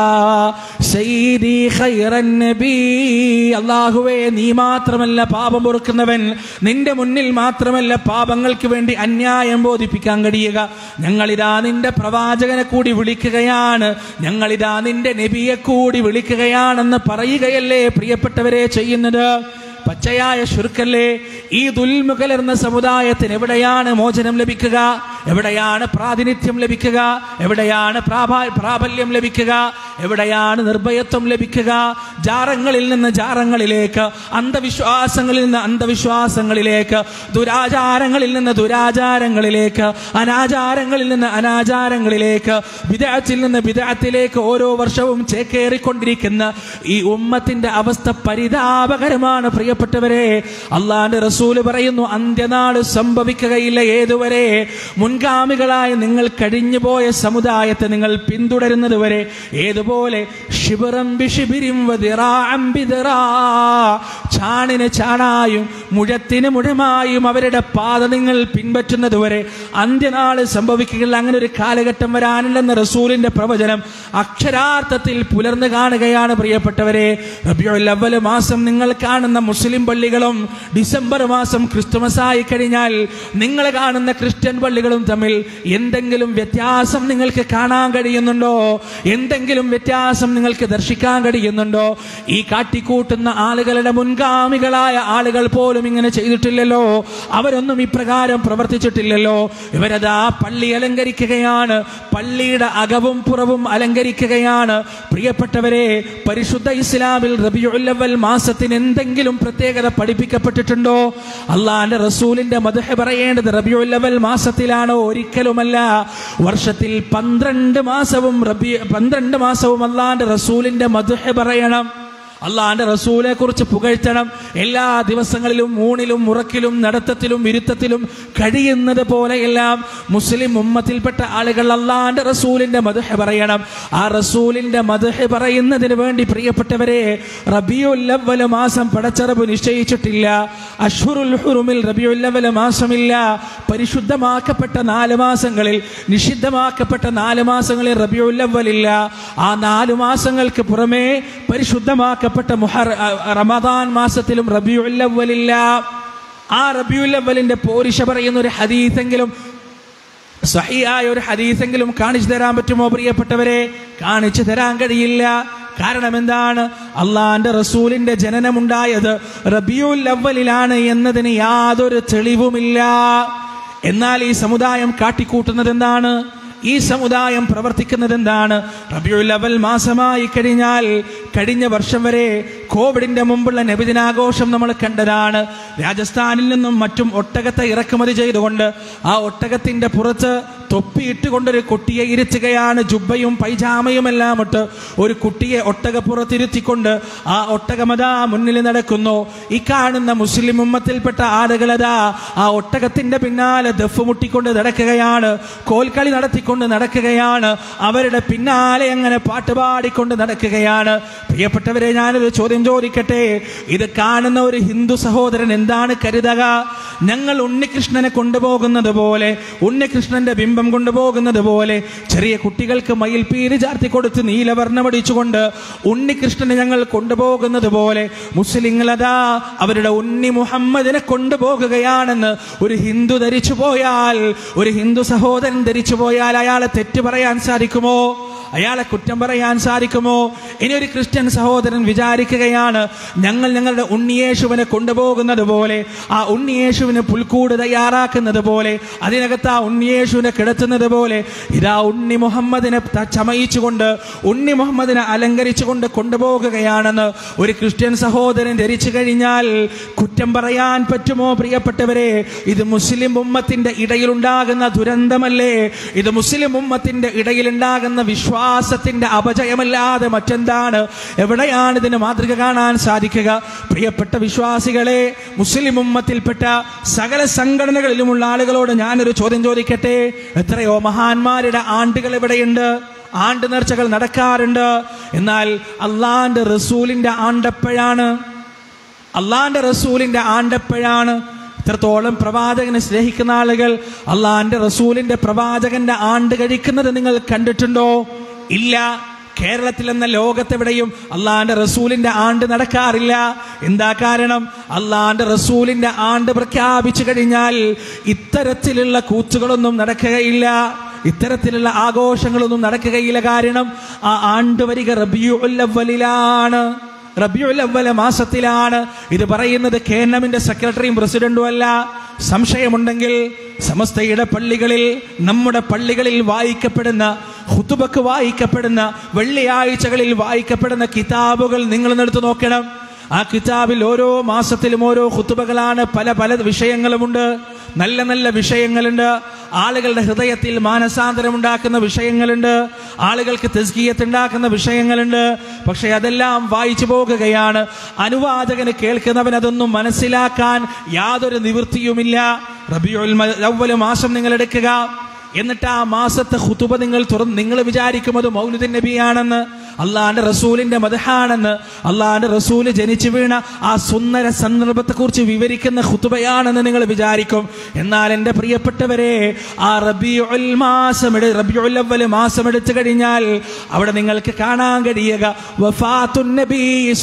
سيدي خير النبي അള്ളാഹുവേ നീ മാത്രമല്ല പാപം പൊറുക്കുന്നവൻ നിന്റെ മുന്നിൽ മാത്രമല്ല പാപങ്ങൾക്ക് വേണ്ടി അന്യായം ബോധിപ്പിക്കാൻ കഴിയുക ഞങ്ങളിതാ നിന്റെ പ്രവാചകനെ കൂടി വിളിക്കുകയാണ് ഞങ്ങളിതാ നിന്റെ നബിയെ കൂടി വിളിക്കുകയാണെന്ന് പറയുകയല്ലേ പ്രിയപ്പെട്ടവരെ ചെയ്യുന്നത് പച്ചയായ ശുർക്കല്ലേ ഈ ദുൽമ കലർന്ന സമുദായത്തിന് എവിടെയാണ് മോചനം ലഭിക്കുക എവിടെയാണ് പ്രാതിനിധ്യം ലഭിക്കുക എവിടെയാണ് പ്രാഭാ- പ്രാബല്യം ലഭിക്കുക എവിടെയാണ് നിർഭയത്വം ലഭിക്കുക ജാറങ്ങളിൽ നിന്ന് ജാറങ്ങളിലേക്ക് അന്ധവിശ്വാസങ്ങളിൽ നിന്ന് അന്ധവിശ്വാസങ്ങളിലേക്ക് ദുരാചാരങ്ങളിൽ നിന്ന് ദുരാചാരങ്ങളിലേക്ക് അനാചാരങ്ങളിൽ നിന്ന് അനാചാരങ്ങളിലേക്ക് വിദഗ്ധത്തിൽ നിന്ന് വിദഗ്ധത്തിലേക്ക് ഓരോ വർഷവും ചേക്കേറിക്കൊണ്ടിരിക്കുന്ന ഈ ഉമ്മത്തിന്റെ അവസ്ഥ പരിതാപകരമാണ് പ്രിയപ്പെട്ടവരെ അള്ളാന്റെ റസൂല് പറയുന്നു അന്ത്യനാട് സംഭവിക്കുകയില്ല ഏതുവരെ മുൻഗാമികളായ നിങ്ങൾ കഴിഞ്ഞുപോയ സമുദായത്തെ നിങ്ങൾ പിന്തുടരുന്നത് വരെ ഏതുപോലെ ശിബിറം ബിഷിബിരിം വദിറാഅം ബിദിറാ. ചാണിന് ചാണായും മുഴത്തിന് മുഴമായും അവരുടെ പാത നിങ്ങൾ പിൻപറ്റുന്നത് വരെ അന്ത്യനാള് സംഭവിക്കുകയില്ല അങ്ങനെ ഒരു കാലഘട്ടം വരാനില്ലെന്ന റസൂലിന്റെ പ്രവചനം അക്ഷരാർത്ഥത്തിൽ പുലർന്നു കാണുകയാണ് പ്രിയപ്പെട്ടവരെ റബിയുൽ അവ്വൽ മാസം നിങ്ങൾ കാണുന്ന മുസ്ലിം പള്ളികളും ഡിസംബർ മാസം ക്രിസ്തുമസ് ആയി കഴിഞ്ഞാൽ നിങ്ങൾ കാണുന്ന ക്രിസ്ത്യൻ പള്ളികളും തമ്മിൽ എന്തെങ്കിലും വ്യത്യാസം നിങ്ങൾക്ക് കാണാൻ കഴിയുന്നുണ്ടോ എന്തെങ്കിലും വ്യത്യാസം നിങ്ങൾക്ക് ദർശിക്കാൻ കഴിയുന്നുണ്ടോ ഈ കാട്ടിക്കൂട്ടുന്ന ആളുകളുടെ മുൻഗാമികളായ ആളുകൾ പോലും ഇങ്ങനെ ചെയ്തിട്ടില്ലല്ലോ അവരൊന്നും ഇപ്രകാരം പ്രവർത്തിച്ചിട്ടില്ലല്ലോ ഇവരതാ പള്ളി അലങ്കരിക്കുകയാണ് പള്ളിയുടെ അകവും പുറവും അലങ്കരിക്കുകയാണ് പ്രിയപ്പെട്ടവരെ പരിശുദ്ധ ഇസ്ലാമിൽ റബിയുല്ലവൽ മാസത്തിന് എന്തെങ്കിലും പ്രത്യേകത പഠിപ്പിക്കപ്പെട്ടിട്ടുണ്ടോ അള്ളാന്റെ റസൂലിന്റെ മധുഹ പറയേണ്ടത് റബിയുല്ലവൽ മാസത്തിലാണോ ഒരിക്കലുമല്ല വർഷത്തിൽ പന്ത്രണ്ട് മാസവും റബി പന്ത്രണ്ട് മാസവും അള്ളാന്റെ റസൂലിന്റെ മധുഹ പറയണം അള്ളാന്റെ റസൂലെ കുറിച്ച് പുകഴ്ത്തണം എല്ലാ ദിവസങ്ങളിലും ഊണിലും ഉറക്കിലും നടത്തത്തിലും ഇരുത്തത്തിലും കഴിയുന്നത് പോലെയെല്ലാം മുസ്ലിം ഉമ്മത്തിൽപ്പെട്ട ആളുകൾ അള്ളാന്റെ റസൂലിന്റെ മധുഹ പറയണം ആ റസൂലിന്റെ മധുഹ പറയുന്നതിന് വേണ്ടി പ്രിയപ്പെട്ടവരെ റബിയുല്ലവല മാസം പടച്ചറബ് നിശ്ചയിച്ചിട്ടില്ല അഷ്ഹുറുൽ ഹുറുമിൽ റബിയുല്ലവല മാസമില്ല പരിശുദ്ധമാക്കപ്പെട്ട നാല് മാസങ്ങളിൽ നിഷിദ്ധമാക്കപ്പെട്ട നാല് മാസങ്ങളിൽ റബിയുല്ലവലില്ല ആ നാല് മാസങ്ങൾക്ക് പുറമേ പരിശുദ്ധമാക്കപ്പെട്ട മുഹർ റമദാൻ മാസത്തിലും റബിയുല്ലവലില്ല ആ റബിയുല്ലവലിന്റെ പോരിശ പറയുന്ന ഒരു ഹദീസെങ്കിലും സഹിയായ ഒരു ഹദീസെങ്കിലും കാണിച്ചു തരാൻ പറ്റുമോ പ്രിയപ്പെട്ടവരെ കാണിച്ചു തരാൻ കഴിയില്ല കാരണം എന്താണ് അള്ളാന്റെ റസൂലിന്റെ ജനനമുണ്ടായത് റബിയുൽ അവലിലാണ് എന്നതിന് യാതൊരു തെളിവുമില്ല എന്നാൽ ഈ സമുദായം കാട്ടിക്കൂട്ടുന്നത് എന്താണ് ഈ സമുദായം പ്രവർത്തിക്കുന്നത് എന്താണ് റബിയുൽ അവൽ മാസമായി കഴിഞ്ഞാൽ കഴിഞ്ഞ വർഷം വരെ കോവിഡിന്റെ മുമ്പുള്ള നബിദിനാഘോഷം നമ്മൾ കണ്ടതാണ് രാജസ്ഥാനിൽ നിന്നും മറ്റും ഒട്ടകത്തെ ഇറക്കുമതി ചെയ്തുകൊണ്ട് ആ ഒട്ടകത്തിന്റെ പുറത്ത് തൊപ്പിയിട്ടുകൊണ്ടൊരു കുട്ടിയെ ഇരുത്തുകയാണ് ജുബയും പൈജാമയും എല്ലാം ഇട്ട് ഒരു കുട്ടിയെ ഒട്ടകപ്പുറത്തിരുത്തിക്കൊണ്ട് ആ ഒട്ടകമതാ മുന്നിൽ നടക്കുന്നു ഈ കാണുന്ന മുസ്ലിം ഉമ്മത്തിൽപ്പെട്ട ആളുകളതാ ആ ഒട്ടകത്തിന്റെ പിന്നാലെ ദഫ് മുട്ടിക്കൊണ്ട് നടക്കുകയാണ് കോൽക്കളി നടത്തിക്കൊണ്ട് നടക്കുകയാണ് അവരുടെ പിന്നാലെ അങ്ങനെ പാട്ടുപാടിക്കൊണ്ട് നടക്കുകയാണ് പ്രിയപ്പെട്ടവരെ ഞാനൊരു ചോദ്യം ചോദിക്കട്ടെ ഇത് കാണുന്ന ഒരു ഹിന്ദു സഹോദരൻ എന്താണ് കരുതുക ഞങ്ങൾ ഉണ്ണികൃഷ്ണനെ കൊണ്ടുപോകുന്നത് പോലെ ഉണ്ണികൃഷ്ണന്റെ ബിംബം കൊണ്ടുപോകുന്നത് പോലെ ചെറിയ കുട്ടികൾക്ക് മയിൽപ്പീര് ചാർത്തി കൊടുത്ത് നീലവർണ്ണമടിച്ചുകൊണ്ട് ഉണ്ണികൃഷ്ണനെ ഞങ്ങൾ കൊണ്ടുപോകുന്നത് പോലെ മുസ്ലിങ്ങളതാ അവരുടെ ഉണ്ണി മുഹമ്മദിനെ കൊണ്ടുപോകുകയാണെന്ന് ഒരു ഹിന്ദു ധരിച്ചു പോയാൽ ഒരു ഹിന്ദു സഹോദരൻ ധരിച്ചു പോയാൽ അയാളെ തെറ്റ് പറയാൻ സാധിക്കുമോ അയാളെ കുറ്റം പറയാൻ സാധിക്കുമോ ഇനി ഒരു ക്രിസ്ത്യൻ സഹോദരൻ വിചാരിക്കുകയാണ് ഞങ്ങൾ ഞങ്ങളുടെ ഉണ്ണിയേശുവിനെ കൊണ്ടുപോകുന്നത് പോലെ ആ ഉണ്ണിയേശുവിന് പുൽക്കൂട് തയ്യാറാക്കുന്നത് പോലെ അതിനകത്ത് ആ ഉണ്ണിയേശുവിനെ കിടത്തുന്നത് പോലെ ഇതാ ഉണ്ണി മുഹമ്മദിനെ ത- ചമയിച്ചുകൊണ്ട് ഉണ്ണി മുഹമ്മദിനെ അലങ്കരിച്ചുകൊണ്ട് കൊണ്ടുപോകുകയാണെന്ന് ഒരു ക്രിസ്ത്യൻ സഹോദരൻ ധരിച്ചു കഴിഞ്ഞാൽ കുറ്റം പറയാൻ പറ്റുമോ പ്രിയപ്പെട്ടവരെ ഇത് മുസ്ലിം ഉമ്മത്തിന്റെ ഇടയിലുണ്ടാകുന്ന ദുരന്തമല്ലേ ഇത് മുസ്ലിം ഉമ്മത്തിന്റെ ഇടയിലുണ്ടാകുന്ന വിശ്വാസത്തിന്റെ അപജയമല്ലാതെ മറ്റെന്താണ് എവിടെയാണ് ഇതിന് മാതൃക കാണാൻ സാധിക്കുക പ്രിയപ്പെട്ട വിശ്വാസികളെ മുസ്ലിം ഉമ്മത്തിൽപ്പെട്ട സകല സംഘടനകളിലുമുള്ള ആളുകളോട് ഞാനൊരു ചോദ്യം ചോദിക്കട്ടെ എത്രയോ മഹാന്മാരുടെ ആണ്ടുകൾ എവിടെയുണ്ട് ആണ്ട് നേർച്ചകൾ നടക്കാറുണ്ട് എന്നാൽ അള്ളാന്റെ റസൂലിന്റെ ആണ്ടപ്പോഴാണ് അള്ളാന്റെ റസൂലിന്റെ ആണ്ടപ്പോഴാണ് ഇത്രത്തോളം പ്രവാചകനെ സ്നേഹിക്കുന്ന ആളുകൾ അള്ളാന്റെ റസൂലിന്റെ പ്രവാചകന്റെ ആണ്ട് കഴിക്കുന്നത് നിങ്ങൾ കണ്ടിട്ടുണ്ടോ ഇല്ല കേരളത്തിൽ എന്ന ലോകത്തെവിടെയും അള്ളാന്റെ റസൂലിന്റെ ആണ്ട് നടക്കാറില്ല എന്താ കാരണം അള്ളാന്റെ റസൂലിന്റെ ആണ്ട് പ്രഖ്യാപിച്ചു കഴിഞ്ഞാൽ ഇത്തരത്തിലുള്ള കൂത്തുകളൊന്നും നടക്കുകയില്ല ഇത്തരത്തിലുള്ള ആഘോഷങ്ങളൊന്നും നടക്കുകയില്ല കാരണം ആ ആണ്ട് വരിക റബിയുല്ലവലിലാണ് റബിയുൽ അവല മാസത്തിലാണ് ഇത് പറയുന്നത് കേന്നമിന്റെ സെക്രട്ടറിയും പ്രസിഡന്റും അല്ല സംശയമുണ്ടെങ്കിൽ സമസ്തയുടെ പള്ളികളിൽ നമ്മുടെ പള്ളികളിൽ വായിക്കപ്പെടുന്ന ഹുത്തുബക്ക് വായിക്കപ്പെടുന്ന വെള്ളിയാഴ്ചകളിൽ വായിക്കപ്പെടുന്ന കിതാബുകൾ നിങ്ങൾ എടുത്തു നോക്കണം ആ കിതാബിൽ ഓരോ മാസത്തിലും ഓരോ ഹുത്തുബകളാണ് പല പല വിഷയങ്ങളുമുണ്ട് നല്ല നല്ല വിഷയങ്ങളുണ്ട് ആളുകളുടെ ഹൃദയത്തിൽ മാനസാന്തരം ഉണ്ടാക്കുന്ന വിഷയങ്ങളുണ്ട് ആളുകൾക്ക് തെസ്കീയത്ത് ഉണ്ടാക്കുന്ന വിഷയങ്ങളുണ്ട് പക്ഷെ അതെല്ലാം വായിച്ചു പോകുകയാണ് അനുവാചകന് കേൾക്കുന്നവൻ അതൊന്നും മനസ്സിലാക്കാൻ യാതൊരു നിവൃത്തിയുമില്ല റബിയുൽ മ- അവ്വല് മാസം നിങ്ങൾ എടുക്കുക എന്നിട്ട് ആ മാസത്തെ ഹുതുബ നിങ്ങൾ തുറന്ന് നിങ്ങൾ വിചാരിക്കും അത് മൗലുദിൻ നബിയാണെന്ന് അള്ളാന്റെ റസൂലിന്റെ മതഹാണെന്ന് അള്ളാന്റെ റസൂല് ജനിച്ചു വീണ ആ സുന്ദര സന്ദർഭത്തെക്കുറിച്ച് വിവരിക്കുന്ന ഹുതുബയാണെന്ന് നിങ്ങൾ വിചാരിക്കും എന്നാൽ എൻ്റെ പ്രിയപ്പെട്ടവരെ ആ റബിയുൽ മാസം എടു റബിയുൽ അവ്വൽ മാസം എടുത്തു കഴിഞ്ഞാൽ അവിടെ നിങ്ങൾക്ക് കാണാൻ കഴിയുക വഫാത്തുൻ നബി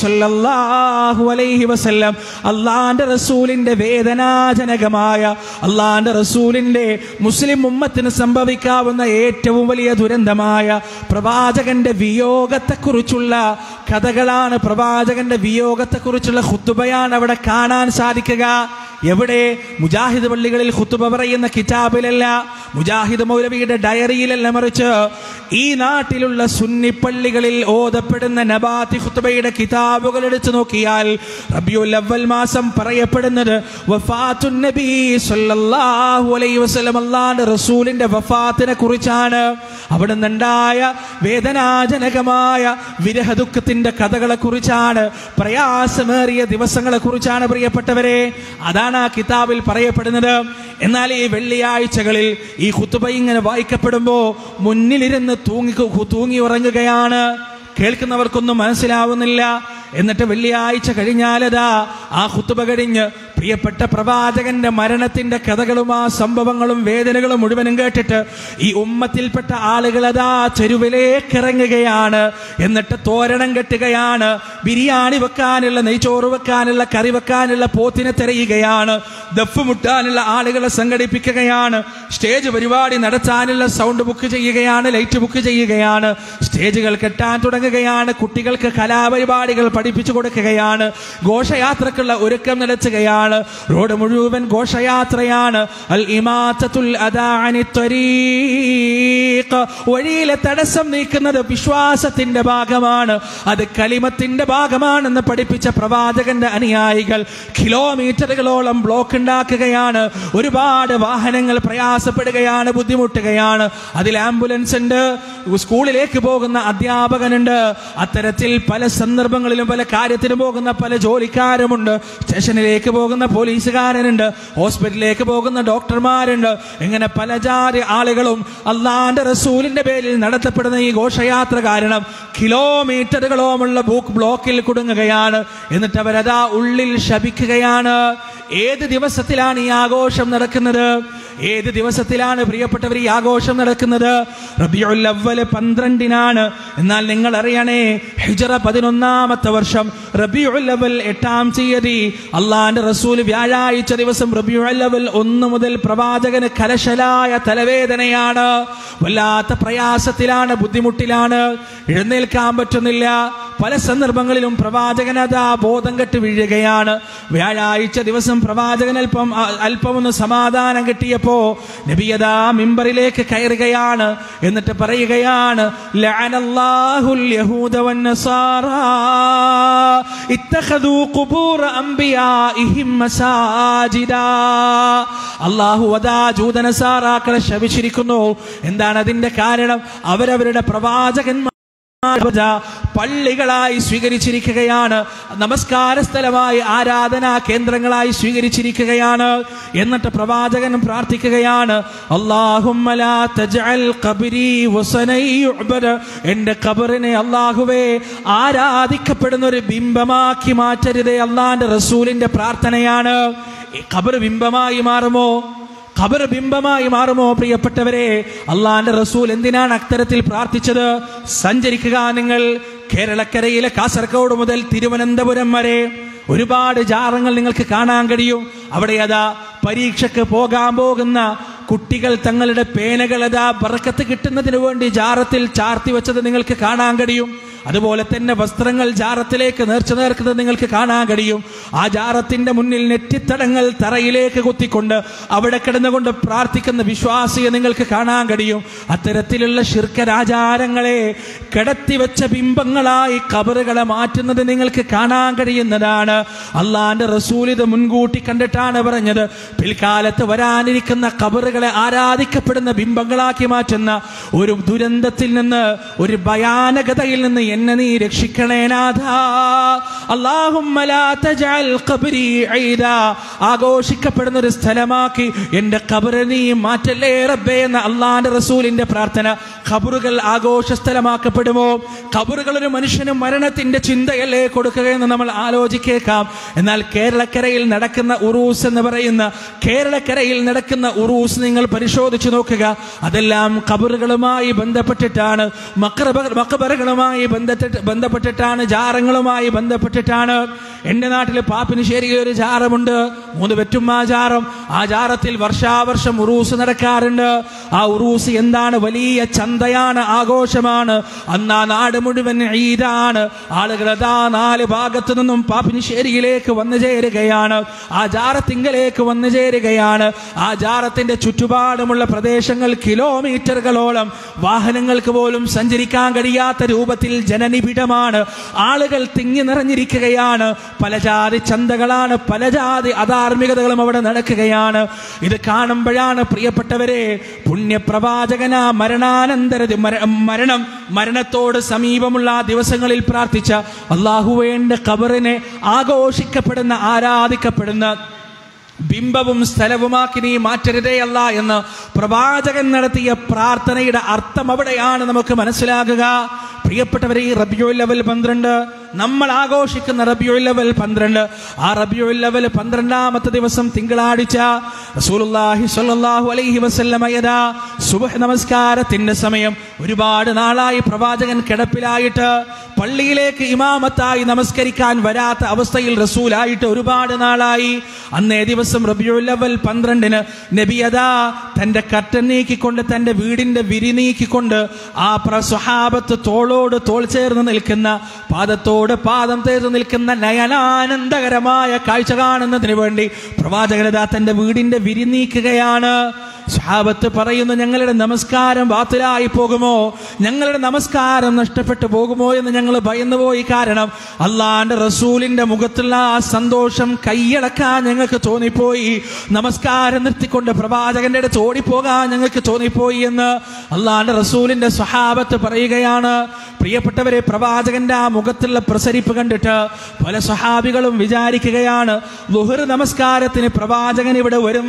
സല്ലല്ലാഹു അലൈഹി വസല്ലം അള്ളാന്റെ റസൂലിന്റെ വേദനാജനകമായ അള്ളാന്റെ റസൂലിന്റെ മുസ്ലിം ഉമ്മത്തിന് സംഭവിക്കാവുന്ന ഏറ്റവും വലിയ ദുരന്തമായ പ്രവാചകന്റെ വിയോഗത്തെക്കുറിച്ചുള്ള കഥകളാണ് പ്രവാചകന്റെ വിയോഗത്തെക്കുറിച്ചുള്ള ഹുത്തുബയാണ് അവിടെ കാണാൻ സാധിക്കുക എവിടെ മുജാഹിദ് പള്ളികളിൽ ഖുത്തുബ പറയുന്ന കിതാബിലല്ല മുജാഹിദ് മൗലവിയുടെ ഡയറിയിലല്ല മറിച്ച് ഈ നാട്ടിലുള്ള സുന്നി പള്ളികളിൽ ഓതപ്പെടുന്ന നബാത്തി ഖുത്തുബയുടെ കിതാബുകൾ എടുത്തു നോക്കിയാൽ റബിയുൽ അവൽ മാസം പറയപ്പെടുന്നത് വഫാത്തുൻ നബി സല്ലല്ലാഹു അലൈഹി വസല്ലം അല്ലാഹുവിന്റെ റസൂലിന്റെ വഫാത്തിനെ കുറിച്ചാണ് അവിടെ നിന്നുണ്ടായ വേദനാജനകമായ വിരഹ ദുഃഖത്തിന്റെ കഥകളെ കുറിച്ചാണ് പ്രയാസമേറിയ ദിവസങ്ങളെ കുറിച്ചാണ് പ്രിയപ്പെട്ടവരെ അതാണ് ആ കിതാബിൽ പറയപ്പെടുന്നത് എന്നാൽ ഈ വെള്ളിയാഴ്ചകളിൽ ഈ ഖുത്തുബ ഇങ്ങനെ വായിക്കപ്പെടുമ്പോ മുന്നിലിരുന്ന് തൂങ്ങി തൂങ്ങി ഉറങ്ങുകയാണ് കേൾക്കുന്നവർക്കൊന്നും മനസ്സിലാവുന്നില്ല എന്നിട്ട് വെള്ളിയാഴ്ച കഴിഞ്ഞാലതാ ആ ഖുത്തുബ കഴിഞ്ഞ് പ്രിയപ്പെട്ട പ്രവാചകന്റെ മരണത്തിന്റെ കഥകളും ആ സംഭവങ്ങളും വേദനകളും മുഴുവനും കേട്ടിട്ട് ഈ ഉമ്മത്തിൽപ്പെട്ട ആളുകൾ അതാ ചെരുവിലേക്ക് ഇറങ്ങുകയാണ് എന്നിട്ട് തോരണം കെട്ടുകയാണ് ബിരിയാണി വെക്കാനുള്ള നെയ്ച്ചോറ് വെക്കാനുള്ള കറി വെക്കാനുള്ള പോത്തിനെ തിരയുകയാണ് ദഫ് മുട്ടാനുള്ള ആളുകളെ സംഘടിപ്പിക്കുകയാണ് സ്റ്റേജ് പരിപാടി നടത്താനുള്ള സൗണ്ട് ബുക്ക് ചെയ്യുകയാണ് ലൈറ്റ് ബുക്ക് ചെയ്യുകയാണ് സ്റ്റേജുകൾ കെട്ടാൻ തുടങ്ങുകയാണ് കുട്ടികൾക്ക് കലാപരിപാടികൾ പഠിപ്പിച്ചു കൊടുക്കുകയാണ് ഘോഷയാത്രക്കുള്ള ഒരുക്കം നടത്തുകയാണ് റോഡ് മുഴുവൻ ഘോഷയാത്രയാണ് അൽ ഇമാത്തത്തുൽ അദാനി ത്വരീഖ്. വഴിയിലെ തടസ്സം നീക്കുന്നത് വിശ്വാസത്തിന്റെ ഭാഗമാണ് അത് കലിമത്തിന്റെ ഭാഗമാണെന്ന് പഠിപ്പിച്ച പ്രവാചകന്റെ അനുയായികൾ കിലോമീറ്ററുകളോളം ബ്ലോക്ക് ഉണ്ടാക്കുകയാണ് ഒരുപാട് വാഹനങ്ങൾ പ്രയാസപ്പെടുകയാണ് ബുദ്ധിമുട്ടുകയാണ് അതിൽ ആംബുലൻസ് ഉണ്ട് സ്കൂളിലേക്ക് പോകുന്ന അധ്യാപകനുണ്ട് അത്തരത്തിൽ പല സന്ദർഭങ്ങളിലും പല കാര്യത്തിനും പോകുന്ന പല ജോലിക്കാരുമുണ്ട് സ്റ്റേഷനിലേക്ക് പോകുന്ന പോലീസുകാരനുണ്ട് ഹോസ്പിറ്റലിലേക്ക് പോകുന്ന ഡോക്ടർമാരുണ്ട് ഇങ്ങനെ പല ജാതി ആളുകളും അള്ളാന്റെ റസൂലിന്റെ പേരിൽ നടത്തപ്പെടുന്ന ഈ ഘോഷയാത്ര കാരണം കിലോമീറ്ററുകളോമുള്ള ബൂക്ക് ബ്ലോക്കിൽ കുടുങ്ങുകയാണ് എന്നിട്ട് അവരതാ ഉള്ളിൽ ശപിക്കുകയാണ് ഏത് ദിവസത്തിലാണ് ഈ ആഘോഷം നടക്കുന്നത് ഏത് ദിവസത്തിലാണ് പ്രിയപ്പെട്ടവർ ഈ ആഘോഷം നടക്കുന്നത് റബിയുൽ അവ്വല് പന്ത്രണ്ടിനാണ് എന്നാൽ നിങ്ങൾ അറിയണേ ഹിജറ പതിനൊന്നാമത്തെ വർഷം റബിയുൽ അവൽ എട്ടാം തീയതി അള്ളാന്റെ റസൂൽ വ്യാഴാഴ്ച ദിവസം റബിയുൽ അവൽ ഒന്ന് മുതൽ പ്രവാചകന് കലശലായ തലവേദനയാണ് വല്ലാത്ത പ്രയാസത്തിലാണ് ബുദ്ധിമുട്ടിലാണ് എഴുന്നേൽക്കാൻ പറ്റുന്നില്ല പല സന്ദർഭങ്ങളിലും പ്രവാചകൻ അതാ ബോധം കെട്ട് വീഴുകയാണ് വ്യാഴാഴ്ച ദിവസം പ്രവാചകൻ അല്പം അ- അല്പം ഒന്ന് സമാധാനം കിട്ടിയപ്പോ നബിയതാ മിമ്പറിലേക്ക് കയറുകയാണ് എന്നിട്ട് പറയുകയാണ് ലഅനല്ലാഹുൽ യഹൂദ വന്നസാറാ ഇത്തഖദൂ ഖുബൂറ അംബിയാഇഹിം മസാജിദാ അല്ലാഹു അതാ ജൂതനസാറാക്കളെ ശപിച്ചിരിക്കുന്നു എന്താണ് അതിന്റെ കാരണം അവരവരുടെ പ്രവാചകന്മാർ ആരാധന പള്ളികളായി സ്വീകരിച്ചിരിക്കുകയാണ് നമസ്കാര സ്ഥലമായി ആരാധനാ കേന്ദ്രങ്ങളായി സ്വീകരിച്ചിരിക്കുകയാണ് എന്നിട്ട് പ്രവാചകൻ പ്രാർത്ഥിക്കുകയാണ് അല്ലാഹുമ്മ ലാ തജ്അൽ ഖബ്രി വസനൈ യുഅ്ബദ എന്റെ ഖബറിനെ അല്ലാഹുവേ ആരാധിക്കപ്പെടുന്ന ഒരു ബിംബമാക്കി മാറ്റരുതേ അള്ളാന്റെ റസൂലിന്റെ പ്രാർത്ഥനയാണ് ഈ ഖബർ ബിംബമായി മാറുമോ ഖബർ ബിംബമായി മാറുമോ പ്രിയപ്പെട്ടവരെ അള്ളാന്റെ റസൂൽ എന്തിനാണ് അത്തരത്തിൽ പ്രാർത്ഥിച്ചത് സഞ്ചരിക്കുക നിങ്ങൾ കേരളക്കരയിലെ കാസർഗോഡ് മുതൽ തിരുവനന്തപുരം വരെ ഒരുപാട് ജാറങ്ങൾ നിങ്ങൾക്ക് കാണാൻ കഴിയും അവിടെ അതാ പരീക്ഷയ്ക്ക് പോകാൻ പോകുന്ന കുട്ടികൾ തങ്ങളുടെ പേനകൾ അതാ ബറക്കത്ത് കിട്ടുന്നതിന് വേണ്ടി ജാറത്തിൽ ചാർത്തി വെച്ചത് നിങ്ങൾക്ക് കാണാൻ കഴിയും അതുപോലെ തന്നെ വസ്ത്രങ്ങൾ ജാറത്തിലേക്ക് നേർച്ച നേർക്കുന്നത് നിങ്ങൾക്ക് കാണാൻ കഴിയും ആ ജാറത്തിന്റെ മുന്നിൽ നെറ്റിത്തടങ്ങൾ തറയിലേക്ക് കുത്തിക്കൊണ്ട് അവിടെ കിടന്നുകൊണ്ട് പ്രാർത്ഥിക്കുന്ന വിശ്വാസിയെ നിങ്ങൾക്ക് കാണാൻ കഴിയും അത്തരത്തിലുള്ള ശിർക്കരാചാരങ്ങളെ കിടത്തിവെച്ച ബിംബങ്ങളായി കബറുകളെ മാറ്റുന്നത് നിങ്ങൾക്ക് കാണാൻ കഴിയുന്നതാണ് അള്ളാന്റെ റസൂൽ ഇത് മുൻകൂട്ടി കണ്ടിട്ടാണ് പറഞ്ഞത് പിൽക്കാലത്ത് വരാനിരിക്കുന്ന കബറുകളെ ആരാധിക്കപ്പെടുന്ന ബിംബങ്ങളാക്കി മാറ്റുന്ന ഒരു ദുരന്തത്തിൽ നിന്ന് ഒരു ഭയാനകതയിൽ നിന്ന് എന്നെ നീ രക്ഷിക്കണേ നാഥ അല്ലാഹുമ്മ ലാ തജഅൽ ഖബ്രി ഈദാ ആഘോഷിക്കപ്പെടുന്ന ഒരു സ്ഥലമാക്കി എന്റെ ഖബറ് നീ മാറ്റല്ലേ റബ്ബേ എന്ന അള്ളാന്റെ റസൂലിന്റെ പ്രാർത്ഥന ഖബറുകൾ ആഘോഷ സ്ഥലമാക്കപ്പെടുമോ ഖബറുകൾ ഒരു മനുഷ്യന് മരണത്തിന്റെ ചിന്തയല്ലേ കൊടുക്കുകയെന്ന് നമ്മൾ ആലോചിക്കേക്കാം എന്നാൽ കേരളക്കരയിൽ നടക്കുന്ന ഉറൂസ് എന്ന് പറയുന്ന കേരളക്കരയിൽ നടക്കുന്ന ഉറൂസ് നിങ്ങൾ പരിശോധിച്ചു നോക്കുക അതെല്ലാം ഖബറുകളുമായി ബന്ധപ്പെട്ടിട്ടാണ് മക്രബ മക്ബറകളുമായി ബന്ധപ്പെട്ട് ബന്ധപ്പെട്ടിട്ടാണ് ജാറങ്ങളുമായി ബന്ധപ്പെട്ടിട്ടാണ് എന്റെ നാട്ടിൽ പാപ്പിനിശ്ശേരിയിൽ ഒരു ജാറമുണ്ട് മൂന്ന് പെറ്റും ആ ജാറം ആ ജാറത്തിൽ വർഷാവർഷം ഉറൂസ് നടക്കാറുണ്ട് ആ ഉറൂസ് എന്താണ് വലിയ ചന്തയാണ് ആഘോഷമാണ് അന്ന് ആ നാട് മുഴുവൻ ഈദാണ് ആളുകൾ അതാ നാല് ഭാഗത്തു നിന്നും പാപ്പിനിശ്ശേരിയിലേക്ക് വന്നു ചേരുകയാണ് ആ ജാറത്തിങ്കലേക്ക് വന്നു ചേരുകയാണ് ആ ജാറത്തിന്റെ ചുറ്റുപാടുമുള്ള പ്രദേശങ്ങൾ കിലോമീറ്ററുകളോളം വാഹനങ്ങൾക്ക് പോലും സഞ്ചരിക്കാൻ കഴിയാത്ത രൂപത്തിൽ ജനനിബിഡമാണ് ആളുകൾ തിങ്ങി നിറഞ്ഞിരിക്കുകയാണ് പല ജാതി ചന്തകളാണ് പല ജാതി അധാർമികതകളും അവിടെ നടക്കുകയാണ് ഇത് കാണുമ്പോഴാണ് പ്രിയപ്പെട്ടവരെ പുണ്യപ്രവാചകന മരണാനന്തര ദി- മര- മരണം മരണത്തോട് സമീപമുള്ള ആ ദിവസങ്ങളിൽ പ്രാർത്ഥിച്ച അള്ളാഹുവേണ്ട ഖബറിനെ ആഘോഷിക്കപ്പെടുന്ന ആരാധിക്കപ്പെടുന്ന ബിംബവും സ്ഥലവുമാക്കി നീ മാറ്റരുതേ അല്ല എന്ന് പ്രവാചകൻ നടത്തിയ പ്രാർത്ഥനയുടെ അർത്ഥം അവിടെയാണ് നമുക്ക് മനസ്സിലാകുക പ്രിയപ്പെട്ടവരെ ഈ റബിയുൽ ലെവൽ പന്ത്രണ്ട് നമ്മൾ ആഘോഷിക്കുന്ന റബിയുൽ ലെവൽ പന്ത്രണ്ട് ആ റബിയുൽ ലെവൽ പന്ത്രണ്ടാമത്തെ ദിവസം തിങ്കളാഴ്ച റസൂലുള്ളാഹി സ്വല്ലല്ലാഹു അലൈഹി വസല്ലമ യദാ സുബ്ഹ് നമസ്കാരത്തിന്റെ സമയം ഒരുപാട് നാളായി പ്രവാചകൻ കിടപ്പിലായിട്ട് പള്ളിയിലേക്ക് ഇമാമത്തായി നമസ്കരിക്കാൻ വരാത്ത അവസ്ഥയിൽ റസൂലായിട്ട് ഒരുപാട് നാളായി അന്നേ ദിവസം റബിയുൽ അവൽ പന്ത്രണ്ടിന് നബിയദാ തന്റെ കട്ടൻ നീക്കിക്കൊണ്ട് തന്റെ വീടിന്റെ വിരി നീക്കിക്കൊണ്ട് ആ പ്രസ്വഹാബത്ത് തോളോട് തോൾ ചേർന്ന് നിൽക്കുന്ന പാദത്തോട് പാദം ചേർന്ന് നിൽക്കുന്ന നയനാനന്ദകരമായ കാഴ്ച കാണുന്നതിന് വേണ്ടി പ്രവാചകനദാ തന്റെ വീടിന്റെ വിരി നീക്കുകയാണ് സ്വഹാബത്ത് പറയുന്നു ഞങ്ങളുടെ നമസ്കാരം ബാത്തിലായി പോകുമോ ഞങ്ങളുടെ നമസ്കാരം നഷ്ടപ്പെട്ടു പോകുമോ എന്ന് ഞങ്ങൾ ഭയന്നുപോയി കാരണം അള്ളാന്റെ റസൂലിന്റെ മുഖത്തുള്ള ആ സന്തോഷം കൈയടക്കാൻ ഞങ്ങൾക്ക് തോന്നിപ്പോയി നമസ്കാരം നിർത്തിക്കൊണ്ട് പ്രവാചകന്റെ അടുത്ത് ഓടിപ്പോകാൻ ഞങ്ങൾക്ക് തോന്നിപ്പോയി എന്ന് അള്ളാന്റെ റസൂലിന്റെ സ്വഹാബത്ത് പറയുകയാണ് പ്രിയപ്പെട്ടവരെ പ്രവാചകന്റെ ആ മുഖത്തുള്ള പ്രസരിപ്പ് കണ്ടിട്ട് പല സ്വഹാബികളും വിചാരിക്കുകയാണ് ലുഹർ നമസ്കാരത്തിന് പ്രവാചകൻ ഇവിടെ വരും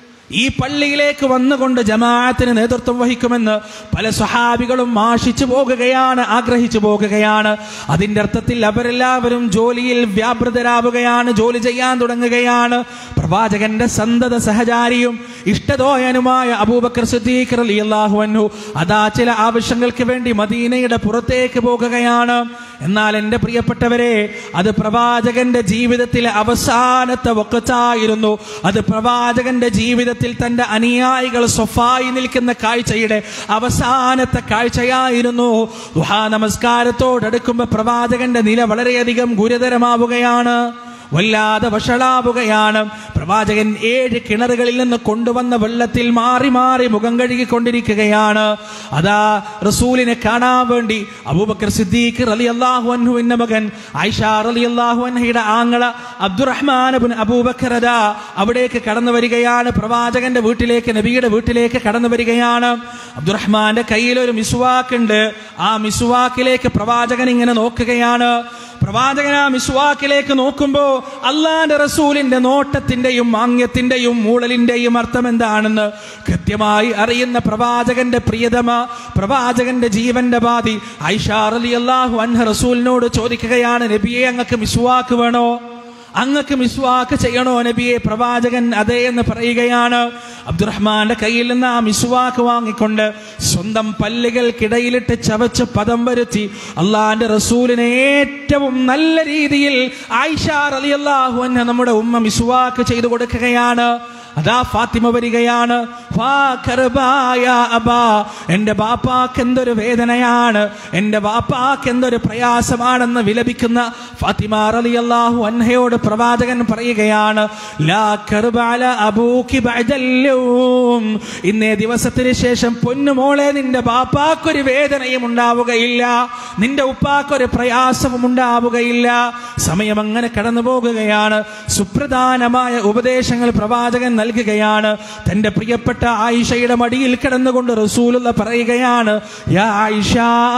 ഈ പള്ളിയിലേക്ക് വന്നുകൊണ്ട് ജമാഅത്തിന് നേതൃത്വം വഹിക്കുമെന്ന് പല സ്വഹാബികളും ആശിച്ചു പോകുകയാണ് ആഗ്രഹിച്ചു പോകുകയാണ് അതിന്റെ അർത്ഥത്തിൽ അവരെല്ലാവരും ജോലിയിൽ വ്യാപൃതരാവുകയാണ് ജോലി ചെയ്യാൻ തുടങ്ങുകയാണ് പ്രവാചകന്റെ സന്തത സഹചാരിയും ഇഷ്ടദോയനുമായ അബൂബക്കർ സിദ്ദീഖ് റളിയല്ലാഹു അൻഹു അതാ ചില ആവശ്യങ്ങൾക്ക് വേണ്ടി മദീനയുടെ പുറത്തേക്ക് പോകുകയാണ് എന്നാൽ എൻ്റെ പ്രിയപ്പെട്ടവരെ അത് പ്രവാചകന്റെ ജീവിതത്തിലെ അവസാനത്തെ വക്കത്തായിരുന്നു അത് പ്രവാചകന്റെ ജീവിതത്തിൽ തന്റെ അനുയായികൾ സ്വഫായി നിൽക്കുന്ന കാഴ്ചയുടെ അവസാനത്തെ കാഴ്ചയായിരുന്നു ദുഹാ നമസ്കാരത്തോടടുക്കുമ്പോൾ പ്രവാചകന്റെ നില വളരെയധികം ഗുരുതരമാവുകയാണ് വല്ലാതെ വഷളാവുകയാണ് പ്രവാചകൻ ഏഴ് കിണറുകളിൽ നിന്ന് കൊണ്ടുവന്ന വെള്ളത്തിൽ മാറി മാറി മുഖം കഴുകിക്കൊണ്ടിരിക്കുകയാണ് അതാ റസൂലിനെ കാണാൻ വേണ്ടി അബൂബക്കർ സിദ്ദീഖ് റലി അള്ളാഹു അൻഹുവിന്റെ മകൻ ഐഷ റലി അള്ളാഹു അൻഹയുടെ ആങ്ങള അബ്ദുറഹ്മാൻ അബുൻ അബൂബക്കർ അതാ അവിടേക്ക് കടന്നു വരികയാണ് പ്രവാചകന്റെ വീട്ടിലേക്ക് നബിയുടെ വീട്ടിലേക്ക് കടന്നു വരികയാണ് അബ്ദുറഹ്മാന്റെ കയ്യിൽ ഒരു മിസുവാക്ക് ഉണ്ട് ആ മിസുവാക്കിലേക്ക് പ്രവാചകൻ ഇങ്ങനെ നോക്കുകയാണ് പ്രവാചകൻ ആ മിസ്വാക്കിലേക്ക് നോക്കുമ്പോ അള്ളാന്റെ റസൂലിന്റെ നോട്ടത്തിന്റെയും മാന്യത്തിന്റെയും മൂളലിന്റെയും അർത്ഥം എന്താണെന്ന് കൃത്യമായി അറിയുന്ന പ്രവാചകന്റെ പ്രിയതമ പ്രവാചകന്റെ ജീവന്റെ ബാധി ഐഷാർ അലി അള്ളാഹു അൻഹ റസൂലിനോട് ചോദിക്കുകയാണ് നബിയെ അങ്ങക്ക് മിസ്വാക്ക് വേണോ അങ്ങക്ക് മിസ്വാക്ക് ചെയ്യണോ നബിയെ പ്രവാചകൻ അതെ എന്ന് പറയുകയാണ് അബ്ദുറഹ്മാന്റെ കയ്യിൽ നിന്ന് ആ മിസ്വാക്ക് വാങ്ങിക്കൊണ്ട് സ്വന്തം പല്ലുകൾക്കിടയിലിട്ട് ചവച്ച് പദം വരുത്തി അള്ളാന്റെ റസൂലിനെ ഏറ്റവും നല്ല രീതിയിൽ ആയിഷാർ അലി അള്ളാഹു എന്ന നമ്മുടെ ഉമ്മ മിസ്വാക്ക് ചെയ്തു കൊടുക്കുകയാണ് അതാ ഫാത്തിമ വരികയാണ് ഫാ കർബായ അബാ എന്റെ ബാപ്പാക്ക് എന്തൊരു വേദനയാണ് എന്റെ ബാപ്പാക്ക് എന്തൊരു പ്രയാസമാണെന്ന് വിലപിക്കുന്ന ഫാത്തിമ റളിയല്ലാഹു അൻഹയോട് പ്രവാചകൻ പറയുകയാണ് ലാ കർബാല അബൂക്കി ബഅദല്ലും ഇന്നേ ദിവസത്തിന് ശേഷം പൊന്നുമോളെ നിന്റെ ബാപ്പാക്കൊരു വേദനയും ഉണ്ടാവുകയില്ല നിന്റെ ഉപ്പാക്കൊരു പ്രയാസവും ഉണ്ടാവുകയില്ല സമയം അങ്ങനെ കടന്നു പോകുകയാണ് സുപ്രധാനമായ ഉപദേശങ്ങൾ പ്രവാചകൻ നൽകുകയാണ് തന്റെ പ്രിയപ്പെട്ട ആയിഷയുടെ മടിയിൽ കിടന്നുകൊണ്ട് റസൂലുള്ള പറയുകയാണ് യാ ആയിഷ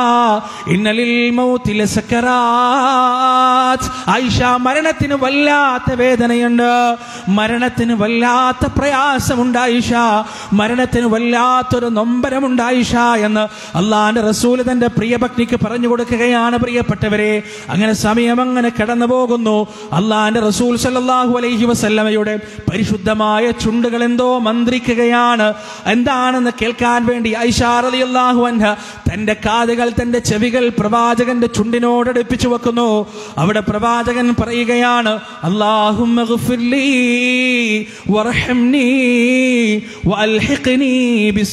ഇന്നലിൽ മൗത്തിലെ സക്കറാത്ത് ആയിഷ മരണത്തിന് വല്ലാത്ത വേദനയുണ്ട് മരണത്തിന് വല്ലാത്ത പ്രയാസമുണ്ടായിഷ മരണത്തിന് വല്ലാത്തൊരു നൊമ്പരമുണ്ടായിഷ എന്ന് അള്ളാന്റെ റസൂല് തന്റെ പ്രിയപത്നിക്ക് പറഞ്ഞു കൊടുക്കുകയാണ് പ്രിയപ്പെട്ടവരെ അങ്ങനെ സമയം അങ്ങനെ കടന്നു പോകുന്നു അള്ളാന്റെ റസൂൽ സല്ലല്ലാഹു അലൈഹി വസല്ലമയുടെ പരിശുദ്ധമായ ചുണ്ടുകൾ എന്തോ മന്ത്രിക്കുകയാണ് എന്താണെന്ന് കേൾക്കാൻ വേണ്ടി ഐഷാ റളിയല്ലാഹു അൻഹ തന്റെ കാതുകൾ തന്റെ ചെവികൾ പ്രവാചകന്റെ ചുണ്ടിനോട് അടുപ്പിച്ചു വെക്കുന്നു അവിടെ പ്രവാചകൻ പറയുകയാണ് അല്ലാഹുമ്മ ഗഫിർലി വർഹംനി വഅൽഹിഖ്നി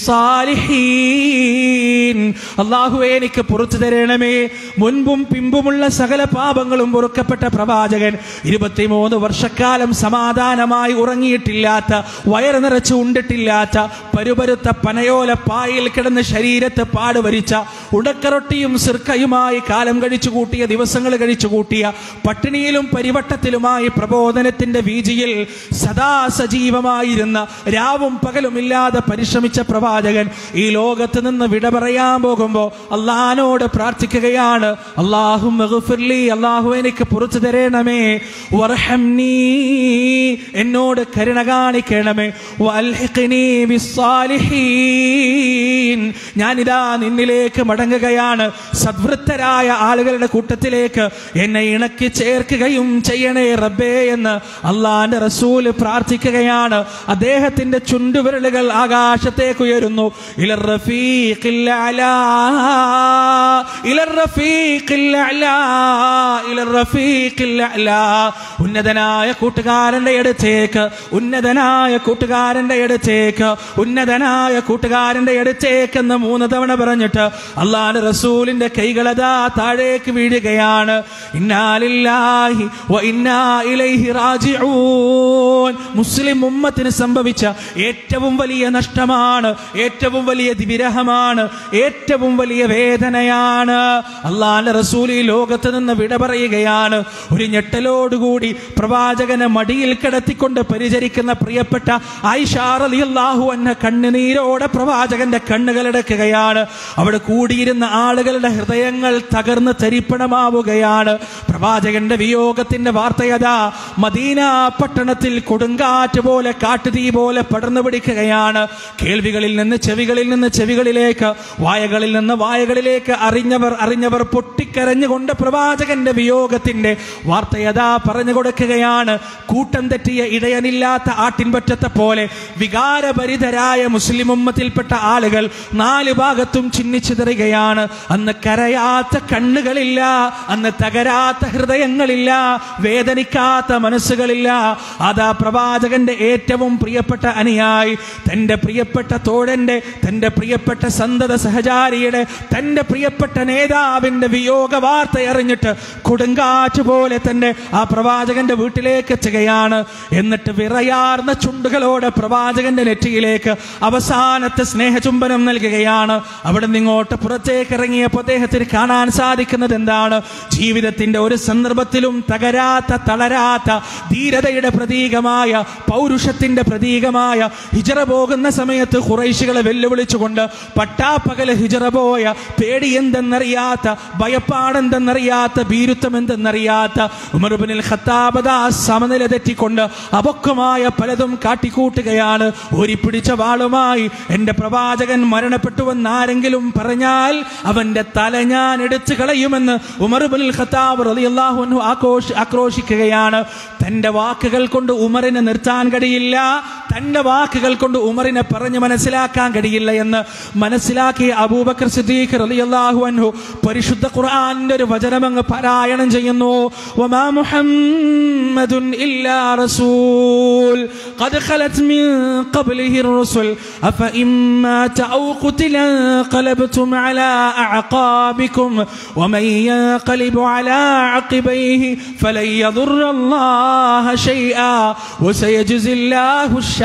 ബിസ്സാലിഹീൻ അല്ലാഹുവേ എനിക്ക് പുറത്തു തരണമേ മുൻപും പിമ്പുമുള്ള സകല പാപങ്ങളും പൊറുക്കപ്പെട്ട പ്രവാചകൻ ഇരുപത്തിമൂന്ന് വർഷക്കാലം സമാധാനമായി ഉറങ്ങിയിട്ടില്ലാത്ത വയറ് നിറച്ച് ഉണ്ടിട്ടില്ലാത്ത പരുപരുത്ത പനയോല പായിൽ കിടന്ന് ശരീരത്തെ പാടുവരിച്ച ഉടക്കറൊട്ടിയും സിർക്കയുമായി കാലം കഴിച്ചു കൂട്ടിയ ദിവസങ്ങൾ കഴിച്ചു കൂട്ടിയ പട്ടിണിയിലും പരിവട്ടത്തിലുമായി പ്രബോധനത്തിന്റെ വീജിയിൽ സദാ സജീവമായിരുന്ന രാവും പകലുമില്ലാതെ പരിശ്രമിച്ച പ്രവാചകൻ ഈ ലോകത്ത് നിന്ന് വിട പറയാൻ പോകുമ്പോ അള്ളഹാനോട് പ്രാർത്ഥിക്കുകയാണ് അള്ളാഹു അള്ളാഹു എനിക്ക് പുറത്തു തരണമേ വർഹംനീ എന്നോട് കരുണ കാണിക്കണമേ വൽഹിഖ്നീ ബിസ്സാലിഹീൻ ഞാനിതാ നിന്നിലേക്ക് മടങ്ങുകയാണ് സദ്വൃത്തരായ ആളുകളുടെ കൂട്ടത്തിലേക്ക് എന്നെ ഇണക്കി ചേർക്കുകയും ചെയ്യണേ റബ്ബേ എന്ന് അള്ളാന്റെ റസൂല് പ്രാർത്ഥിക്കുകയാണ് അദ്ദേഹത്തിന്റെ ചുണ്ടുവിരലുകൾ ആകാശത്തേക്ക് ഉയരുന്നു ഇലർ റഫീഖിൽ അലാ, ഇലർ റഫീഖിൽ അലാ, ഇലർ റഫീഖിൽ അലാ. ഉന്നതനായ കൂട്ടുകാരന്റെ അടുത്തേക്ക് ഉന്നതനായ കൂട്ടുകാരന്റെ അടുത്തേക്ക് ഉന്നതനായ കൂട്ടുകാരന്റെ അടുത്തേക്ക് എന്ന് മൂന്ന് തവണ പറഞ്ഞിട്ട് അള്ളാഹ് റസൂലിന്റെ കൈകളതാ താഴേക്ക് വീഴുകയാണ് ഇന്നാലില്ലാഹി വ ഇന്നാ ഇലൈഹി റാജിഊൻ മുസ്ലിം ഉമ്മത്തിന് സംഭവിച്ച ഏറ്റവും വലിയ നഷ്ടമാണ് ഏറ്റവും വലിയ വിരഹമാണ് ഏറ്റവും വലിയ വേദനയാണ് അള്ളാഹ് റസൂൽ ഈ ലോകത്ത് നിന്ന് വിട പറയുകയാണ് ഒരു ഞെട്ടലോടുകൂടി പ്രവാചകനെ മടിയിൽ കിടത്തിക്കൊണ്ട് പരിചരിക്കുന്ന പ്രിയപ്പെട്ട ഐഷാറിയാഹു എന്ന കണ്ണുനീരോടെ പ്രവാചകന്റെ കണ്ണുകളടക്കുകയാണ് അവിടെ കൂടിയിരുന്ന ആളുകളുടെ ഹൃദയങ്ങൾ തകർന്ന് തരിപ്പണമാവുകയാണ് പ്രവാചകന്റെ വിയോഗത്തിന്റെ വാർത്തയതാ മദീന പട്ടണത്തിൽ കൊടുങ്കാറ്റ് പോലെ കാട്ടുതീ പോലെ പടർന്നു പിടിക്കുകയാണ് കേൾവികളിൽ നിന്ന് ചെവികളിൽ നിന്ന് ചെവികളിലേക്ക് വായകളിൽ നിന്ന് വായകളിലേക്ക് അറിഞ്ഞവർ അറിഞ്ഞവർ പൊട്ടിക്കരഞ്ഞുകൊണ്ട് പ്രവാചകന്റെ വിയോഗത്തിന്റെ വാർത്തയതാ പറഞ്ഞു കൊടുക്കുകയാണ് കൂട്ടം തെറ്റിയ ഇടയനില്ലാത്ത ആട്ടിൻപറ്റത്തെ പോലെ വികാരഭരിതരായ മുസ്ലിം ഉമ്മത്തിൽപ്പെട്ട ആളുകൾ നാല് ഭാഗത്തും ചിന്നിച്ചിതറുകയാണ് അന്ന് കരയാത്ത കണ്ണുകളില്ല അന്ന് തകരാത്ത ഹൃദയങ്ങളില്ല വേദനിക്കാത്ത മനസ്സുകളില്ല അതാ പ്രവാചകന്റെ ഏറ്റവും പ്രിയപ്പെട്ട അനുയായി തന്റെ പ്രിയപ്പെട്ട തോഴന്റെ തന്റെ പ്രിയപ്പെട്ട സന്തത സഹചാരിയുടെ തന്റെ പ്രിയപ്പെട്ട നേതാവിന്റെ വിയോഗ വാർത്ത അറിഞ്ഞിട്ട് കൊടുങ്കാറ്റ് പോലെ തന്നെ ആ പ്രവാചകന്റെ വീട്ടിലേക്ക് എത്തുകയാണ് എന്നിട്ട് വിറയാർന്ന ചുണ്ടുകളോടെ പ്രവാചകന്റെ നെറ്റിയിലേക്ക് അവസാനത്തെ സ്നേഹചുംബനം നൽകുകയാണ് അവിടെ നിങ്ങോട്ട് പുറത്തേക്ക് ഇറങ്ങിയപ്പോൾ അദ്ദേഹത്തിന് കാണാൻ സാധിക്കുന്നത് എന്താണ് ജീവിതത്തിന്റെ ഒരു സന്ദർഭത്തിലും തകരാത്ത തളരാത്ത ധീരതയുടെ പ്രതീകമായ പൗരുഷത്തിന്റെ പ്രതീകമായ ഹിജറ പോകുന്ന സമയത്ത് കുറൈശികളെ വെല്ലുവിളിച്ചുകൊണ്ട് പട്ടാപ്പകല് ഹിജറ പോയ പേടി എന്തെന്നറിയാത്ത ഭയപ്പാടെന്തെന്നറിയാത്ത ഭീരുത്വം എന്തെന്നറിയാത്ത ഉമർബിനിൽ ഖത്താബത സമനില തെറ്റിക്കൊണ്ട് അപക്വമായ പലതും കാട്ടിക്കൂട്ടുകയാണ് ഓരിപ്പിടിച്ച വാളുമായി എന്റെ പ്രവാചകൻ മരണപ്പെട്ടുവെന്ന് ആരെങ്കിലും പറഞ്ഞാൽ അവന്റെ തല ഞാൻ എടുത്തു കളയുമെന്ന് ഉമർബിനിൽ ഖത്താബ് റളിയല്ലാഹു അൻഹു ആക്രോശ ആക്രോശിക്കുകയാണ് തന്റെ വാക്കുകൾ കൊണ്ട് ഉമറിനെ നിർത്താൻ കഴിയില്ല തന്റെ വാക്കുകൾ കൊണ്ട് ഉമറിനെ പറഞ്ഞു മനസ്സിലാക്കാൻ കഴിയില്ല എന്ന് മനസ്സിലാക്കിയ അബൂബക്കർ സിദ്ദീഖ് റളിയല്ലാഹു അൻഹു പരിശുദ്ധ ഖുർആന്റെ ഒരു വചനം അങ്ങ് പാരായണം ചെയ്യുന്നു വമാ മുഹമ്മദുൻ ഇല്ലാ റസൂൽ ഖദ് ഖലത് മിൻ ഖബ്ലിഹി الرسل أفإن مات أو قتل انقلبتم على أعقابكم ومن ينقلب على عقبيه فلن يضر الله شيئا وسيجزي الله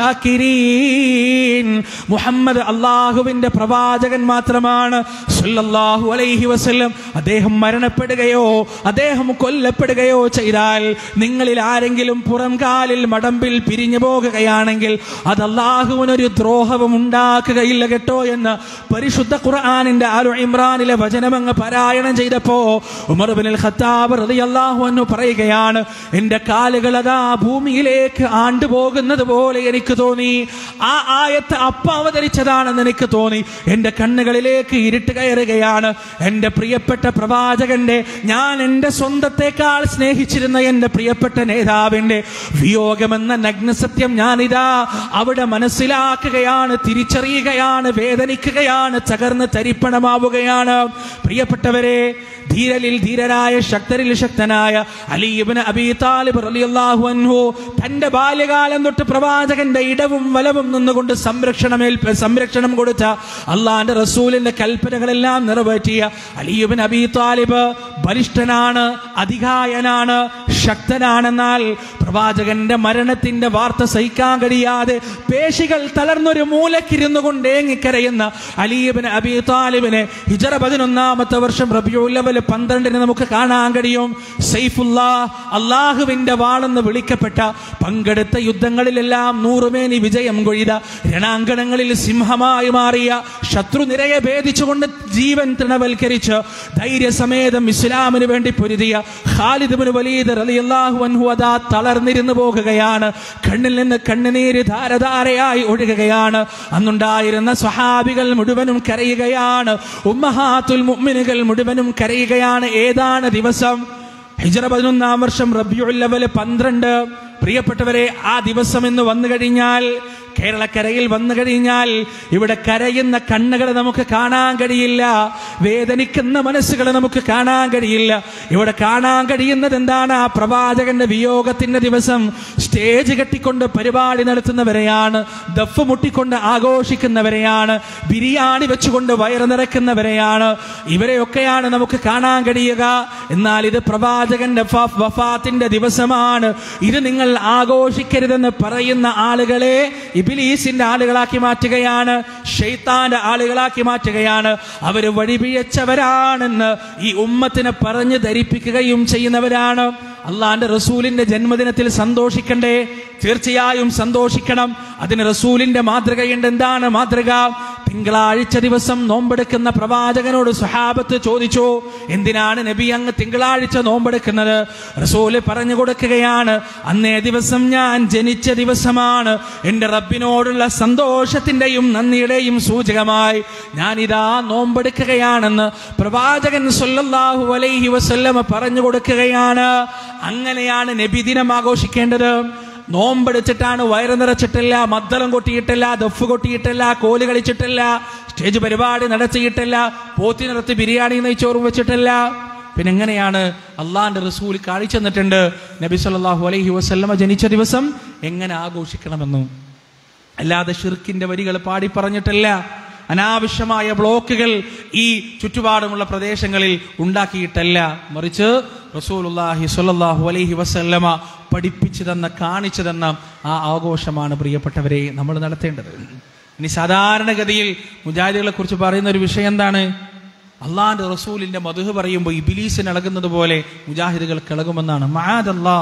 ഷാക്കിരീൻ മുഹമ്മദ് അള്ളാഹുവിന്റെ പ്രവാചകൻ മാത്രമാണ് സല്ലല്ലാഹു അലൈഹി വസല്ലം അദ്ദേഹം മരണപ്പെടുകയോ അദ്ദേഹം കൊല്ലപ്പെടുകയോ ചെയ്താൽ നിങ്ങളിൽ ആരെങ്കിലും പുറം കാലിൽ മടമ്പിൽ പിരിഞ്ഞു പോകുകയാണെങ്കിൽ അത് അള്ളാഹുവിനൊരു ദ്രോഹവും ഉണ്ടാക്കുകയില്ല കേട്ടോ എന്ന് പരിശുദ്ധ ഖുർആാനിന്റെ ആലു ഇമ്രാനിലെ വചനമങ്ങ് പാരായണം ചെയ്തപ്പോ ഉമർ ബിൻ ഖത്താബ് റളിയല്ലാഹു അൻഹു പറയുകയാണ് എന്റെ കാലുകൾ അതാ ഭൂമിയിലേക്ക് ആണ്ടുപോകുന്നത് പോലെ എനിക്ക് തോന്നി ആ ആയത്ത് അപ്പ അവതരിച്ചതാണെന്ന് എനിക്ക് തോന്നി എന്റെ കണ്ണുകളിലേക്ക് ഇരുട്ട് കയറുകയാണ് എന്റെ പ്രിയപ്പെട്ട പ്രവാചകന്റെ ഞാൻ എന്റെ സ്വന്തത്തെക്കാൾ സ്നേഹിച്ചിരുന്ന എന്റെ പ്രിയപ്പെട്ട നേതാവിന്റെ വിയോഗമെന്ന നഗ്നസത്യം ഞാനിതാ അവിടെ മനസ്സിലാക്കുകയാണ് തിരിച്ചറിയുകയാണ് വേദനിക്കുകയാണ് തകർന്ന് തരിപ്പണമാവുകയാണ് പ്രിയപ്പെട്ടവരെ ധീരലിൽ ധീരരായ ശക്തരിൽ ശക്തനായ അലീബിന് അബി താലിബ് റളിയല്ലാഹു അൻഹു തന്റെ ബാല്യകാലം തൊട്ട് പ്രവാചകന്റെ ഇടവും വലവും നിന്നുകൊണ്ട് സംരക്ഷണമേൽ സംരക്ഷണം കൊടുത്ത അള്ളാന്റെ റസൂലിന്റെ കൽപ്പനകളെല്ലാം നിറവേറ്റിയ അലീബിൻ അബി താലിബ് ബലിഷ്ഠനാണ് അധികായനാണ് ശക്തനാണെന്നാൽ പ്രവാചകന്റെ മരണത്തിന്റെ വാർത്ത സഹിക്കാൻ കഴിയാതെ പേശികൾ തളർന്നൊരു മൂലക്കിരുന്നു കൊണ്ട് ഏങ്ങിക്കരയുന്ന അലീബിന് അബി താലിബിനെ ഹിജറ പതിനൊന്നാമത്തെ വർഷം റബിയുല്ലവൽ പന്ത്രണ്ടിന് നമുക്ക് കാണാൻ കഴിയും സൈഫുല്ല അള്ളാഹുവിന്റെ വാളെന്ന് വിളിക്കപ്പെട്ട പങ്കെടുത്ത യുദ്ധങ്ങളിലെല്ലാം നൂറുമേനി വിജയം കൊയ്ത രണാങ്കണങ്ങളിൽ സിംഹമായി മാറിയ ശത്രുനിരയെ ഭേദിച്ചുകൊണ്ട് ജീവൻ തൃണവൽക്കരിച്ച് ധൈര്യസമേതം ഇസ്ലാമിന് വേണ്ടി പൊരുതിയ ഖാലിദ് ബിൻ വലീദ് റളിയല്ലാഹു അൻഹു അതാ തളർന്നിരുന്നു പോകുകയാണ് കണ്ണിൽ നിന്ന് കണ്ണുനീര് ധാരധാരയായി ഒഴുകുകയാണ് അന്നുണ്ടായിരുന്ന സ്വഹാബികൾ മുഴുവനും കരയുകയാണ് ഉമ്മഹാത്തുൽ മുഅ്മിനുകൾ മുഴുവനും കരയുകയാണ് ഏതാണ് ദിവസം ഹിജറ പതിനൊന്നാം വർഷം റബിയുൽ ലെവല് പന്ത്രണ്ട് പ്രിയപ്പെട്ടവരെ ആ ദിവസം എന്ന് വന്നു കഴിഞ്ഞാൽ കേരളക്കരയിൽ വന്നു കഴിഞ്ഞാൽ ഇവിടെ കരയുന്ന കണ്ണുകളെ നമുക്ക് കാണാൻ കഴിയില്ല വേദനിക്കുന്ന മനസ്സുകളെ നമുക്ക് കാണാൻ കഴിയില്ല ഇവിടെ കാണാൻ കഴിയുന്നത് എന്താണ് ആ പ്രവാചകന്റെ വിയോഗത്തിന്റെ ദിവസം സ്റ്റേജ് കെട്ടിക്കൊണ്ട് പരിപാടി നടത്തുന്നവരെയാണ് ദഫ് മുട്ടിക്കൊണ്ട് ആഘോഷിക്കുന്നവരെയാണ് ബിരിയാണി വെച്ചുകൊണ്ട് വയറ് നിറയ്ക്കുന്നവരെയാണ് ഇവരെയൊക്കെയാണ് നമുക്ക് കാണാൻ കഴിയുക എന്നാൽ ഇത് പ്രവാചകന്റെ വഫ- വഫാത്തിന്റെ ദിവസമാണ് ഇത് നിങ്ങൾ ആഘോഷിക്കരുതെന്ന് പറയുന്ന ആളുകളെ ഇബിലീസിന്റെ ആളുകളാക്കി മാറ്റുകയാണ് ഷെയ്ത്താന്റെ ആളുകളാക്കി മാറ്റുകയാണ് അവര് വഴിപിഴച്ചവരാണെന്ന് ഈ ഉമ്മത്തിനെ പറഞ്ഞ് ധരിപ്പിക്കുകയും ചെയ്യുന്നവരാണ് അള്ളാന്റെ റസൂലിന്റെ ജന്മദിനത്തിൽ സന്തോഷിക്കണ്ടേ തീർച്ചയായും സന്തോഷിക്കണം അതിന് റസൂലിന്റെ മാതൃകയുണ്ട് എന്താണ് മാതൃക തിങ്കളാഴ്ച ദിവസം നോമ്പെടുക്കുന്ന പ്രവാചകനോട് സുഹാബത്ത് ചോദിച്ചു എന്തിനാണ് നബി അങ്ങ് തിങ്കളാഴ്ച നോമ്പെടുക്കുന്നത് റസൂല് പറഞ്ഞു കൊടുക്കുകയാണ് അന്നേ ദിവസം ഞാൻ ജനിച്ച ദിവസമാണ് എന്റെ റബ്ബിനോടുള്ള സന്തോഷത്തിന്റെയും നന്ദിയുടെയും സൂചകമായി ഞാൻ ഇതാ നോമ്പെടുക്കുകയാണെന്ന് പ്രവാചകൻ സല്ലല്ലാഹു അലൈഹി വസല്ലമ പറഞ്ഞു കൊടുക്കുകയാണ് അങ്ങനെയാണ് നബിദിനം ആഘോഷിക്കേണ്ടത് നോമ്പെടുത്തിട്ടാണ് വയറ് നിറച്ചിട്ടില്ല മദ്ദളം കൊട്ടിയിട്ടില്ല ദഫ് കൊട്ടിയിട്ടില്ല കോല് കളിച്ചിട്ടില്ല സ്റ്റേജ് പരിപാടി നടത്തിയിട്ടില്ല പോത്തി നിർത്തി ബിരിയാണി നെയ്ച്ചോറും വെച്ചിട്ടില്ല പിന്നെ എങ്ങനെയാണ് അള്ളാന്റെ റസൂൽ കാണിച്ചു തന്നിട്ടുണ്ട് നബി സല്ലല്ലാഹു അലൈഹി വസല്ലമ ജനിച്ച ദിവസം എങ്ങനെ ആഘോഷിക്കണമെന്നും അല്ലാതെ ഷിർക്കിന്റെ വരികൾ പാടി പറഞ്ഞിട്ടില്ല അനാവശ്യമായ ബ്ലോക്കുകൾ ഈ ചുറ്റുപാടുമുള്ള പ്രദേശങ്ങളിൽ ഉണ്ടാക്കിയിട്ടല്ല മറിച്ച് റസൂലുള്ളാഹി സ്വല്ലല്ലാഹു അലൈഹി വസല്ലമ പഠിപ്പിച്ചു തന്ന കാണിച്ചു തന്ന ആ ആഘോഷമാണ് പ്രിയപ്പെട്ടവരെ നമ്മൾ നടത്തേണ്ടത് ഇനി സാധാരണഗതിയിൽ മുജാഹിദുകളെ കുറിച്ച് പറയുന്ന ഒരു വിഷയം എന്താണ് അള്ളാന്റെ റസൂലിന്റെ മധു പറയുമ്പോൾ ഇബിലീസിന് ഇളകുന്നത് പോലെ മുജാഹിദുകൾക്ക് ഇളകുമെന്നാണ് മഹാദല്ലാ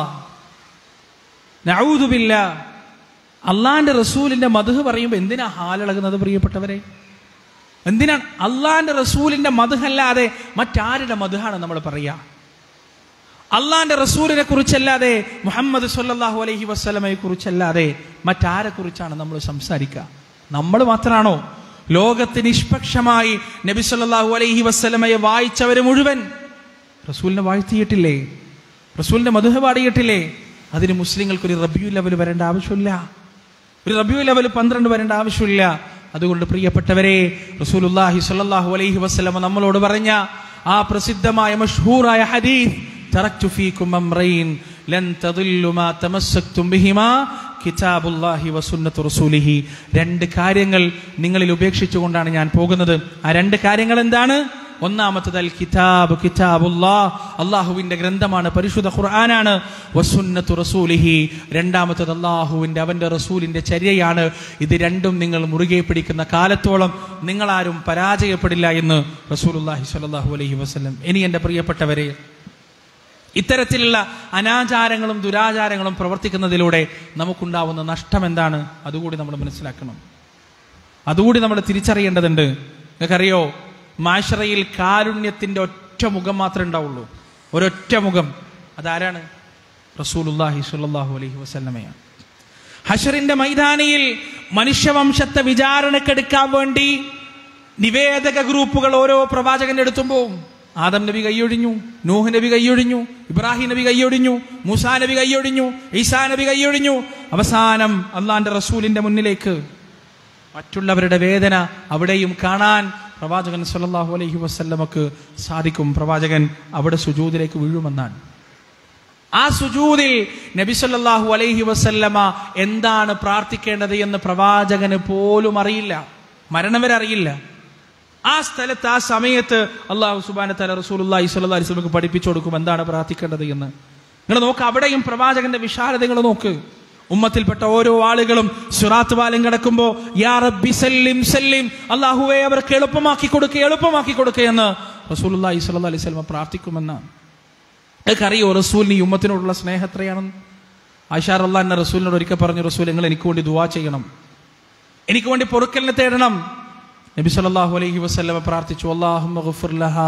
നഊദുബില്ല അള്ളാന്റെ റസൂലിന്റെ മധു പറയുമ്പോൾ എന്തിനാ ഹാലിളകുന്നത് പ്രിയപ്പെട്ടവരെ എന്തിനാണ് അള്ളാന്റെ റസൂലിന്റെ മധുഹല്ലാതെ മറ്റാരുടെ മധുഹാണ് നമ്മൾ പറയുക അള്ളാന്റെ റസൂലിനെ കുറിച്ചല്ലാതെ മുഹമ്മദ് സല്ലല്ലാഹു അലൈഹി വസ്ലമയെ കുറിച്ചല്ലാതെ മറ്റാരെ കുറിച്ചാണ് നമ്മൾ സംസാരിക്കുക നമ്മൾ മാത്രമാണോ ലോകത്ത് നിഷ്പക്ഷമായി നബി സല്ലല്ലാഹു അലൈഹി വസ്ലമയെ വായിച്ചവര് മുഴുവൻ റസൂലിനെ വാഴ്ത്തിയിട്ടില്ലേ റസൂലിന്റെ മധുഹ പാടിയിട്ടില്ലേ അതിന് മുസ്ലിങ്ങൾക്ക് ഒരു റബ്യു ലെവൽ വരേണ്ട ആവശ്യമില്ല ഒരു റബ്യു ലെവൽ പന്ത്രണ്ട് വരേണ്ട ആവശ്യമില്ല അതുകൊണ്ട് പ്രിയപ്പെട്ടവരെ റസൂലുല്ലാഹി സ്വല്ലല്ലാഹു അലൈഹി വസല്ലമ നമ്മളോട് പറഞ്ഞ ആ പ്രസിദ്ധമായ മഷ്ഹൂറായ ഹദീസ് തറക്തു ഫീകും അംറൈൻ ലൻ തദില്ലു മാ തമസ്സക്തും ബിഹിമാ കിതാബുല്ലാഹി വസുന്നത്തു റസൂലിഹി രണ്ട് കാര്യങ്ങൾ നിങ്ങളിൽ ഉപേക്ഷിച്ചുകൊണ്ടാണ് ഞാൻ പോകുന്നത് ആ രണ്ട് കാര്യങ്ങൾ എന്താണ് ഒന്നാമത്തത് അൽ കിതാബ് കിതാബുല്ലാ അള്ളാഹുവിന്റെ ഗ്രന്ഥമാണ് പരിശുദ്ധ ഖുർആനാണ് വസുന്നത്തു റസൂലിഹി രണ്ടാമത്തത് അള്ളാഹുവിന്റെ അവന്റെ റസൂലിന്റെ ചര്യയാണ് ഇത് രണ്ടും നിങ്ങൾ മുറുകെ പിടിക്കുന്ന കാലത്തോളം നിങ്ങളാരും പരാജയപ്പെടില്ല എന്ന് റസൂലുള്ളാഹി സ്വല്ലല്ലാഹു അലൈഹി വസല്ലം ഇനി എൻ്റെ പ്രിയപ്പെട്ടവരെ ഇത്തരത്തിലുള്ള അനാചാരങ്ങളും ദുരാചാരങ്ങളും പ്രവർത്തിക്കുന്നതിലൂടെ നമുക്കുണ്ടാവുന്ന നഷ്ടം എന്താണ് അതുകൂടി നമ്മൾ മനസ്സിലാക്കണം അതുകൂടി നമ്മൾ തിരിച്ചറിയേണ്ടതുണ്ട് നിങ്ങൾക്കറിയോ മാഷറയിൽ കാരുണ്യത്തിന്റെ ഒറ്റ മുഖം മാത്രമേ ഉണ്ടാവുള്ളൂ ഒരൊറ്റ മുഖം അതാരാണ് റസൂലുല്ലാഹി സ്വല്ലല്ലാഹു അലൈഹി വസല്ലമയാണ് ഹഷറിന്റെ മൈതാനിയിൽ മനുഷ്യവംശത്തെ വിചാരണക്കെടുക്കാൻ വേണ്ടി നിവേദക ഗ്രൂപ്പുകൾ ഓരോ പ്രവാചകന്റെ അടുത്തും പോവും ആദം നബി കൈയൊഴിഞ്ഞു നൂഹ് നബി കൈയൊഴിഞ്ഞു ഇബ്രാഹിം നബി കൈയൊഴിഞ്ഞു മൂസാ നബി കൈയൊഴിഞ്ഞു ഈസാ നബി കൈയൊഴിഞ്ഞു അവസാനം അള്ളാന്റെ റസൂലിന്റെ മുന്നിലേക്ക് മറ്റുള്ളവരുടെ വേദന അവിടെയും കാണാൻ പ്രവാചകൻ സല്ലല്ലാഹു അലൈഹി വസല്ലമക്ക് സാധിക്കും പ്രവാചകൻ അവിടെ സുജൂദിലേക്ക് വീഴുമെന്നാണ് ആ സുജൂദിൽ നബി സല്ലല്ലാഹു അലൈഹി വസല്ലമ എന്താണ് പ്രാർത്ഥിക്കേണ്ടത് എന്ന് പ്രവാചകന് പോലും അറിയില്ല മരണം വരെ അറിയില്ല ആ സ്ഥലത്ത് ആ സമയത്ത് അള്ളാഹു സുബാന തല റസൂലുള്ളാഹി സ്വല്ലല്ലാഹി അലൈഹി വസല്ലമക്ക് പഠിപ്പിച്ചു കൊടുക്കും എന്താണ് പ്രാർത്ഥിക്കേണ്ടത് എന്ന് നിങ്ങൾ നോക്ക് അവിടെയും പ്രവാചകന്റെ വിശാലത നിങ്ങൾ നോക്ക് ഉമ്മത്തിൽപ്പെട്ട ഓരോ ആളുകളും സുറാത്ത് പാലം കിടക്കുമ്പോ യാ റബ്ബി സല്ലിം സല്ലിം അള്ളാഹുവെ അവർക്ക് എളുപ്പമാക്കി കൊടുക്കുക എളുപ്പമാക്കി കൊടുക്കുക എന്ന് റസൂലുള്ളാഹി സ്വല്ലല്ലാഹി അലൈഹി വസല്ലമ പ്രാർത്ഥിക്കുമെന്നാണ് നിങ്ങൾക്കറിയോ റസൂലിന് ഈ ഉമ്മത്തിനോടുള്ള സ്നേഹം എത്രയാണെന്ന് ആയിഷാർ അള്ളാഹ് എന്ന റസൂലിനോട് ഒരിക്കൽ പറഞ്ഞു റസൂൽ നിങ്ങൾ എനിക്ക് വേണ്ടി ദുവാ ചെയ്യണം എനിക്ക് വേണ്ടി പൊറുക്കലിനെ തേടണം നബി സല്ലല്ലാഹു അലൈഹി വസല്ലമ പ്രാർത്ഥിച്ചു അല്ലാഹുമ്മ ഗഫിർ ലഹാ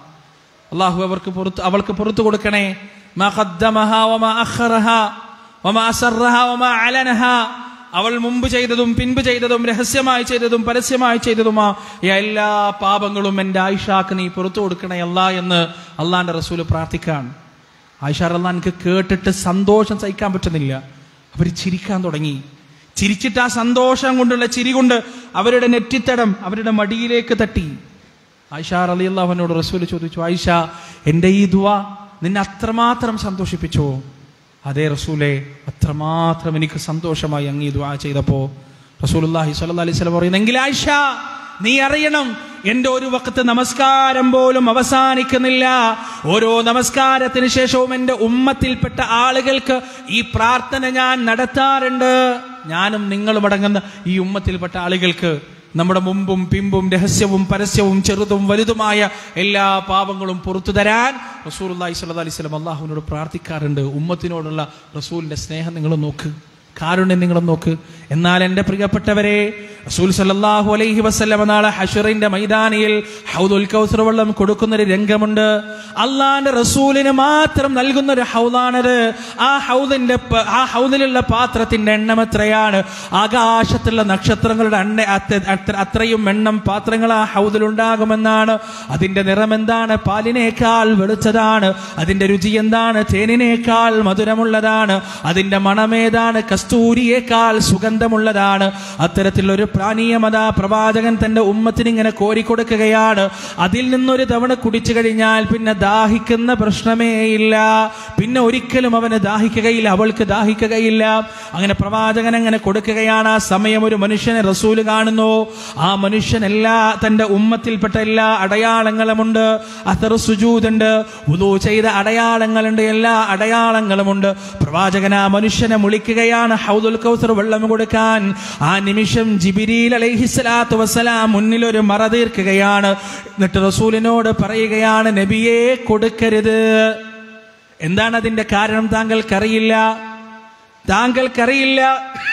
അള്ളാഹു അവർക്ക് പുറത്ത് അവൾക്ക് പുറത്തു കൊടുക്കണേ മാ ഖദ്ദമഹാ വമാ അഖറഹാ വമാ അസറഹാ വമാ അലനഹാ അവൾ മുമ്പ് ചെയ്തതും പിൻപ് ചെയ്തതും രഹസ്യമായി ചെയ്തതും പരസ്യമായി ചെയ്തതുമാ ഈ എല്ലാ പാപങ്ങളും എൻ്റെ ആയിഷാക്ക് നീ പുറത്തു കൊടുക്കണേ അല്ല എന്ന് അള്ളാന്റെ റസൂല് പ്രാർത്ഥിക്കാൻ ആയിഷ അള്ളാൻക്ക് കേട്ടിട്ട് സന്തോഷം സഹിക്കാൻ പറ്റുന്നില്ല അവർ ചിരിക്കാൻ തുടങ്ങി ചിരിച്ചിട്ട് ആ സന്തോഷം കൊണ്ടുള്ള ചിരി കൊണ്ട് അവരുടെ നെറ്റിത്തടം അവരുടെ മടിയിലേക്ക് തട്ടി ആയിഷ അലി അള്ളാഹുവിനോട് റസൂൽ ചോദിച്ചു ആയിഷ എൻ്റെ ഈ ദുവ നിന്നെ അത്രമാത്രം സന്തോഷിപ്പിച്ചോ അതേ റസൂലെ അത്രമാത്രം എനിക്ക് സന്തോഷമായി അങ്ങ് ഈ ദുആ ചെയ്തപ്പോ റസൂലുള്ളാഹി സ്വല്ലല്ലാഹി അലൈഹി വസല്ലം പറയുന്നെങ്കിൽ ആയിഷ നീ അറിയണം എന്റെ ഒരു വക്കത്ത് നമസ്കാരം പോലും അവസാനിക്കുന്നില്ല ഓരോ നമസ്കാരത്തിന് ശേഷവും എന്റെ ഉമ്മത്തിൽപ്പെട്ട ആളുകൾക്ക് ഈ പ്രാർത്ഥന ഞാൻ നടത്താറുണ്ട് ഞാനും നിങ്ങളും അടങ്ങുന്ന ഈ ഉമ്മത്തിൽപ്പെട്ട ആളുകൾക്ക് നമ്മുടെ മുമ്പും പിമ്പും രഹസ്യവും പരസ്യവും ചെറുതും വലുതുമായ എല്ലാ പാപങ്ങളും പുറത്തു തരാൻ റസൂൽ അള്ളാഹി സ്വല്ലാ അലൈഹി സ്വലം അള്ളാഹുവിനോട് പ്രാർത്ഥിക്കാറുണ്ട് ഉമ്മത്തിനോടുള്ള റസൂലിന്റെ സ്നേഹം നിങ്ങൾ നോക്ക് കാരുണ്യം നിങ്ങൾ നോക്ക് എന്നാൽ എൻ്റെ പ്രിയപ്പെട്ടവരെ റസൂൽ സല്ലല്ലാഹു അലൈഹി വസല്ലമ നാളെ ഹഷറിന്റെ മൈതാനിയിൽ ഹൗദുൽ കൗസർ വെള്ളം കൊടുക്കുന്ന ഒരു രംഗമുണ്ട് അള്ളാന്റെ റസൂലിന് മാത്രം നൽകുന്ന ഒരു ഹൗദാണത് ആ ഹൗദിന്റെ പ- ആ ഹൗദിലുള്ള പാത്രത്തിന്റെ എണ്ണം എത്രയാണ് ആകാശത്തുള്ള നക്ഷത്രങ്ങളുടെ എണ്ണ അത്ര- അത്ര- അത്രയും എണ്ണം പാത്രങ്ങൾ ആ ഹൗദിൽ ഉണ്ടാകുമെന്നാണ് അതിന്റെ നിറം എന്താണ് പാലിനേക്കാൾ വെളുത്തതാണ് അതിന്റെ രുചി എന്താണ് തേനിനേക്കാൾ മധുരമുള്ളതാണ് അതിന്റെ മണമേതാണ് കസ്തൂരിയേക്കാൾ സുഗന്ധമുള്ളതാണ് അത്തരത്തിലുള്ള ഒരു പ്രാണീയമത പ്രവാചകൻ തന്റെ ഉമ്മത്തിന് ഇങ്ങനെ കോരിക്കൊടുക്കുകയാണ് അതിൽ നിന്നൊരു തവണ കുടിച്ചു കഴിഞ്ഞാൽ പിന്നെ ദാഹിക്കുന്ന പ്രശ്നമേ ഇല്ല പിന്നെ ഒരിക്കലും അവന് ദാഹിക്കുകയില്ല അവൾക്ക് ദാഹിക്കുകയില്ല അങ്ങനെ പ്രവാചകൻ അങ്ങനെ കൊടുക്കുകയാണ് ആ സമയം ഒരു മനുഷ്യനെ റസൂല് കാണുന്നു ആ മനുഷ്യൻ എല്ലാ തന്റെ ഉമ്മത്തിൽപ്പെട്ട എല്ലാ അടയാളങ്ങളുമുണ്ട് അത്തർ സുജൂതുണ്ട് ഉദു ചെയ്ത അടയാളങ്ങളുണ്ട് എല്ലാ അടയാളങ്ങളുമുണ്ട് പ്രവാചകൻ ആ മനുഷ്യനെ മുളിക്കുകയാണ് ഹൗദുൽ കൗസർ വെള്ളം കൊടുക്കാൻ ആ നിമിഷം ജിബിരിൽ അലൈഹിസ്സലാത്തു വസ്സലാം മുന്നിൽ ഒരു മറ തീർക്കുകയാണ് എന്നിട്ട് റസൂലിനോട് പറയുകയാണ് നബിയെ കൊടുക്കരുത് എന്താണ് അതിന്റെ കാരണം താങ്കൾക്കറിയില്ല താങ്കൾക്കറിയില്ല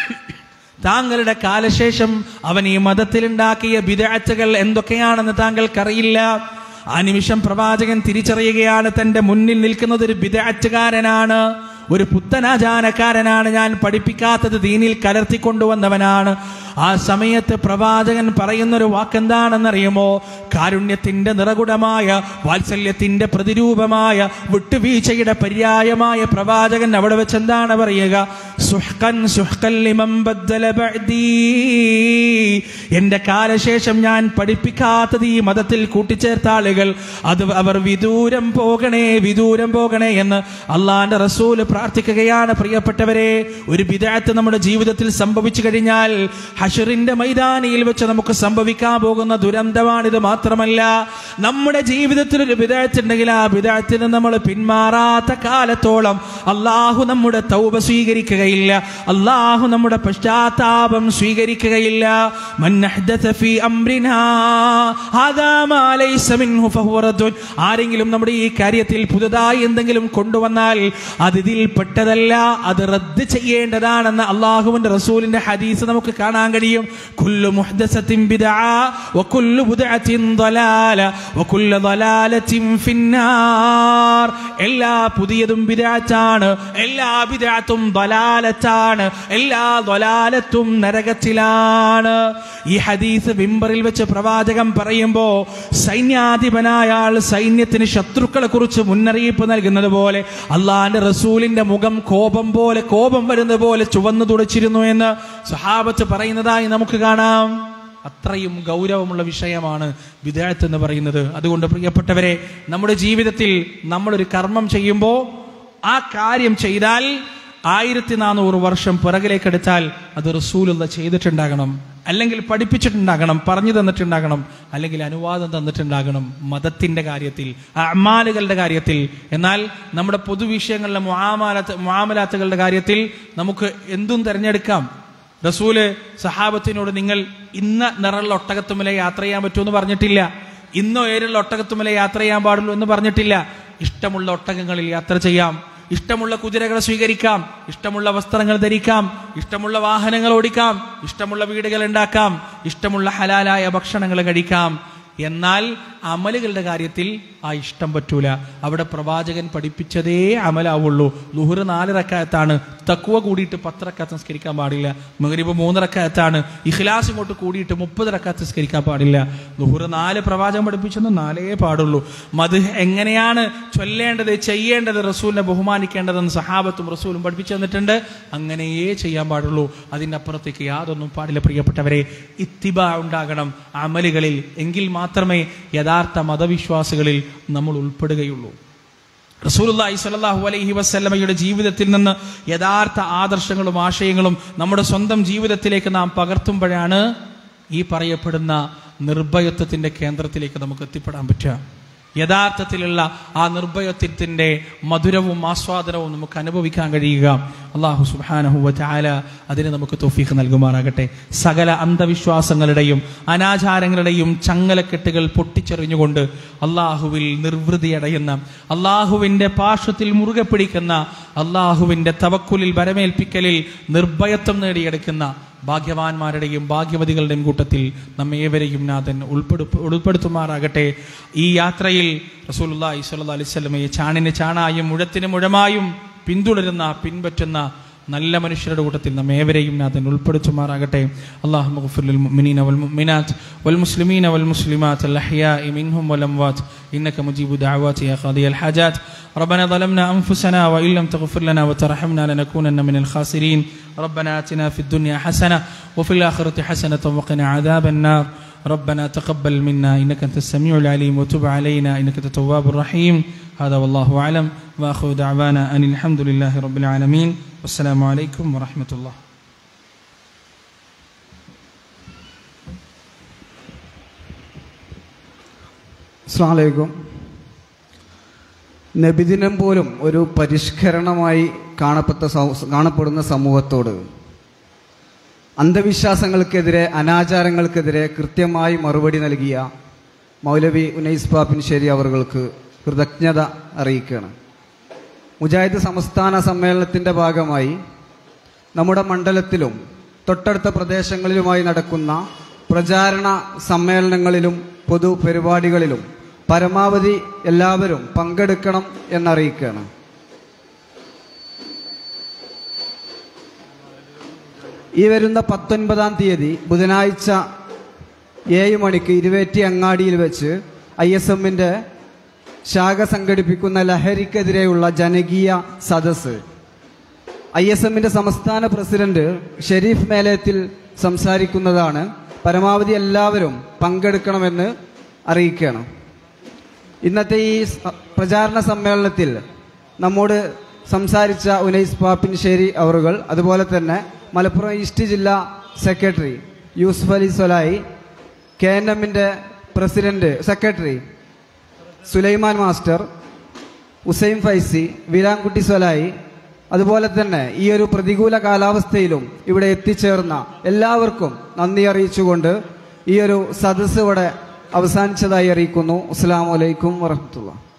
താങ്കളുടെ കാലശേഷം അവൻ ഈ മതത്തിലുണ്ടാക്കിയ വിദഗ്ധകൾ എന്തൊക്കെയാണെന്ന് താങ്കൾക്കറിയില്ല ആ നിമിഷം പ്രവാചകൻ തിരിച്ചറിയുകയാണ് തന്റെ മുന്നിൽ നിൽക്കുന്നത് ഒരു വിദഗ്ധകാരനാണ് ഒരു പുത്തനാചാരക്കാരനാണ് ഞാൻ പഠിപ്പിക്കാത്തത് ദീനിൽ കലർത്തിക്കൊണ്ടുവന്നവനാണ് ആ സമയത്ത് പ്രവാചകൻ പറയുന്ന ഒരു വാക്കെന്താണെന്നറിയുമോ കാരുണ്യത്തിന്റെ നിറകുടമായ വാത്സല്യത്തിന്റെ പ്രതിരൂപമായ വിട്ടുവീഴ്ചയുടെ പര്യായമായ പ്രവാചകൻ അവിടെ വെച്ച് എന്താണ് പറയുക സുഹ്കൻ സുഹ്കൻ ലിമൻ ബദ്ദല ബഅദീ. എന്റെ കാലശേഷം ഞാൻ പഠിപ്പിക്കാത്തത് ഈ മതത്തിൽ കൂട്ടിച്ചേർത്ത ആളുകൾ അത് അവർ വിദൂരം പോകണേ വിദൂരം പോകണേ എന്ന് അള്ളാന്റെ റസൂല് പ്രാർത്ഥിക്കുകയാണ് പ്രിയപ്പെട്ടവരെ ഒരു വിദാത്ത് നമ്മുടെ ജീവിതത്തിൽ സംഭവിച്ചു കഴിഞ്ഞാൽ ഹഷറിന്റെ മൈതാനിയിൽ വെച്ച് നമുക്ക് സംഭവിക്കാൻ പോകുന്ന ദുരന്തമാണിത് മാത്രമല്ല നമ്മുടെ ജീവിതത്തിൽ ഒരു വിദാത്ത് ഉണ്ടെങ്കിൽ ആ വിദാത്തിന് നമ്മൾ പിന്മാറാത്ത കാലത്തോളം അള്ളാഹു നമ്മുടെ തൗബ സ്വീകരിക്കുകയില്ല അള്ളാഹു നമ്മുടെ പശ്ചാത്താപം സ്വീകരിക്കുകയില്ല മൻ അഹ്ദഥ ഫീ അംറിനാ ഹാദാ മാ ലൈസ മിൻഹു ഫഹുവ റദ്ദുൻ. ആരെങ്കിലും നമ്മുടെ ഈ കാര്യത്തിൽ പുതുതായി എന്തെങ്കിലും കൊണ്ടുവന്നാൽ അത് ഇതിൽ പെട്ടതല്ല അത് റദ്ദ് ചെയ്യേണ്ടതാണെന്ന് അള്ളാഹുവിന്റെ റസൂലിന്റെ ഹദീസ് നമുക്ക് കാണാൻ കഴിയും കുല്ലു മുഹ്ദസത്തിൻ ബിദ്അ വകുല്ലു ബിദ്അത്തിൻ ളലാല വകുല്ലു ളലാലത്തിൻ ഫിന്നാർ എല്ലാ പുതിയതും ബിദ്അത്താണ് എല്ലാ ബിദ്അത്തും ളലാലത്താണ് എല്ലാ ളലാലത്തും നരകത്തിലാണ് ഈ ഹദീസ് ബിംബറിൽ വെച്ച് പ്രവാചകം പറയുമ്പോ സൈന്യാധിപനായ ആൾ സൈന്യത്തിന് ശത്രുക്കളെ കുറിച്ച് മുന്നറിയിപ്പ് നൽകുന്നത് പോലെ അള്ളാന്റെ റസൂലിന്റെ മുഖം കോപം പോലെ കോപം വരുന്നത് പോലെ ചുവന്നു തുടച്ചിരുന്നു എന്ന് സ്വഹാബത്ത് പറയുന്നതായി നമുക്ക് കാണാം അത്രയും ഗൗരവമുള്ള വിഷയമാണ് വിദേഹത്ത് എന്ന് പറയുന്നത് അതുകൊണ്ട് പ്രിയപ്പെട്ടവരെ നമ്മുടെ ജീവിതത്തിൽ നമ്മളൊരു കർമ്മം ചെയ്യുമ്പോൾ ആ കാര്യം ചെയ്താൽ ആയിരത്തി നാനൂറ് വർഷം പിറകിലേക്കെടുത്താൽ അത് റസൂലുള്ള ചെയ്തിട്ടുണ്ടാകണം അല്ലെങ്കിൽ പഠിപ്പിച്ചിട്ടുണ്ടാകണം പറഞ്ഞു തന്നിട്ടുണ്ടാകണം അല്ലെങ്കിൽ അനുവാദം തന്നിട്ടുണ്ടാകണം മതത്തിന്റെ കാര്യത്തിൽ അമാലുകളുടെ കാര്യത്തിൽ എന്നാൽ നമ്മുടെ പൊതുവിഷയങ്ങളിലെ മുആമാലത്ത് മുആമലാത്തുകളുടെ കാര്യത്തിൽ നമുക്ക് എന്തും തിരഞ്ഞെടുക്കാം റസൂല് സഹാബത്തിനോട് നിങ്ങൾ ഇന്ന നിറമുള്ള ഒട്ടകത്തുമലെ യാത്ര ചെയ്യാൻ പറ്റുമെന്ന് പറഞ്ഞിട്ടില്ല ഇന്നോ ഏരുള്ള ഒട്ടകത്തുമലെ യാത്ര ചെയ്യാൻ പാടുള്ളൂ എന്ന് പറഞ്ഞിട്ടില്ല ഇഷ്ടമുള്ള ഒട്ടകങ്ങളിൽ യാത്ര ചെയ്യാം ഇഷ്ടമുള്ള കുതിരകളെ സ്വീകരിക്കാം ഇഷ്ടമുള്ള വസ്ത്രങ്ങൾ ധരിക്കാം ഇഷ്ടമുള്ള വാഹനങ്ങൾ ഓടിക്കാം ഇഷ്ടമുള്ള വീടുകൾ ഉണ്ടാക്കാം ഇഷ്ടമുള്ള ഹലാലായ ഭക്ഷണങ്ങൾ കഴിക്കാം എന്നാൽ അമലുകളുടെ കാര്യത്തിൽ ആ ഇഷ്ടം പറ്റൂല അവിടെ പ്രവാചകൻ പഠിപ്പിച്ചതേ അമലാവുള്ളൂ ലുഹുറ് നാല് റക്കായത്താണ് തക്കുവ കൂടിയിട്ട് പത്ത് റക്കാത്ത് നിസ്കരിക്കാൻ പാടില്ല മകരിബ് മൂന്ന് റക്കായത്താണ് ഇഖ്ലാസ് ഇങ്ങോട്ട് കൂടിയിട്ട് മുപ്പത് റക്കാത്ത് നിസ്കരിക്കാൻ പാടില്ല ലുഹുറ് നാല് പ്രവാചകൻ പഠിപ്പിച്ചെന്ന് നാലേ പാടുള്ളൂ മത് എങ്ങനെയാണ് ചൊല്ലേണ്ടത് ചെയ്യേണ്ടത് റസൂലിനെ ബഹുമാനിക്കേണ്ടതെന്ന് സഹാബത്തും റസൂലും പഠിപ്പിച്ചു തന്നിട്ടുണ്ട് അങ്ങനെയേ ചെയ്യാൻ പാടുള്ളൂ അതിൻ്റെ അപ്പുറത്തേക്ക് യാതൊന്നും പാടില്ല പ്രിയപ്പെട്ടവരെ ഇത്തിബ ഉണ്ടാകണം അമലുകളിൽ എങ്കിൽ മാത്രമേ യഥാർത്ഥ മതവിശ്വാസികളിൽ നമ്മൾ ഉൾപ്പെടുകയുള്ളൂ റസൂലുള്ളാഹി സ്വല്ലല്ലാഹു അലൈഹി വസല്ലമയുടെ ജീവിതത്തിൽ നിന്ന് യഥാർത്ഥ ആദർശങ്ങളും ആശയങ്ങളും നമ്മുടെ സ്വന്തം ജീവിതത്തിലേക്ക് നാം പകർത്തുമ്പോഴാണ് ഈ പറയപ്പെടുന്ന നിർഭയത്വത്തിന്റെ കേന്ദ്രത്തിലേക്ക് നമുക്ക് എത്തിപ്പെടാൻ പറ്റുക യഥാർത്ഥത്തിലുള്ള ആ നിർഭയത്വത്തിന്റെ മധുരവും ആസ്വാദനവും നമുക്ക് അനുഭവിക്കാൻ കഴിയുക അള്ളാഹു സുബാനഹുവ ചാല അതിന് നമുക്ക് തോഫീഖ് നൽകുമാറാകട്ടെ സകല അന്ധവിശ്വാസങ്ങളുടെയും അനാചാരങ്ങളുടെയും ചങ്ങലക്കെട്ടുകൾ പൊട്ടിച്ചെറിഞ്ഞുകൊണ്ട് അള്ളാഹുവിൽ നിർവൃതിയടയുന്ന അള്ളാഹുവിന്റെ പാർശ്വത്തിൽ മുറുകെ പിടിക്കുന്ന അള്ളാഹുവിന്റെ തവക്കുലിൽ വരമേൽപ്പിക്കലിൽ നിർഭയത്വം നേടിയെടുക്കുന്ന ഭാഗ്യവാന്മാരുടെയും ഭാഗ്യവതികളുടെയും കൂട്ടത്തിൽ നമ്മെ ഏവരെയും നാഥൻ ഉൾപ്പെടു ഉൾപ്പെടുത്തുമാറാകട്ടെ ഈ യാത്രയിൽ റസൂലുള്ളാഹി സ്വല്ലല്ലാഹി അലൈഹി വസല്ലമയെ ചാണിന് ചാണായും മുഴത്തിന് മുഴമായും പിന്തുടരുന്ന പിൻപറ്റുന്ന നല്ല മനുഷ്യരുടെ കൂട്ടത്തിൽ നമ്മെ ഏവരെയും നാഥൻ ഉൾപ്പെടുത്തുമാറാകട്ടെ അള്ളാഹു മഗ്ഫിർ മുഅ്മിനീന വൽ മുഅ്മിനാത്ത് വൽ മുസ്ലിമീന വൽ മുസ്ലിമാത്ത് അൽ അഹ്യാഇ മിൻഹും വൽ അംവാത്ത് ഇന്നക മുജീബു ദഅവാതി യാ ഖാദിയ അൽ ഹാജാത്ത് ربنا ظلمنا أنفسنا وإن لم تغفر لنا وترحمنا لنكونن من الخاسرين ربنا آتنا في الدنيا حسنة وفي الآخرة حسنة وقنا عذاب النار ربنا تقبل منا إنك أنت السميع العليم وتب علينا إنك أنت التواب الرحيم هذا والله أعلم وآخر دعوانا أن الحمد لله رب العالمين والسلام عليكم ورحمة الله അസ്ലാമലൈക്കും നബിദിനം പോലും ഒരു പരിഷ്കരണമായി കാണപ്പെട്ട സൗ- കാണപ്പെടുന്ന സമൂഹത്തോട് അന്ധവിശ്വാസങ്ങൾക്കെതിരെ അനാചാരങ്ങൾക്കെതിരെ കൃത്യമായി മറുപടി നൽകിയ മൗലവി ഉനൈസ് പാപ്പിൻശ്ശേരി അവർക്ക് കൃതജ്ഞത അറിയിക്കുകയാണ് മുജാഹിദ് സംസ്ഥാന സമ്മേളനത്തിൻ്റെ ഭാഗമായി നമ്മുടെ മണ്ഡലത്തിലും തൊട്ടടുത്ത പ്രദേശങ്ങളിലുമായി നടക്കുന്ന പ്രചാരണ സമ്മേളനങ്ങളിലും പൊതു പരിപാടികളിലും പരമാവധി എല്ലാവരും പങ്കെടുക്കണം എന്നറിയിക്കുകയാണ് ഈ വരുന്ന പത്തൊൻപതാം തീയതി ബുധനാഴ്ച ഏഴ് മണിക്ക് ഇരുവേറ്റി അങ്ങാടിയിൽ വെച്ച് ഐ എസ് എമ്മിൻ്റെ ശാഖ സംഘടിപ്പിക്കുന്ന ലഹരിക്കെതിരെയുള്ള ജനകീയ സദസ്സ് ഐ എസ് എമ്മിൻ്റെ സംസ്ഥാന പ്രസിഡന്റ് ഷെരീഫ് മേലത്തിൽ സംസാരിക്കുന്നതാണ് പരമാവധി എല്ലാവരും പങ്കെടുക്കണമെന്ന് അറിയിക്കുകയാണ് ഇന്നത്തെ ഈ സ- പ്രചാരണ സമ്മേളനത്തിൽ നമ്മോട് സംസാരിച്ച ഉനൈസ് പാപ്പിൻശ്ശേരി അവറുകൾ അതുപോലെ തന്നെ മലപ്പുറം ഈസ്റ്റ് ജില്ലാ secretary Yusuf Ali Solai K N എമ്മിൻ്റെ president secretary Sulaiman master Usaim Faizi Veerankutty Solai അതുപോലെ തന്നെ ഈ ഒരു പ്രതികൂല കാലാവസ്ഥയിലും ഇവിടെ എത്തിച്ചേർന്ന എല്ലാവർക്കും നന്ദി അറിയിച്ചുകൊണ്ട് ഈ ഒരു സദസ്സ് ഇവിടെ അവസാനിച്ചതായി അറിയിക്കുന്നു അസ്സാം വലൈക്കും വറഹമത്തുള്ള